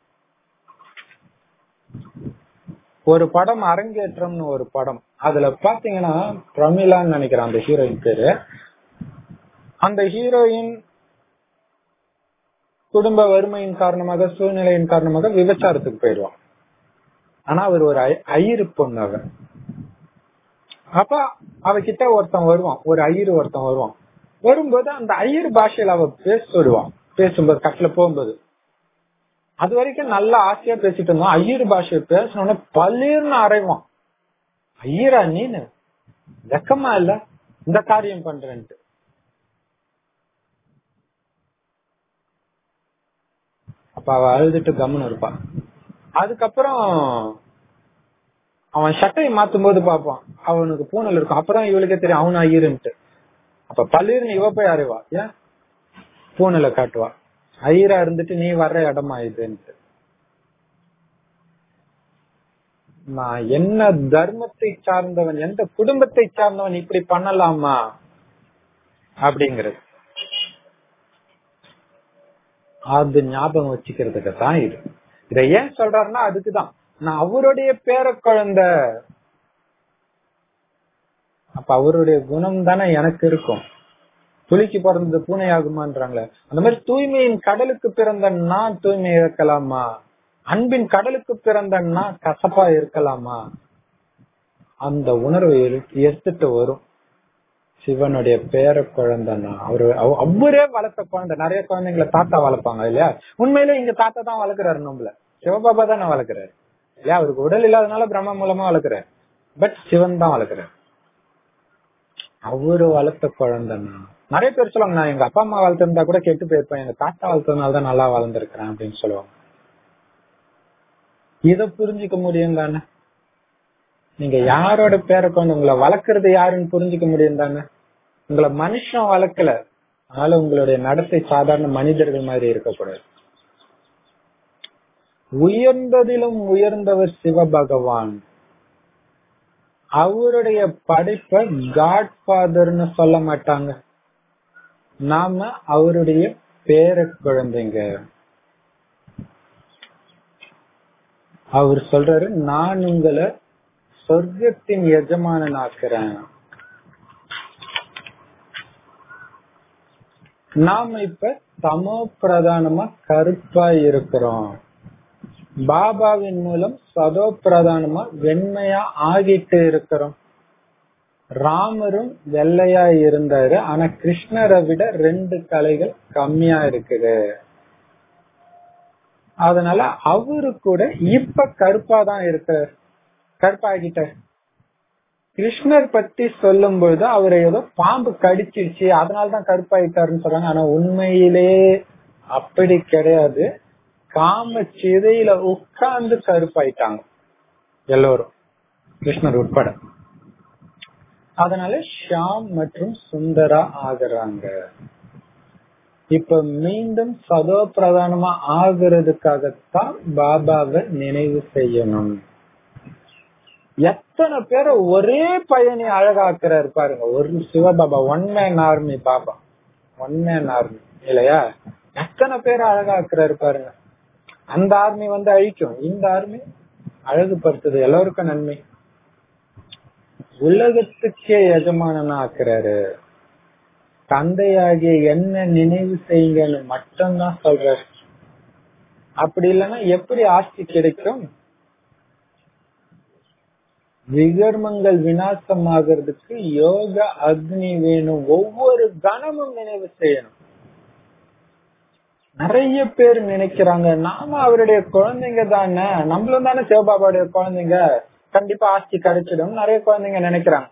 ஒரு படம் அரங்கேற்றம்னு ஒரு படம் அதுல பாத்தீங்கன்னா பிரமிளான்னு நினைக்கிறேன் அந்த ஹீரோயின் பேரு அந்த ஹீரோயின் குடும்ப வறுமையின் காரணமாக சூழ்நிலையின் காரணமாக விபச்சாரத்துக்கு போயிடுவான் ஆனா அவர் ஒரு ஐயரு பொண்ணு அவன் அப்ப அவகிட்ட ஒருத்தன் வருவான் ஒரு ஐயரு ஒருத்தன் வருவான் வரும்போது அந்த ஐயர் பாஷையில அவ பேச சொல்லுவான் பேசும்போது கட்டில போகும்போது அது வரைக்கும் நல்ல ஆசையா பேசிட்டு இருந்தோம் ஐயர் பாஷையை பேசணும்னு பல்லீர்னு அரைவான் ஐயரா நீனு வெக்கமா இல்ல இந்த காரியம் பண்றேன்ட்டு அப்ப அவ அழுதுட்டு கம்முன்னு இருப்பான் அதுக்கப்புறம் அவன் சட்டையை மாத்தும் போது பாப்பான் அவனுக்கு பூனல் இருக்கும் அப்புறம் இவளுக்கே தெரியும் அவன் ஐயருன்ட்டு அப்ப பல்லீர்னு இவ போய் அறிவா ஏன் பூனலை காட்டுவா ஐயரா இருந்துட்டு நீ வர்ற இடமா இதுன்ட்டு நான் என்ன தர்மத்தை சார்ந்தவன் எந்த குடும்பத்தை சார்ந்தவன் இப்படி பண்ணலாமா அப்படிங்கிறது அது ஞாபகம் வச்சுக்கிறதுக்கு தான் இது இத ஏன் சொல்றாருன்னா அதுக்குதான் நான் அவருடைய பேர குழந்தை அப்ப அவருடைய குணம் தானே எனக்கு இருக்கும் புலிக்கு பிறந்தது பூனை ஆகுமான்றாங்களே அந்த மாதிரி தூய்மையின் கடலுக்கு பிறந்த நான் தூய்மை இருக்கலாமா அன்பின் கடலுக்கு பிறந்த நான் கசப்பா இருக்கலாமா அந்த உணர்வு எடுத்துட்டு வரும் சிவனுடைய பேர குழந்தைன்னா அவரு அவரே வளர்த்த குழந்தை நிறைய குழந்தைங்களை தாத்தா வளர்ப்பாங்க இல்லையா உண்மையிலே இங்க தாத்தா தான் வளர்க்கிறாரு நம்மள சிவபாபா தானே வளர்க்கிறாரு இல்லையா அவருக்கு உடல் இல்லாதனால பிரம்ம மூலமா வளர்க்கிறாரு பட் சிவன் தான் வளர்க்கிறாரு அவரு வளர்த்த குழந்தைன்னா நிறைய பேர் சொல்லுவாங்க நான் எங்க அப்பா அம்மா வளர்த்திருந்தா கூட கெட்டு போயிருப்பேன் எங்க தாத்தா வளர்த்ததுனால தான் நல்லா வளர்ந்துருக்கிறேன் அப்படின்னு சொல்லுவாங்க இத புரிஞ்சுக்க முடியும் தானே நீங்க யாரோட பேரை கொண்டு உங்களை வளர்க்கறது யாருன்னு புரிஞ்சுக்க முடியும் தானே உங்களை மனுஷன் வளர்க்கல அதனால உங்களுடைய நடத்தை சாதாரண மனிதர்கள் மாதிரி இருக்கக்கூடாது உயர்ந்ததிலும் உயர்ந்தவர் சிவபகவான் அவருடைய படைப்ப காட் ஃபாதர்னு சொல்ல மாட்டாங்க நாம அவருடைய பேர குழந்தைங்க அவர் சொல்றாரு நான் உங்களை சொர்க்கத்தின் எஜமானன் ஆக்குறேன் நாம இப்ப சமோ பிரதானமா கருப்பா இருக்கிறோம் பாபாவின் மூலம் சதோ பிரதானமா வெண்மையா ஆகிட்டு இருக்கிறோம் ராமரும் வெள்ளையா இருந்தாரு ஆனா கிருஷ்ணரை விட ரெண்டு கலைகள் கம்மியா இருக்குது அதனால அவரு கூட இப்ப கருப்பா தான் இருக்கிறார் கருப்பாகிட்டார் கிருஷ்ணர் பத்தி சொல்லும் பொழுது அவரை ஏதோ பாம்பு கடிச்சிருச்சு அதனாலதான் கருப்பாயிட்டாருன்னு சொல்றாங்க ஆனா உண்மையிலே அப்படி கிடையாது காம சிதையில உட்கார்ந்து கருப்பாயிட்டாங்க எல்லோரும் கிருஷ்ணர் உட்பட அதனால ஷாம் மற்றும் சுந்தரா ஆகுறாங்க இப்ப மீண்டும் சதோ பிரதானமா ஆகுறதுக்காகத்தான் பாபாவை நினைவு செய்யணும் எத்தனை பேரை ஒரே பையனை அழகாக்குறாரு பாருங்க ஒரு Shivbaba one man army Baba one man army இல்லையா எத்தனை பேரை அழகாக்குறாரு பாருங்க அந்த ஆர்மி வந்து அழிக்கும் இந்த ஆர்மி அழகுபடுத்துது எல்லாருக்கும் நன்மை உலகத்துக்கே எஜமானனா ஆக்குறாரு தந்தையாகிய என்ன நினைவு செய்யுங்கன்னு மட்டும்தான் சொல்றாரு அப்படி இல்லைன்னா எப்படி ஆட்சி கிடைக்கும் விகர்மங்கள் விநாசமாகிறதுக்கு யோக அக்னி வேணும் ஒவ்வொரு கணமும் நினைவு செய்யணும் நிறைய பேர் நினைக்கிறாங்க நாம அவருடைய குழந்தைங்க தானே நம்மளும் தானே சிவபாபாவுடைய குழந்தைங்க கண்டிப்பா ஆஸ்தி கிடைச்சிடும் நிறைய குழந்தைங்க நினைக்கிறாங்க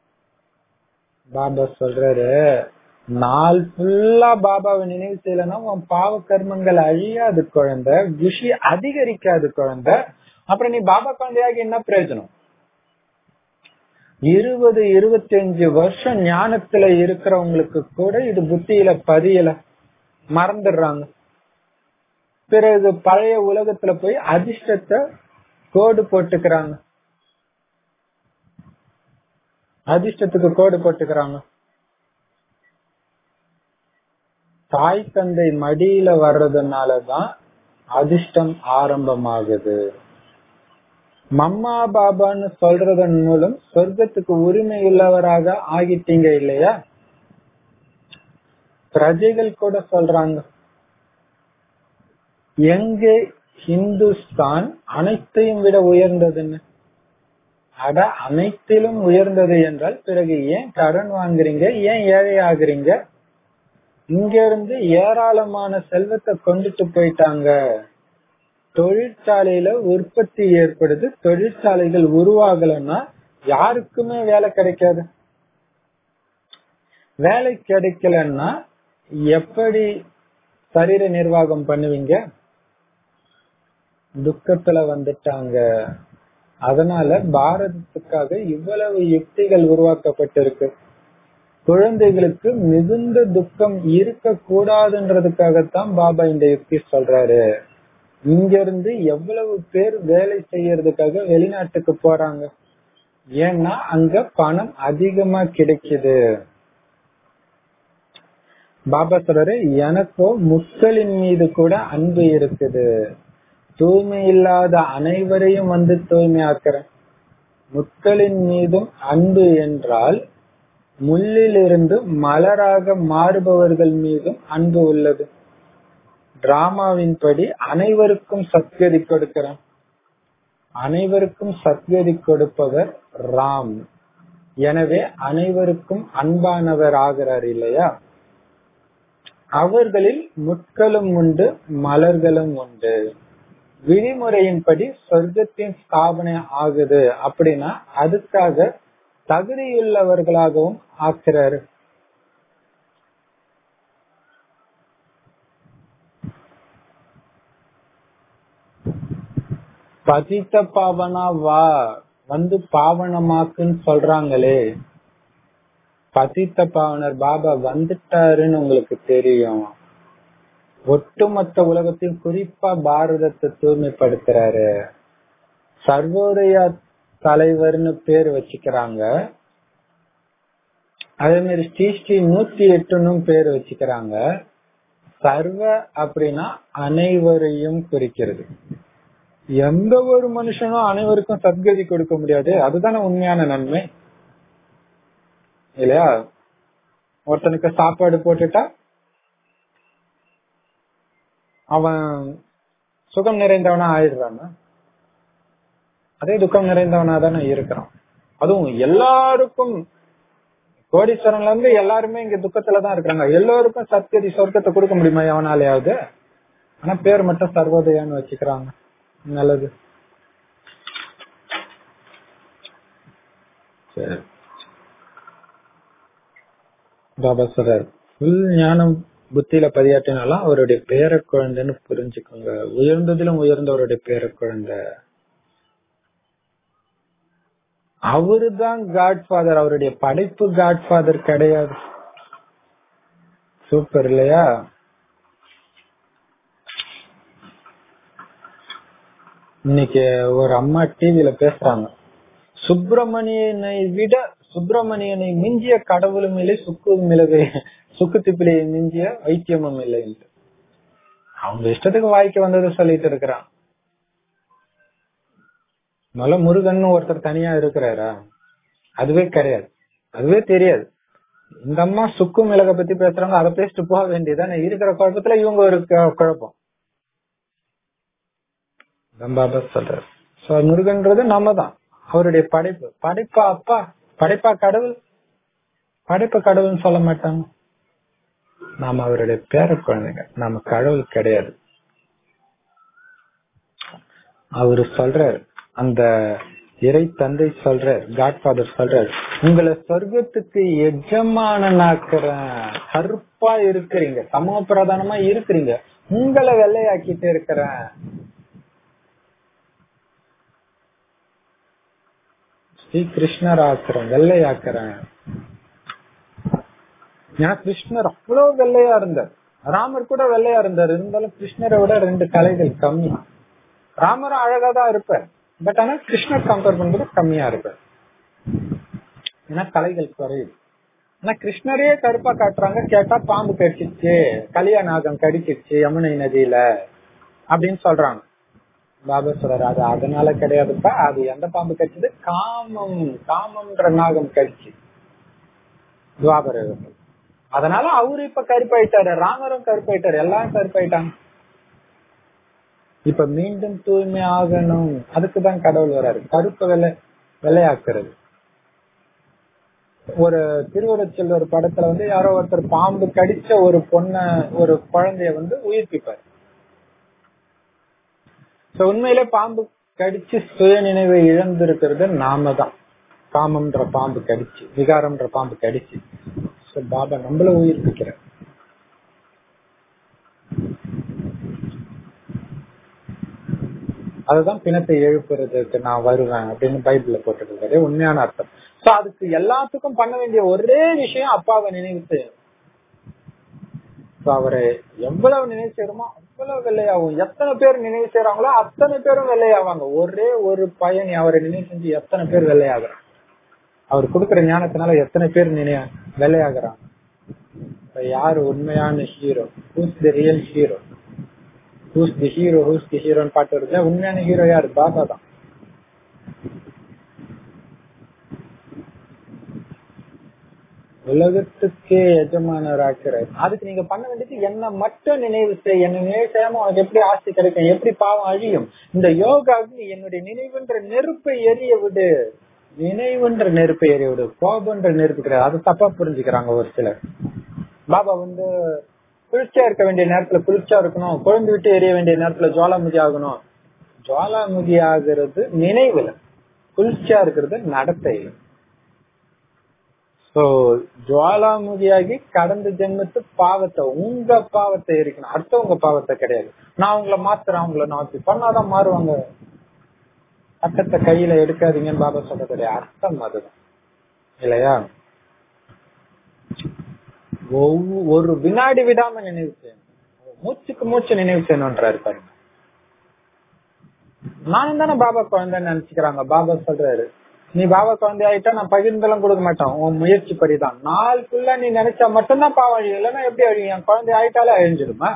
பாபா சொல்றாரு நாள் ஃபுல்லா பாபாவை நினைவு செய்யலன்னா உன் பாவ கர்மங்கள் அழியாது குழந்தை குஷி அதிகரிக்காது குழந்தை அப்புறம் நீ பாபா குழந்தையாக என்ன பிரயோஜனம் இருபது இருபத்தி அஞ்சு வருஷம் ஞானத்துல இருக்கிறவங்களுக்கு கூட இது புத்தியில பதியல மறந்துடுறாங்க பிறகு பழைய உலகத்துல போய் அதிர்ஷ்டத்தை கோடு போட்டுக்கிறாங்க அதிர்ஷ்டத்துக்கு கோடு போட்டுக்கிறாங்க தாய் தந்தை மடியில வர்றதுனாலதான் அதிர்ஷ்டம் ஆரம்பமாகுது மம்மா பாபான்னு சொல்றதன் மூலம் சொர்க்கத்துக்கு உரிமை உள்ளவராக ஆகிட்டீங்க இல்லையா பிரஜைகள் கூட சொல்றாங்க எங்கே ஹிந்துஸ்தான் அனைத்தையும் விட உயர்ந்ததுன்னு அட அனைத்திலும் உயர்ந்தது என்றால் பிறகு ஏன் கடன் வாங்குறீங்க ஏன் ஏழை ஆகுறீங்க இங்க இருந்து ஏராளமான செல்வத்தை கொண்டுட்டு போயிட்டாங்க தொழிற்சாலையில உற்பத்தி ஏற்படுது தொழிற்சாலைகள் உருவாகலன்னா யாருக்குமே வேலை கிடைக்காது வேலை கிடைக்கலன்னா எப்படி சரீர நிர்வாகம் பண்ணுவீங்க துக்கத்துல வந்துட்டாங்க அதனால பாரதத்துக்காக இவ்வளவு யுக்திகள் உருவாக்கப்பட்டிருக்கு குழந்தைகளுக்கு மிகுந்த துக்கம் இருக்க கூடாதுன்றதுக்காகத்தான் பாபா இந்த யுக்தி சொல்றாரு இங்க இருந்து எவ்வளவு பேர் வேலை செய்யறதுக்காக வெளிநாட்டுக்கு போறாங்க ஏன்னா அங்க பணம் அதிகமா கிடைக்குது பாபா சொல்றாரு எனக்கோ முக்களின் மீது கூட அன்பு இருக்குது தூய்மை இல்லாத அனைவரையும் வந்து தூய்மையாக்குறேன் முட்களின் மீதும் அன்பு என்றால் முள்ளிலிருந்து மலராக மாறுபவர்கள் மீதும் அன்பு உள்ளது டிராமாவின் படி அனைவருக்கும் சத்கதி கொடுக்கிறான் அனைவருக்கும் சத்கதி கொடுப்பவர் ராம் எனவே அனைவருக்கும் அன்பானவர் ஆகிறார் இல்லையா அவர்களில் முட்களும் உண்டு மலர்களும் உண்டு விதிமுறையின்படி சொர்க்கத்தின் ஸ்தாபனை ஆகுது அப்படின்னா அதுக்காக தகுதியுள்ளவர்களாகவும் ஆக்கிறாரு பதித்த பாவனா வா வந்து பாவனமாக்குன்னு சொல்றாங்களே பதித்த பாவனர் பாபா வந்துட்டாருன்னு உங்களுக்கு தெரியும் ஒட்டுமொத்த உலகத்தையும் குறிப்பா பாரதத்தை தூய்மைப்படுத்துறாரு சர்வோதய தலைவர்னு பேர் வச்சுக்கிறாங்க அதே மாதிரி ஸ்ரீ ஸ்ரீ நூத்தி எட்டுன்னு பேர் வச்சுக்கிறாங்க சர்வ அப்படின்னா அனைவரையும் குறிக்கிறது எந்த ஒரு மனுஷனும் அனைவருக்கும் சத்கதி கொடுக்க முடியாது அதுதானே உண்மையான நன்மை இல்லையா ஒருத்தனுக்கு சாப்பாடு போட்டுட்டா அவன் சுகம் நிறைந்தவனா ஆயிடுறான் அதே துக்கம் நிறைந்தவனா தானே இருக்கிறான் அதுவும் எல்லாருக்கும் கோடீஸ்வரன்ல இருந்து எல்லாருமே இங்க துக்கத்துலதான் இருக்கிறாங்க எல்லோருக்கும் சத்கதி சொர்க்கத்தை கொடுக்க முடியுமா எவனாலேயாவது ஆனா பேர் மட்டும் சர்வோதயான்னு வச்சுக்கிறாங்க நல்லது சரி பாபா சொல்றாரு ஃபுல் ஞானம் புத்தியில பதியாட்டினாலும் அவருடைய பேர குழந்தைன்னு புரிஞ்சுக்கோங்க உயர்ந்ததிலும் உயர்ந்தவருடைய பேர குழந்தை அவரு தான் காட்ஃபாதர் அவருடைய படைப்பு காட்ஃபாதர் கிடையாது சூப்பர் இல்லையா இன்னைக்கு ஒரு அம்மா டிவில பேசுறாங்க சுப்பிரமணியனை விட சுப்பிரமணியனை மிஞ்சிய கடவுளும் இல்லை சுக்கு மிளகு சுக்கு திப்பிலையை மிஞ்சிய வைத்தியமும் இல்லை அவங்க இஷ்டத்துக்கு வாய்க்கு வந்ததை சொல்லிட்டு இருக்கிறான் மல முருகன் ஒருத்தர் தனியா இருக்கிறாரா அதுவே கிடையாது அதுவே தெரியாது இந்த அம்மா சுக்கு மிளக பத்தி பேசுறாங்க அதை பேசிட்டு போக வேண்டியதானே இருக்கிற குழப்பத்துல இவங்க ஒரு குழப்பம் பாபா சொல்றாரு சோ முருகன்றது நம்ம தான் அவருடைய படைப்பு படைப்பா அப்பா படைப்பா கடவுள் படைப்பு கடவுள்னு சொல்ல மாட்டாங்க நாம அவருடைய பேர குழந்தைங்க நாம கடவுள் கிடையாது அவரு சொல்றாரு அந்த இறை தந்தை சொல்றார் காட்ஃபாதர் சொல்றார் உங்களை சொர்க்கத்துக்கு எஜமானனாக்குறேன் கருப்பா இருக்கிறீங்க சமூக பிரதானமா இருக்கிறீங்க உங்களை வெள்ளையாக்கிட்டு இருக்கிறேன் ஸ்ரீ கிருஷ்ணர் ஆக்குறேன் வெள்ளையாக்குறேன் ஏன்னா கிருஷ்ணர் அவ்வளவு வெள்ளையா இருந்தார் ராமர் கூட வெள்ளையா இருந்தார் இருந்தாலும் கிருஷ்ணரை விட ரெண்டு கலைகள் கம்மி ராமர் அழகா தான் இருப்பார் பட் ஆனா கிருஷ்ணர் கம்பேர் பண்ணும்போது கம்மியா இருப்பார் ஏன்னா கலைகள் குறையுது ஆனா கிருஷ்ணரே கருப்பா காட்டுறாங்க கேட்டா பாம்பு கடிச்சிருச்சு கலியாநாகம் கடிச்சிருச்சு யமுனை நதியில அப்படின்னு சொல்றாங்க பாபா சொல்றாரு அது அதனால கிடையாதுப்பா அது எந்த பாம்பு கடிச்சது காமம் காமம்ன்ற நாகம் கடிச்சு துவாபர யுகத்துல. அதனால அவரு இப்ப கருப்பாயிட்டாரு ராமரும் கருப்பாயிட்டாரு எல்லாரும் கருப்பாயிட்டாங்க இப்ப மீண்டும் தூய்மை ஆகணும் அதுக்குதான் கடவுள் வராரு கருப்பை வெள்ளை வெள்ளையாக்குறது ஒரு திருவருச்செல்வர் படத்துல வந்து யாரோ ஒருத்தர் பாம்பு கடிச்ச ஒரு பொண்ண ஒரு குழந்தைய வந்து உயிர்ப்பிப்பார் So, உண்மையிலே பாம்பு கடிச்சு சுய நினைவை இழந்திருக்கிறது நாம தான் காமம்ன்ற பாம்பு கடிச்சு விகாரம்ன்ற பாம்பு கடிச்சு So, பாபா நம்மள உயிர்ப்பிக்கிற அதுதான் பிணத்தை எழுப்புறதுக்கு நான் வருவேன் அப்படின்னு பைபிள்ல போட்டிருக்காரு உண்மையான அர்த்தம் சோ அதுக்கு எல்லாத்துக்கும் பண்ண வேண்டிய ஒரே விஷயம் அப்பாவை நினைவு செய்யணும் So, அவரை எவ்வளவு நினைவு செய்யறோமோ அவ்வளவு வெள்ளையாகும் எத்தனை பேர் நினைவு செய்யறாங்களோ அத்தனை பேரும் வெள்ளையாவாங்க ஒரே ஒரு பயன் அவரை நினைவு செஞ்சு எத்தனை பேர் வெள்ளையாகிறாங்க அவர் கொடுக்கிற ஞானத்தினால எத்தனை பேர் நினைவு வெள்ளையாகிறாங்க இப்ப யாரு உண்மையான hero who's the real hero who's the hero who's the ஹீரோன்னு பாட்டு வருது உண்மையான ஹீரோ யாரு பாபா தான் உலகத்துக்கே எஜமானர் ஆக்கிறார் அதுக்கு நீங்க பண்ண வேண்டியது என்ன மட்டும் நினைவு செய் என்ன நினைவு செய்யாம உனக்கு எப்படி ஆசை கிடைக்கும் எப்படி பாவம் அழியும் இந்த யோகாவுக்கு என்னுடைய நினைவுன்ற நெருப்பை எரிய விடு நினைவுன்ற நெருப்பை எரிய விடு கோபன்ற நெருப்பு கிடையாது அது தப்பா புரிஞ்சுக்கிறாங்க ஒரு சிலர் பாபா வந்து குளிர்ச்சியா இருக்க வேண்டிய நேரத்துல குளிர்ச்சியா இருக்கணும் குழம்பு விட்டு எரிய வேண்டிய நேரத்துல ஜுவாலாமுகி ஆகணும் ஜுவாலாமுகி ஆகிறது நினைவுல குளிர்ச்சியா இருக்கிறது நடத்தையில சோ ஜுவாலாமுகியாகி கடந்த ஜென்மத்து பாவத்தை உங்க பாவத்தை எரிக்கணும் அடுத்தவங்க பாவத்தை கிடையாது நான் உங்களை மாத்துறேன் உங்களை நான் பண்ணாதான் மாறுவாங்க சட்டத்தை கையில எடுக்காதீங்கன்னு பாபா சொல்றதுடைய அர்த்தம் அதுதான் இல்லையா ஒவ்வொ- ஒரு வினாடி விடாம நினைவு செய்யணும் மூச்சுக்கு மூச்சு நினைவு செய்யணும்ன்றாரு பாருங்க நானும் தானே பாபா குழந்தைன்னு நினைச்சுக்கிறாங்க பாபா சொல்றாரு நீ பாபா குழந்தை ஆயிட்டா நான் பகிர்ந்தெல்லாம் கொடுக்க மாட்டேன் உன் முயற்சி படிதான் நாளுக்குள்ள நீ நினைச்சா மட்டும்தான் பாவம் அழியும் இல்லைன்னா எப்படி அழியும் என் குழந்தை ஆயிட்டாலே அழிஞ்சிடுமா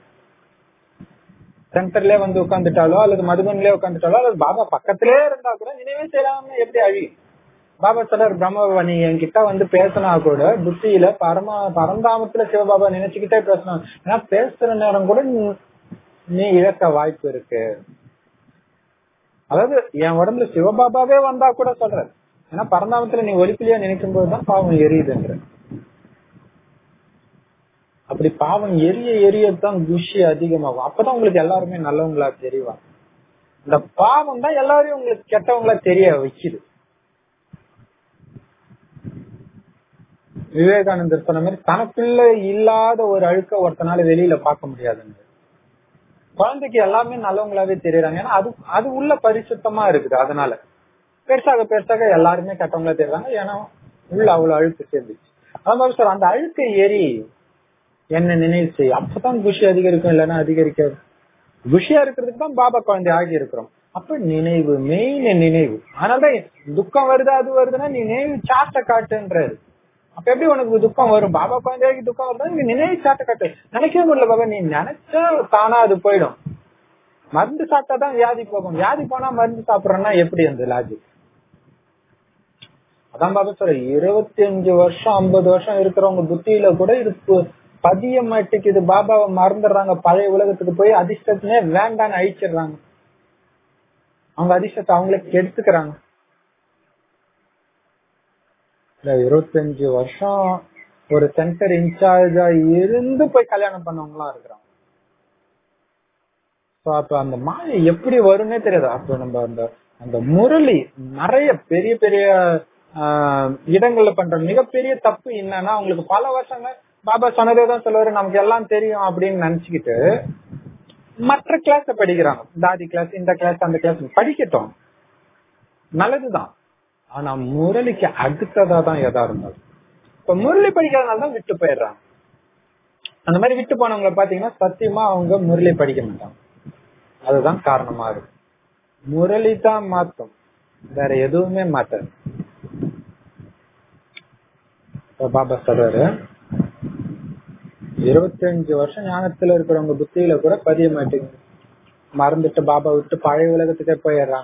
சென்டர்லயே வந்து உட்காந்துட்டாலோ அல்லது மதுபன்லயே உட்காந்துட்டாலோ அல்லது பாபா பக்கத்திலே இருந்தா கூட நினைவே செய்யலாம எப்படி அழியும் பாபா சொல்றாரு பிரம்ம நீ என்கிட்ட வந்து பேசினா கூட புத்தியில பரம பரந்தாமத்துல சிவபாபா நினைச்சுக்கிட்டே பேசணும் ஏன்னா பேசுற நேரம் கூட நீ- நீ இழக்க வாய்ப்பு இருக்கு அதாவது என் உடம்புல சிவபாபாவே வந்தா கூட சொல்ற ஏன்னா பரந்தாமத்துல நீ ஒலிப்பிலியா நினைக்கும் போதுதான் பாவம் எரியுதுன்ற அப்படி பாவம் எரிய எரியத்தான் குஷி அதிகமாகும் அப்பதான் உங்களுக்கு எல்லாருமே நல்லவங்களா தெரிவாங்க இந்த பாவம் தான் எல்லாரையும் உங்களுக்கு கெட்டவங்களா தெரிய வைக்குது விவேகானந்தர் சொன்ன மாதிரி தனக்குள்ள இல்லாத ஒரு அழுக்க ஒருத்தனால வெளியில பார்க்க முடியாதுங்க குழந்தைக்கு எல்லாமே நல்லவங்களாவே தெரியறாங்க ஏன்னா அது அது உள்ள பரிசுத்தமா இருக்குது அதனால பெருசாக பெருசாக எல்லாருமே கெட்டவங்களா தெரியுறாங்க ஏன்னா உள்ள அவ்வளவு அழுக்கு சேர்ந்துச்சு அது மாதிரி சார் அந்த அழுக்கு ஏறி என்ன நினைவு செய்யும் அப்பதான் குஷி அதிகரிக்கும் இல்லைன்னா அதிகரிக்காது குஷியா இருக்கிறதுக்கு தான் பாபா குழந்தை ஆகி இருக்கிறோம் அப்ப நினைவு மெயின் நினைவு அதனாலதான் துக்கம் வருது அது வருதுன்னா நீ நினைவு சாட்டை காட்டுன்றாரு அப்ப எப்படி உனக்கு துக்கம் வரும் பாபா குழந்தைக்கு துக்கம் வருதா நீ நினைவு சாட்டை காட்டு நினைக்கவே முடியல பாபா நீ நினைச்சா தானா அது போயிடும் மருந்து சாப்பிட்டாதான் வியாதி போகும் வியாதி போனா மருந்து சாப்பிடறோம்னா எப்படி அந்த லாஜிக் அதான் பாபா சொல்ற இருபத்தி அஞ்சு வருஷம் ஐம்பது வருஷம் இருக்கிறவங்க புத்தியில கூட இது பு- பதிய மாட்டேங்குது பாபாவை மறந்துடுறாங்க பழைய உலகத்துக்கு போய் அதிர்ஷ்டத்தினே வேண்டான்னு அழிச்சிடுறாங்க அவங்க அதிர்ஷ்டத்தை அவங்களே கெடுத்துக்கிறாங்க இல்ல இருபத்தஞ்சு வருஷம் ஒரு சென்டர் இன்சார்ஜா இருந்து போய் கல்யாணம் பண்ணவங்களாம் இருக்கிறாங்க So, அப்ப அந்த மாயை எப்படி வரும்னே தெரியாது அப்ப நம்ம அந்த அந்த முரளி நிறைய பெரிய பெரிய ஆஹ், இடங்கள்ல பண்ற மிகப்பெரிய தப்பு என்னன்னா அவங்களுக்கு பல வருஷங்கள் பாபா சொன்னதே தான் சொல்லுவாரு நமக்கு எல்லாம் தெரியும் அப்படின்னு நினைச்சுக்கிட்டு மற்ற கிளாஸ் படிக்கிறாங்க தாதி கிளாஸ் இந்த கிளாஸ் அந்த கிளாஸ் படிக்கட்டும் நல்லதுதான் ஆனா முரளிக்கு அடுத்ததா தான் எதா இருந்தாலும் இப்ப முரளி படிக்கிறதுனால தான் விட்டு போயிடுறாங்க அந்த மாதிரி விட்டு போனவங்களை பாத்தீங்கன்னா சத்தியமா அவங்க முரளி படிக்க மாட்டாங்க அதுதான் காரணமா இருக்கு முரளி தான் மாத்தும் வேற எதுவுமே மாத்தாது இப்ப பாபா சொல்றாரு இருபத்தஞ்சு வருஷம் ஞானத்துல இருக்கிறவங்க புத்தியில கூட பதிய மாட்டேங்குது மறந்துட்டு பாபா விட்டு பழைய உலகத்துக்கே போயிடுறாங்க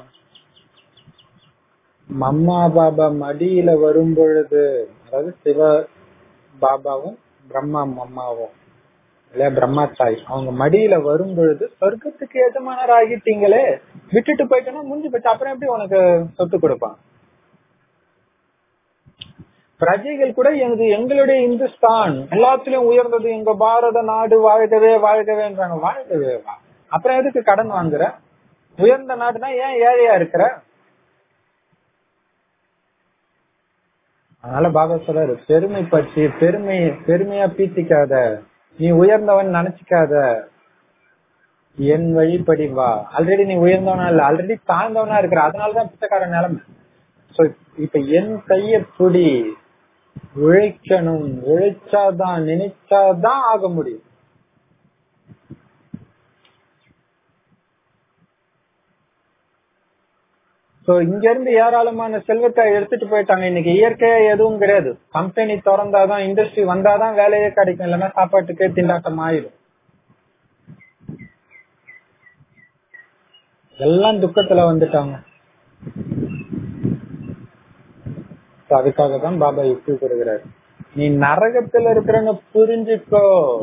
மம்மா பாபா மடியில வரும் பொழுது அதாவது சிவ பாபாவும் பிரம்மா மம்மாவும் இல்லையா பிரம்மா தாய் அவங்க மடியில வரும் பொழுது சொர்க்கத்துக்கு எஜமானர் ஆகிட்டீங்களே விட்டுட்டு போயிட்டோம்னா முடிஞ்சு போச்சு அப்புறம் எப்படி உனக்கு சொத்து கொடுப்பான் பிரஜைகள் கூட எங்க எங்களுடைய இந்துஸ்தான் எல்லாத்துலயும் உயர்ந்தது எங்க பாரத நாடு வாழ்கவே வாழ்கவேன்றாங்க வாழ்கவே வா அப்புறம் எதுக்கு கடன் வாங்குற உயர்ந்த நாடுனா ஏன் ஏழையா இருக்கிற அதனால பாபா சொல்றாரு பெருமை பற்றி பெருமை பெருமையா பீத்திக்காத நீ உயர்ந்தவன் நினைச்சுக்காத என் வழிப்படி வா ஆல்ரெடி நீ உயர்ந்தவனா இல்ல ஆல்ரெடி தாழ்ந்தவனா இருக்கிற அதனாலதான் பிச்சைக்கார நிலைமை சோ இப்ப என் கைய புடி உழைக்கணும் உழைச்சாதான் நினைச்சாதான் ஆக முடியும் சோ இங்க இருந்து ஏராளமான செல்வத்தை எடுத்துட்டு போயிட்டாங்க இன்னைக்கு இயற்கையா எதுவும் கிடையாது கம்பெனி திறந்தாதான் இண்டஸ்ட்ரி வந்தாதான் வேலையே கிடைக்கும் இல்லைன்னா சாப்பாட்டுக்கே திண்டாட்டம் ஆயிடும் எல்லாம் துக்கத்துல வந்துட்டாங்க So, அதுக்காக தான் பாபா யுக்தி கொடுக்கிறாரு நீ நரகத்துல இருக்கிறன்னு புரிஞ்சுக்கோ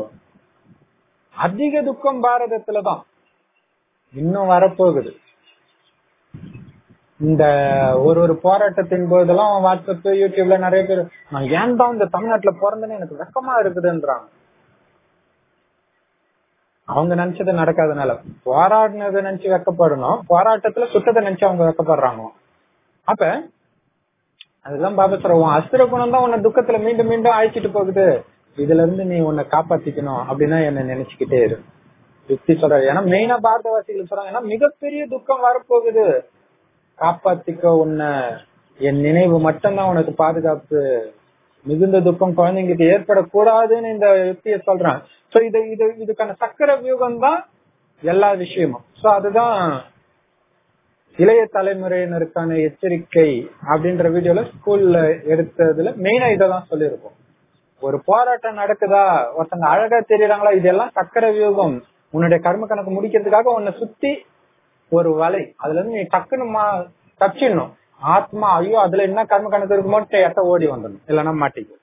அதிக துக்கம் பாரதத்துலதான் இன்னும் வரப்போகுது இந்த ஒரு ஒரு போராட்டத்தின் போதெல்லாம் வாட்ஸ்அப் யூடியூப்ல நிறைய பேர் நான் ஏன் தான் இந்த தமிழ்நாட்டுல பிறந்தேன்னு எனக்கு வெக்கமா இருக்குதுன்றாங்க அவங்க நினைச்சது நடக்காதனால போராடினதை நினைச்சு வெக்கப்படணும் போராட்டத்துல சுத்தத்தை நினைச்சு அவங்க வெக்கப்படுறாங்க அப்ப அதுதான் பாபா சொல்ற உன் அசுர குணம் தான் உன்னை துக்கத்துல மீண்டும் மீண்டும் அழைச்சிட்டு போகுது இதுல இருந்து நீ உன்னை காப்பாத்திக்கணும் அப்படின்னா என்ன நினைச்சுக்கிட்டே இரு யுக்தி சொல்றாரு ஏன்னா மெயினா பாரதவாசிகள் சொல்றாங்க ஏன்னா மிகப்பெரிய துக்கம் வரப்போகுது காப்பாத்திக்க உன்னை என் நினைவு மட்டும்தான் உனக்கு பாதுகாப்பு மிகுந்த துக்கம் குழந்தைங்களுக்கு ஏற்படக்கூடாதுன்னு இந்த யுக்தியை சொல்றான் சோ இது இது இதுக்கான சக்கர வியூகம் தான் எல்லா விஷயமும் சோ அதுதான் இளைய தலைமுறையினருக்கான எச்சரிக்கை அப்படின்ற வீடியோல ஸ்கூல்ல எடுத்ததுல மெயினா இததான் சொல்லியிருக்கோம் ஒரு போராட்டம் நடக்குதா ஒருத்தங்க அழகா தெரியறாங்களா இதெல்லாம் சக்கர வியூகம் உன்னுடைய கர்ம கணக்கு முடிக்கிறதுக்காக உன்னை சுத்தி ஒரு வலை அதுல இருந்து நீ டக்குன்னு மா- தப்பிச்சிடணும் ஆத்மா ஐயோ அதுல என்ன கர்ம கணக்கு இருக்குமோ எட்ட ஓடி வந்துடணும் இல்லைன்னா மாட்டிக்கும்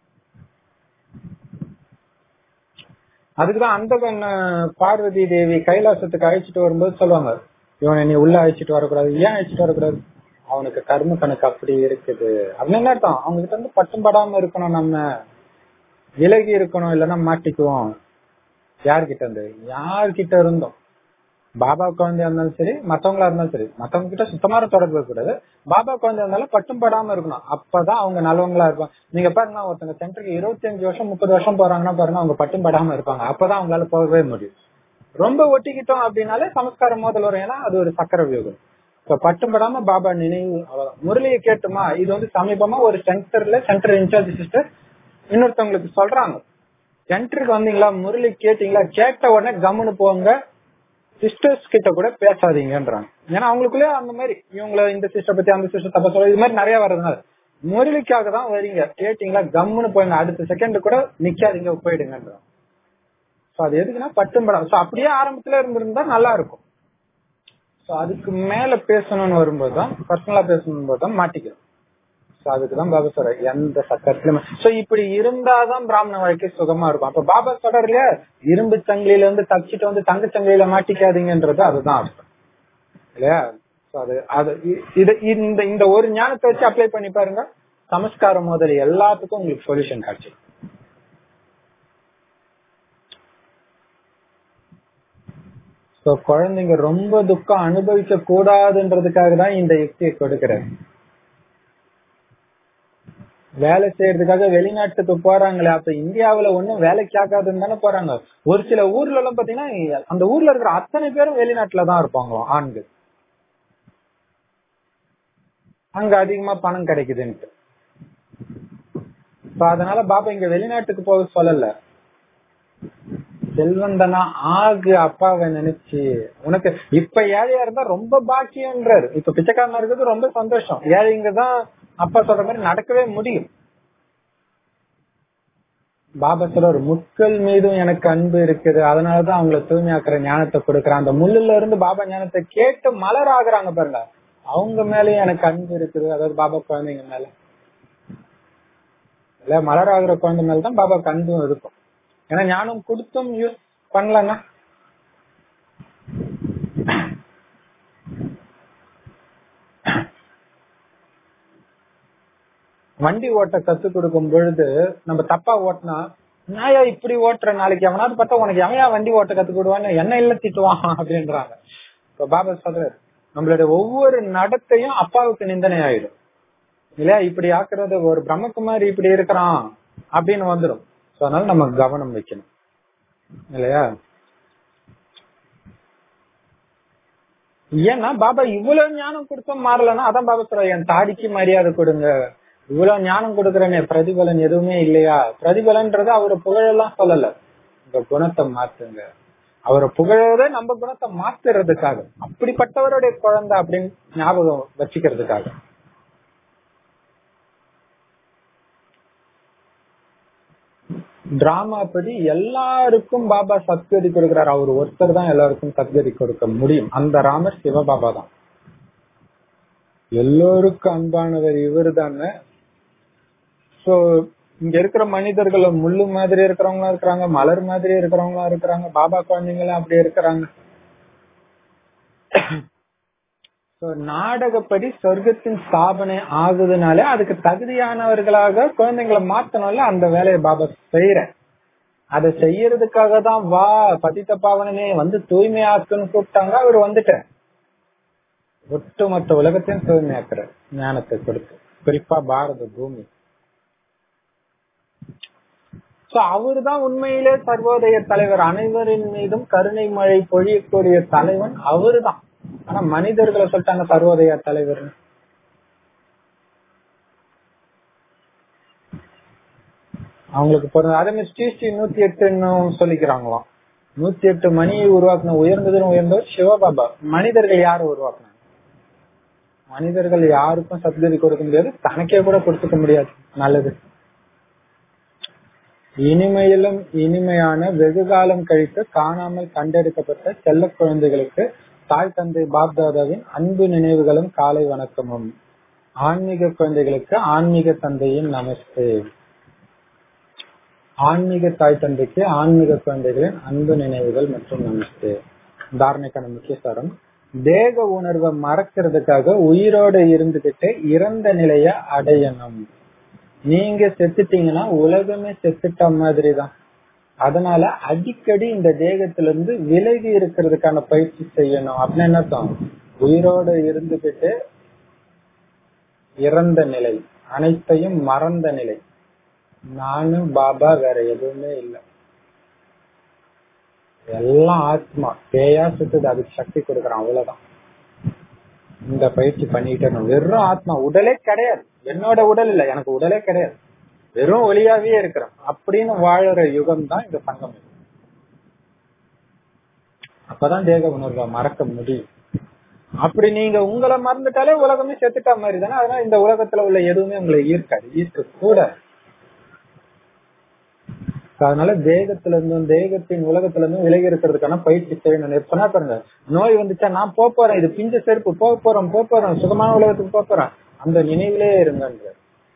அதுக்குதான் அந்த பெண் பார்வதி தேவி கைலாசத்துக்கு அழைச்சிட்டு வரும்போது சொல்லுவாங்க இவனை நீ உள்ள அழைச்சிட்டு வரக்கூடாது ஏன் அழைச்சிட்டு வரக்கூடாது அவனுக்கு கர்ம கணக்கு அப்படி இருக்குது அப்படின்னு என்ன அர்த்தம் அவங்க கிட்ட இருந்து பட்டும் படாம இருக்கணும் நம்ம விலகி இருக்கணும் இல்லைன்னா மாட்டிக்குவோம் யார்கிட்ட இருந்து யார்கிட்ட இருந்தோம் பாபா குழந்தையா இருந்தாலும் சரி மத்தவங்களா இருந்தாலும் சரி மத்தவங்க கிட்ட சுத்தமான தொடர்பு இருக்கக்கூடாது பாபா குழந்தையா இருந்தாலும் பட்டும் படாம இருக்கணும் அப்பதான் அவங்க நல்லவங்களா இருப்பாங்க நீங்க பாருங்க ஒருத்தங்க சென்டருக்கு இருபத்தி அஞ்சு வருஷம் முப்பது வருஷம் போறாங்கன்னா பாருங்க அவங்க பட்டும் படாம இருப்பாங்க அப்பதான் அவங்களால போகவே முடியும் ரொம்ப ஒட்டிக்கிட்டோம் அப்படின்னாலே சமஸ்காரம் மோதல் வரும் ஏன்னா அது ஒரு சக்கர வியூகம் இப்ப பட்டும் படாம பாபா நினைவு அவ்வளவுதான் முரளியை கேட்டுமா இது வந்து சமீபமா ஒரு சென்டர்ல சென்டர் இன்சார்ஜ் சிஸ்டர் இன்னொருத்தவங்களுக்கு சொல்றாங்க சென்டருக்கு வந்தீங்களா முரளி கேட்டீங்களா கேட்ட உடனே கம்முன்னு போங்க சிஸ்டர்ஸ் கிட்ட கூட பேசாதீங்கன்றாங்க ஏன்னா அவங்களுக்குள்ளே அந்த மாதிரி இவங்கள இந்த சிஸ்டர் பத்தி அந்த சிஸ்டர் தப்பா சொல்ல இது மாதிரி நிறைய வர்றதுனால முரளிக்காக தான் வரீங்க கேட்டீங்களா கம்முன்னு போயிங்க அடுத்த செகண்ட் கூட நிக்காதீங்க போயிடுங்கன்றாங்க சோ அது எதுக்குன்னா பட்டும் படம் சோ அப்படியே ஆரம்பத்துல இருந்திருந்தா நல்லா இருக்கும் சோ அதுக்கு மேல பேசணும்னு வரும்போது தான் பர்சனலா பேசணும் போது தான் மாட்டிக்கிறோம் சோ அதுக்குதான் பாபா சொல்ற எந்த சக்கரத்திலுமே சோ இப்படி இருந்தாதான் பிராமண வாழ்க்கை சுகமா இருக்கும் அப்ப பாபா சொல்றாரு இல்லையா இரும்பு சங்கிலியில இருந்து தப்பிச்சிட்டு வந்து தங்க சங்கிலியில மாட்டிக்காதீங்கன்றது அதுதான் அர்த்தம் இல்லையா So அது அது இ- இது இந்த இந்த ஒரு ஞானத்தை வச்சு அப்ளை பண்ணி பாருங்க சமஸ்காரம் முதல் எல்லாத்துக்கும் உங்களுக்கு சொல்யூஷன் கிடைச்சிடும் சோ குழந்தைங்க ரொம்ப துக்கம் அனுபவிக்க கூடாதுன்றதுக்காக தான் இந்த யுக்தியை கொடுக்கிறார் வேலை செய்யறதுக்காக வெளிநாட்டுக்கு போறாங்களே அப்ப இந்தியாவுல ஒண்ணும் வேலைக்கு ஆகாதுன்னு தானே போறாங்க ஒரு சில ஊர்ல எல்லாம் பாத்தீங்கன்னா அந்த ஊர்ல இருக்கிற அத்தனை பேரும் வெளிநாட்டுல தான் இருப்பாங்களாம் ஆண்கள் அங்க அதிகமா பணம் கிடைக்குதுன்ட்டு இப்ப அதனால பாபா இங்க வெளிநாட்டுக்கு போக சொல்லல செல்வந்தனா ஆகு அப்பாவை நினைச்சு உனக்கு இப்ப ஏழையா இருந்தா ரொம்ப பாக்கியன்றாரு இப்ப பிச்சைக்காரனா இருக்கிறது ரொம்ப சந்தோஷம் ஏழைங்க தான் அப்பா சொல்ற மாதிரி நடக்கவே முடியும் பாபா சொல்ற முட்கள் மீதும் எனக்கு அன்பு இருக்குது அதனாலதான் அவங்கள தூய்மையாக்குற ஞானத்தை கொடுக்குறேன் அந்த முள்ளுல இருந்து பாபா ஞானத்தை கேட்டு மலர் ஆகுறாங்க பாருங்க அவங்க மேலயும் எனக்கு அன்பு இருக்குது அதாவது பாபா குழந்தைங்க மேல இல்ல மலர் ஆகுற குழந்தை மேலதான் பாபாக்கு அன்பும் இருக்கும் ஏன்னா ஞானம் கொடுத்தும் யூஸ் பண்ணலன்னா வண்டி ஓட்ட கத்து கொடுக்கும் பொழுது நம்ம தப்பா ஓட்டினா நாயா இப்படி ஓட்டுற நாளைக்கு எவனாவது பார்த்தா உனக்கு எவையா வண்டி ஓட்ட கத்து கொடுவான்னு என்ன இல்ல திட்டுவான் அப்படின்றாங்க இப்ப பாபா சொல்றாரு நம்மளுடைய ஒவ்வொரு நடத்தையும் அப்பாவுக்கு நிந்தனை ஆயிடும் இல்லையா இப்படி ஆக்குறது ஒரு பிரம்மகுமாரி இப்படி இருக்கிறான் அப்படின்னு வந்துடும் சோ அதனால நம்ம கவனம் வைக்கணும் இல்லையா ஏன்னா பாபா இவ்வளவு ஞானம் கொடுத்தும் மாறலன்னா அதான் பாபா சொல்ற என் தாடிக்கு மரியாதை கொடுங்க இவ்வளவு ஞானம் கொடுக்கறேனே பிரதிபலன் எதுவுமே இல்லையா பிரதிபலன்றது அவரை புகழெல்லாம் சொல்லல உங்க குணத்தை மாத்துங்க அவரை புகழத நம்ம குணத்தை மாத்துறதுக்காக அப்படிப்பட்டவருடைய குழந்தை அப்படின்னு ஞாபகம் வச்சுக்கிறதுக்காக டிராமா படி எல்லாருக்கும் பாபா சத்கதி கொடுக்கிறார் அவர் ஒருத்தர் தான் எல்லாருக்கும் சத்கதி கொடுக்க முடியும் அந்த ராமர் சிவபாபா தான் எல்லோருக்கும் அன்பானவர் இவர் தானே சோ இங்க இருக்கிற மனிதர்கள் முள்ளு மாதிரி இருக்கிறவங்களா இருக்கிறாங்க மலர் மாதிரி இருக்கிறவங்களா இருக்கிறாங்க பாபா குழந்தைங்களும் அப்படி இருக்கிறாங்க நாடகப்படி சொர்க்கத்தின் ஸ்தாபனை ஆகுதுனாலே அதுக்கு தகுதியானவர்களாக குழந்தைங்களை மாத்தணும்ல அந்த வேலையை பாபா செய்யற அதை செய்யறதுக்காக தான் வா பதித்த பாவனனே வந்து தூய்மையாக்குன்னு கூப்பிட்டாங்க அவர் வந்துட்டார் ஒட்டுமொத்த உலகத்தையும் தூய்மையாக்குற ஞானத்தை கொடுத்து குறிப்பா பாரத பூமி சோ அவரு தான் உண்மையிலே சர்வோதய தலைவர் அனைவரின் மீதும் கருணை மழை பொழியக்கூடிய தலைவன் அவரு தான் ஆனா மனிதர்களை சொல்லிட்டாங்க சர்வோதய தலைவர் அவங்களுக்கு பிறந்த அதே மாதிரி ஸ்ரீ ஸ்ரீ நூத்தி எட்டுன்னு சொல்லிக்கிறாங்களாம் நூத்தி எட்டு மணியை உருவாக்குன உயர்ந்ததுன்னு உயர்ந்தவர் சிவபாபா மனிதர்கள் யாரு உருவாக்குனாங்க மனிதர்கள் யாருக்கும் சத்கதி கொடுக்க முடியாது தனக்கே கூட கொடுத்துக்க முடியாது நல்லது இனிமையிலும் இனிமையான வெகு காலம் கழித்து காணாமல் கண்டெடுக்கப்பட்ட செல்ல குழந்தைகளுக்கு தாய் தந்தை பாப்தாதாவின் அன்பு நினைவுகளும் காலை வணக்கமும் ஆன்மீக குழந்தைகளுக்கு ஆன்மீக தந்தையின் நமஸ்தே ஆன்மீக தாய் தந்தைக்கு ஆன்மீக குழந்தைகளின் அன்பு நினைவுகள் மற்றும் நமஸ்தே தாரணைக்கான முக்கிய சாரம் தேக உணர்வை மறக்கிறதுக்காக உயிரோட இருந்துகிட்டு இறந்த நிலைய அடையணும் நீங்க செத்துட்டீங்கன்னா உலகமே செத்துட்ட மாதிரி தான் அதனால அடிக்கடி இந்த தேகத்துல இருந்து விலகி இருக்கிறதுக்கான பயிற்சி செய்யணும் அப்படின்னு என்ன அர்த்தம் உயிரோட இருந்துகிட்டு இறந்த நிலை அனைத்தையும் மறந்த நிலை நானும் பாபா வேற எதுவுமே இல்லை எல்லாம் ஆத்மா பேயா சுத்துது அதுக்கு சக்தி கொடுக்கறான் அவ்வளவுதான் இந்த பயிற்சி பண்ணிட்டு வெறும் ஆத்மா உடலே கிடையாது என்னோட உடல் இல்ல எனக்கு உடலே கிடையாது வெறும் ஒளியாவே இருக்கிறோம் அப்படின்னு வாழற யுகம் தான் இந்த சங்கம் அப்பதான் தேக உணர்வை மறக்க முடியும் அப்படி நீங்க உங்களை மறந்துட்டாலே உலகமே செத்துட்டா மாதிரி தானே அதனால இந்த உலகத்துல உள்ள எதுவுமே உங்களை ஈர்க்காது ஈர்க்க கூட அதனால தேகத்துல இருந்தும் தேகத்தின் உலகத்துல இருந்தும் விலகி இருக்கிறதுக்கான பயிற்சி செய்யணும் எப்பனா பாருங்க நோய் வந்துச்சா நான் போக போறேன் இது பிஞ்ச செருப்பு போக போறோம் போக போறோம் சுகமான உலகத்துக்கு போக போறேன் அந்த நினைவிலே இருங்கன்ற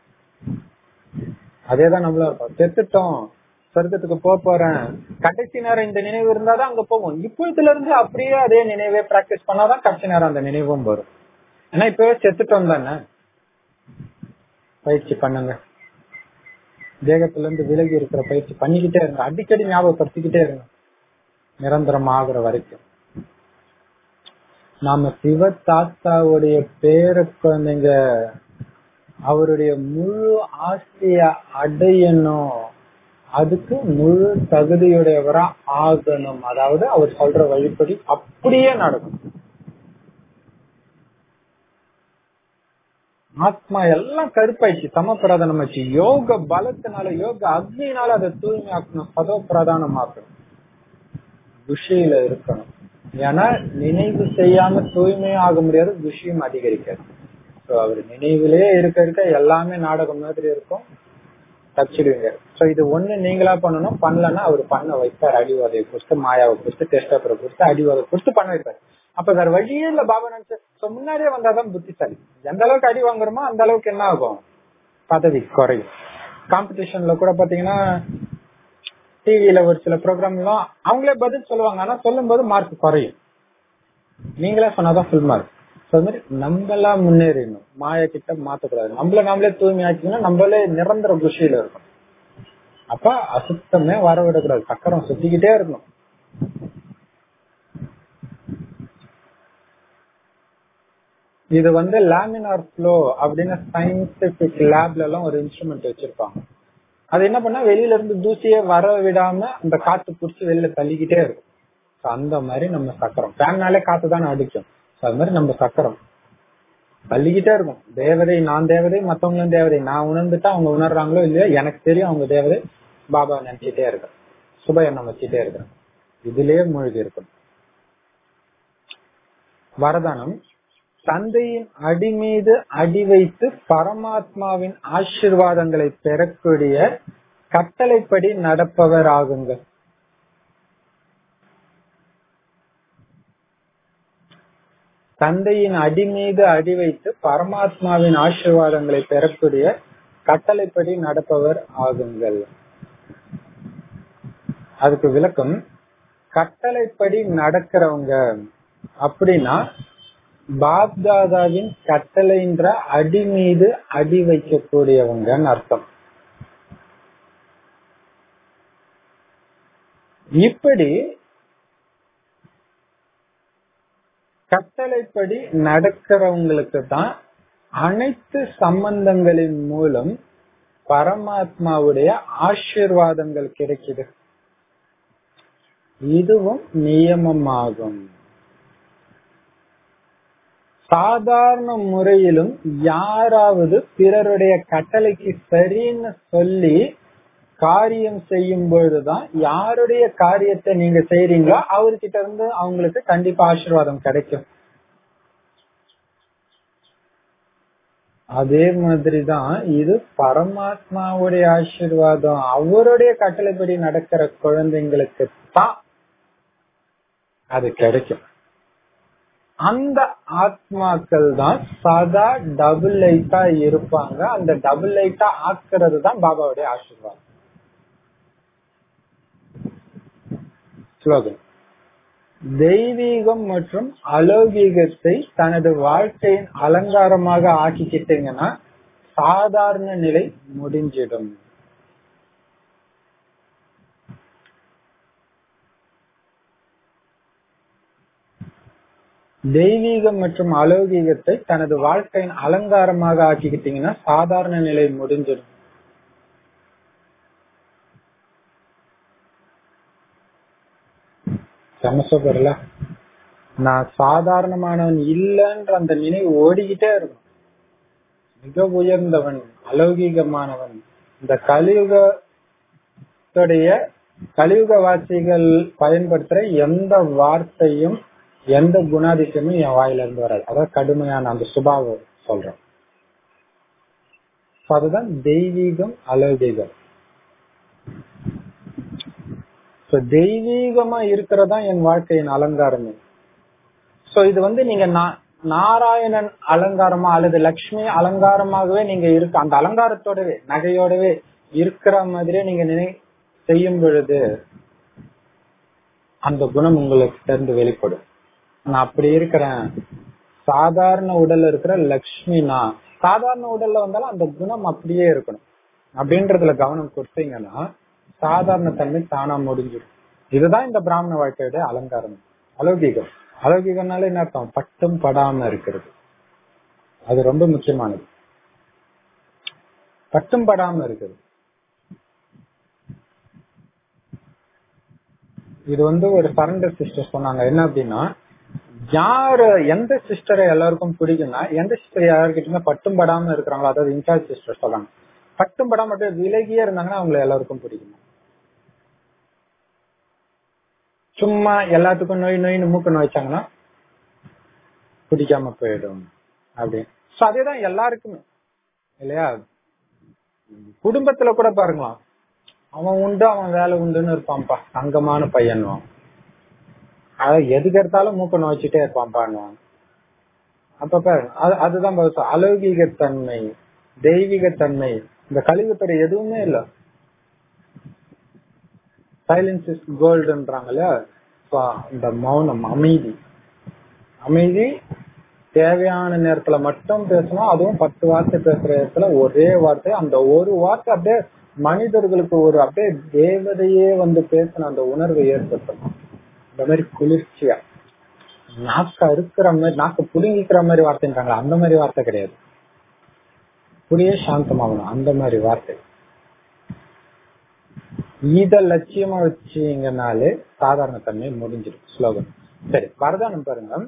அதேதான் நம்மளும் இருக்கும் செத்துட்டோம் சொர்க்கத்துக்கு போக போறேன் கடைசி நேரம் இந்த நினைவு இருந்தாதான் அங்க போவோம் இப்பொழுதுல இருந்து அப்படியே அதே நினைவே பிராக்டிஸ் பண்ணாதான் கடைசி நேரம் அந்த நினைவும் வரும் ஏன்னா இப்பவே செத்துட்டோம் தானே பயிற்சி பண்ணுங்க தேகத்துல இருந்து விலகி இருக்கிற பயிற்சி பண்ணிக்கிட்டே இருங்க அடிக்கடி ஞாபகப்படுத்திக்கிட்டே இருங்க நிரந்தரம் ஆகுற வரைக்கும் நாம சிவ தாத்தாவுடைய பேர குழந்தைங்க அவருடைய முழு ஆசைய அடையணும் அதுக்கு முழு தகுதியுடையவரா ஆகணும் அதாவது அவர் சொல்ற வழிப்படி அப்படியே நடக்கும் ஆத்மா எல்லாம் கருப்பாயிடுச்சு சம பிரதானம் ஆச்சு யோக பலத்தினால யோக அக்னினால அதை தூய்மையாக்கணும் சதோ பிரதானமாக்கணும் குஷியில இருக்கணும் ஏன்னா நினைவு செய்யாம தூய்மையும் ஆக முடியாது குஷியும் அதிகரிக்காது சோ அவர் நினைவிலே இருக்க இருக்க எல்லாமே நாடகம் மாதிரி இருக்கும் தச்சிடுவீங்க சோ இது ஒண்ணு நீங்களா பண்ணணும் பண்ணலன்னா அவர் பண்ண வைப்பார் அடிவாதையை கொடுத்து மாயாவை கொடுத்து டெஸ்ட் பேப்பரை கொடுத்து அடிவாதை கொடுத்து பண்ண வைப்பார் அப்ப வேற வழியே இல்ல பாபா நினைச்சு சோ முன்னாடியே வந்தாதான் புத்திசாலி எந்த அளவுக்கு அடி வாங்குறோமோ அந்த அளவுக்கு என்ன ஆகும் பதவி குறையும் காம்படிஷன்ல கூட பாத்தீங்கன்னா டிவில ஒரு சில ப்ரோக்ராம் எல்லாம் அவங்களே பதில் சொல்லுவாங்க ஆனா சொல்லும் போது மார்க் குறையும் நீங்களே சொன்னாதான் ஃபுல் மார்க் மாதிரி நம்மளா முன்னேறணும் மாய கிட்ட மாத்தக்கூடாது நம்மள நாமளே தூய்மையாக்கினா நம்மளே நிரந்தர குஷியில இருக்கும் அப்ப அசுத்தமே வர விடக்கூடாது சக்கரம் சுத்திக்கிட்டே இருக்கணும் இது வந்து லேமினார் ஃப்ளோ அப்படின்னு சயின்டிபிக் லேப்ல எல்லாம் ஒரு இன்ஸ்ட்ருமெண்ட் வச்சிருப்பாங்க அது என்ன பண்ணா வெளியில இருந்து தூசியே வர விடாம அந்த காத்து புடிச்சு வெளியில தள்ளிக்கிட்டே இருக்கும் அந்த மாதிரி நம்ம சக்கரம் ஃபேன்னாலே காத்து தானே அடிக்கும் அது மாதிரி நம்ம சக்கரம் தள்ளிக்கிட்டே இருக்கும் தேவதை நான் தேவதை மத்தவங்களும் தேவதை நான் உணர்ந்துட்டா அவங்க உணர்றாங்களோ இல்லையோ எனக்கு தெரியும் அவங்க தேவதை பாபா நினைச்சிட்டே இருக்கேன் சுப எண்ணம் வச்சுட்டே இருக்கிறேன் இதுலயே மூழ்கி இருக்கும் வரதானம் தந்தையின் அடி மீது அடி வைத்து பரமாத்மாவின் ஆசிர்வாதங்களை பெறக்கூடிய கட்டளைப்படி நடப்பவர் ஆகுங்கள் தந்தையின் அடி மீது அடி வைத்து பரமாத்மாவின் ஆசிர்வாதங்களை பெறக்கூடிய கட்டளைப்படி நடப்பவர் ஆகுங்கள் அதுக்கு விளக்கம் கட்டளைப்படி நடக்கிறவங்க அப்படின்னா பாப்தாதாவின் கட்டளைன்ற அடி மீது அடி வைக்கக்கூடியவங்கன்னு அர்த்தம் இப்படி கட்டளைப்படி நடக்கிறவங்களுக்கு தான் அனைத்து சம்பந்தங்களின் மூலம் பரமாத்மாவுடைய ஆசிர்வாதங்கள் கிடைக்குது இதுவும் நியமமாகும் சாதாரண முறையிலும் யாராவது பிறருடைய கட்டளைக்கு சரின்னு சொல்லி காரியம் செய்யும் பொழுதுதான் யாருடைய காரியத்தை நீங்க செய்றீங்களோ அவர்கிட்ட இருந்து அவங்களுக்கு கண்டிப்பா ஆசீர்வாதம் கிடைக்கும் அதே மாதிரிதான் இது பரமாத்மாவுடைய ஆசீர்வாதம் அவருடைய கட்டளைப்படி நடக்கிற குழந்தைங்களுக்கு தான் அது கிடைக்கும் அந்த ஆத்மாக்கள் தான் சதா டபுள் லைட்டா இருப்பாங்க அந்த டபுள் லைட்டா ஆக்குறது தான் பாபாவுடைய ஆசீர்வாதம் ஸ்லோகன் தெய்வீகம் மற்றும் அலௌகீகத்தை தனது வாழ்க்கையின் அலங்காரமாக ஆக்கிக்கிட்டீங்கன்னா சாதாரண நிலை முடிஞ்சிடும் தெய்வீகம் மற்றும் அலௌகீகத்தை தனது வாழ்க்கையின் அலங்காரமாக ஆக்கிக்கிட்டீங்கன்னா சாதாரண நிலை முடிஞ்சிடும் சமசபர்ல நான் சாதாரணமானவன் இல்லைன்ற அந்த நினைவு ஓடிக்கிட்டே இருக்கும் மிக உயர்ந்தவன் அலௌகீகமானவன் இந்த கலியுகத்துடைய கலியுக வாசிகள் பயன்படுத்துற எந்த வார்த்தையும் எந்த குணாதிசயமும் என் வாயில இருந்து வராது அதாவது கடுமையான அந்த சுபாவம் சொல்றேன் அதுதான் தெய்வீகம் அலௌகீகம் தெய்வீகமா இருக்கிறதா என் வாழ்க்கையின் அலங்காரமே சோ இது வந்து நீங்க நாராயணன் அலங்காரமா அல்லது லக்ஷ்மி அலங்காரமாகவே நீங்க இருக்க அந்த அலங்காரத்தோடவே நகையோடவே இருக்கிற மாதிரியே நீங்க நினை செய்யும் பொழுது அந்த குணம் உங்களுக்கு இருந்து வெளிப்படும் நான் அப்படி இருக்கிறேன் சாதாரண உடல் இருக்கிற லக்ஷ்மி நான் சாதாரண உடல்ல வந்தாலும் அந்த குணம் அப்படியே இருக்கணும் அப்படின்றதுல கவனம் கொடுத்தீங்கன்னா சாதாரண தன்மை தானா முடிஞ்சிடும் இதுதான் இந்த பிராமண வாழ்க்கையோட அலங்காரம் அலௌகிகம் அலௌகிகம்னால என்ன அர்த்தம் பட்டும் படாம இருக்கிறது அது ரொம்ப முக்கியமானது பட்டும் படாம இருக்குது இது வந்து ஒரு சரண்டர் சிஸ்டர் சொன்னாங்க என்ன அப்படின்னா யாரு எந்த சிஸ்டரை எல்லாருக்கும் பிடிக்கும்னா எந்த சிஸ்டர் யாருக்கிட்டயுமே பட்டும் படாம இருக்கிறாங்களோ அதாவது இன்சார்ஜ் சிஸ்டர் சொல்லாங்க பட்டும் படாம அப்படியே விலகியே இருந்தாங்கன்னா அவங்களை எல்லாருக்கும் பிடிக்கும் சும்மா எல்லாத்துக்கும் நோய் நோயின்னு மூக்கு நோய்ச்சாங்கன்னா பிடிக்காம போயிடும் அப்படின்னு சோ அதேதான் எல்லாருக்குமே இல்லையா குடும்பத்துல கூட பாருங்களாம் அவன் உண்டு அவன் வேலை உண்டுன்னு இருப்பான்ப்பா தங்கமான பையன்வான் அதாவது எதுக்கு எடுத்தாலும் மூக்க நோய்ச்சிட்டே இருப்பான்ப்பான்வான் அப்ப பாரு அது- அதுதான் பௌத்தம். அலௌகிகத்தன்மை தெய்வீகத்தன்மை இந்த கழிவுத்துறை எதுவுமே இல்ல சைலன்ஸ் இஸ் கோல்டுன்றாங்க இல்லையா So, இந்த மௌனம் அமைதி அமைதி தேவையான நேரத்துல மட்டும் பேசணும் அதுவும் பத்து வார்த்தை பேசுற இடத்துல ஒரே வார்த்தை அந்த ஒரு வார்த்தை அப்படியே மனிதர்களுக்கு ஒரு அப்படியே தேவதையே வந்து பேசின அந்த உணர்வை ஏற்படுத்தணும் இந்த மாதிரி குளிர்ச்சியா நாக்க இருக்கிற மாதிரி நாக்கு புடுங்கிக்கிற மாதிரி வார்த்தைன்றாங்க அந்த மாதிரி வார்த்தை கிடையாது புளியே சாந்தமாகணும் அந்த மாதிரி வார்த்தை இத லட்சியமா வச்சீங்கனாலே சாதாரண தன்மை முடிஞ்சிடும் ஸ்லோகம் சரி வரதானம் பாருங்க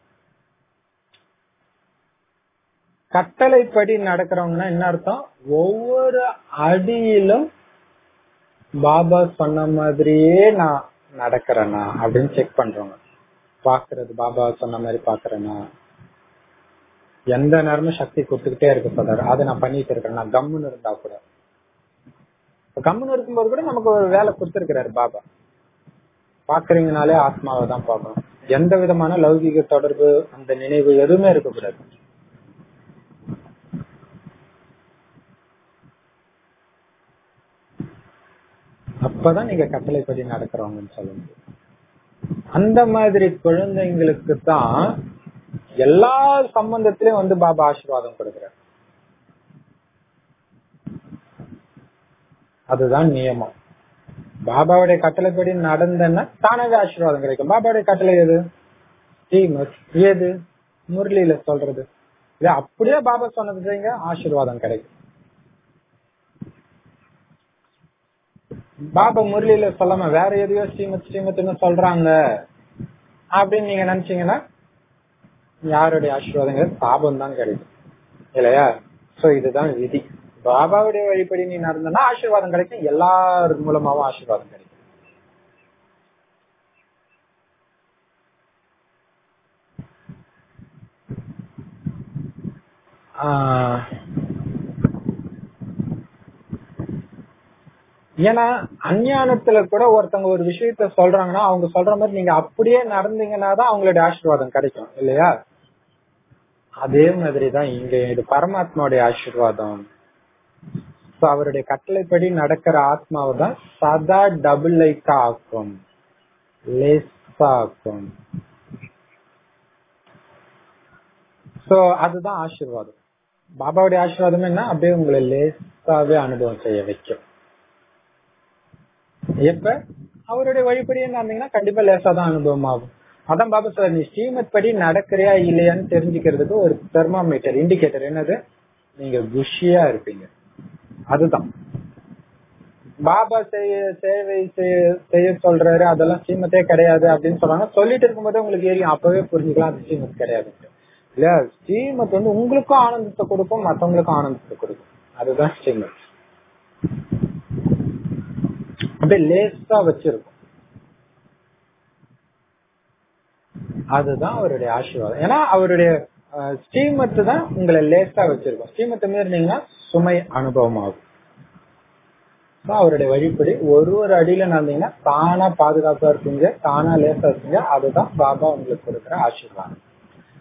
கட்டளைப்படி நடக்கிறவங்கன்னா என்ன அர்த்தம் ஒவ்வொரு அடியிலும் பாபா சொன்ன மாதிரியே நான் நடக்கிறேனா அப்படின்னு செக் பண்றவங்க பாக்குறது பாபா சொன்ன மாதிரி பாக்குறேனா எந்த நேரமும் சக்தி கொடுத்துக்கிட்டே இருக்கு சொல்றாரு அதை நான் பண்ணிட்டு இருக்கேன் நான் கம்முன்னு இருந்தா கூட இப்ப கம்முன்னு இருக்கும்போது கூட நமக்கு ஒரு வேலை கொடுத்திருக்கிறாரு பாபா பாக்குறீங்கனாலே ஆத்மாவை தான் பார்க்கணும் எந்த விதமான லௌகிக தொடர்பு அந்த நினைவு எதுவுமே இருக்கக்கூடாது அப்பதான் நீங்க கட்டளைப்படி நடக்கிறவங்கன்னு சொல்ல முடியும் அந்த மாதிரி குழந்தைங்களுக்கு தான் எல்லா சம்பந்தத்திலயும் வந்து பாபா ஆசீர்வாதம் கொடுக்கிறார் அதுதான் நியமம் பாபாவுடைய கட்டளைப்படி நடந்தன்னா தானாவே ஆசீர்வாதம் கிடைக்கும் பாபாவுடைய கட்டளை எது ஸ்ரீமத் ஏது முரளியில சொல்றது இது அப்படியே பாபா சொன்னது செய்யுங்க ஆசீர்வாதம் கிடைக்கும் பாபா முரளியில சொல்லாம வேற எதையோ ஸ்ரீமத் ஸ்ரீமத்னு சொல்றாங்க அப்படின்னு நீங்க நினைச்சீங்கன்னா யாருடைய ஆசீர்வாதங்கள் சாபம் தான் கிடைக்கும் இல்லையா சோ இதுதான் விதி பாபாவுடைய வழிபடி நீ நடந்தனா ஆசீர்வாதம் கிடைக்கும் எல்லார் மூலமாவும் ஆசீர்வாதம் கிடைக்கும் ஆஹ் ஏன்னா அஞ்ஞானத்துல கூட ஒருத்தவங்க ஒரு விஷயத்த சொல்றாங்கன்னா அவங்க சொல்ற மாதிரி நீங்க அப்படியே நடந்தீங்கன்னா தான் அவங்களுடைய ஆசீர்வாதம் கிடைக்கும் இல்லையா அதே மாதிரிதான் இங்க இது பரமாத்மாவுடைய ஆசீர்வாதம் So, அவருடைய கட்டளைப்படி நடக்கிற ஆத்மாவை தான் சதா டபுள் லைக்கா ஆக்கும் லேசா ஆக்கும் சோ அதுதான் ஆசீர்வாதம் பாபாவுடைய ஆசீர்வாதம் என்ன அப்படியே உங்களை லேசாவே அனுபவம் செய்ய வைக்கும் எப்ப அவருடைய வழிபடியே நடந்தீங்கன்னா கண்டிப்பா லேசா தான் அனுபவம் ஆகும் அதான் பாபா சார் நீ ஸ்ரீமத் படி நடக்கிறியா இல்லையான்னு தெரிஞ்சுக்கிறதுக்கு ஒரு தெர்மாமீட்டர் இண்டிகேட்டர் என்னது நீங்க குஷியா இருப்பீங்க அதுதான் பாபா செய்ய சேவை செய்ய- செய்ய சொல்றாரு அதெல்லாம் ஸ்ரீமத்தே கிடையாது அப்படின்னு சொல்றாங்க சொல்லிட்டு இருக்கும்போதே உங்களுக்கு ஏறி அப்பவே புரிஞ்சுக்கலாம் அது ஸ்ரீமத் கிடையாது இல்ல ஸ்ரீமத் வந்து உங்களுக்கும் ஆனந்தத்தை கொடுக்கும் மத்தவங்களுக்கும் ஆனந்தத்தை கொடுக்கும் அதுதான் ஸ்ரீமத் அப்படியே லேசா வச்சிருக்கும் அதுதான் அவருடைய ஆசீர்வாதம் ஏன்னா அவருடைய அஹ், ஸ்ரீமத்து தான் உங்களை லேசா வச்சிருக்கும் ஸ்ரீமத்தை மீறினீங்கன்னா சுமை அனுபவம் ஆகும் So, அவருடைய வழிப்படி ஒரு ஒரு அடியில நடந்தீங்கன்னா தானா பாதுகாப்பா இருப்பீங்க தானா லேசா இருப்பீங்க அதுதான் பாபா உங்களுக்கு கொடுக்குற ஆசீர்வாதம்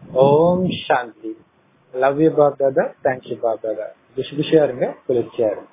Om Shanti love you Bap Dada thank you Bap Dada குஷி குஷியா இருங்க குளிர்ச்சியா இருங்க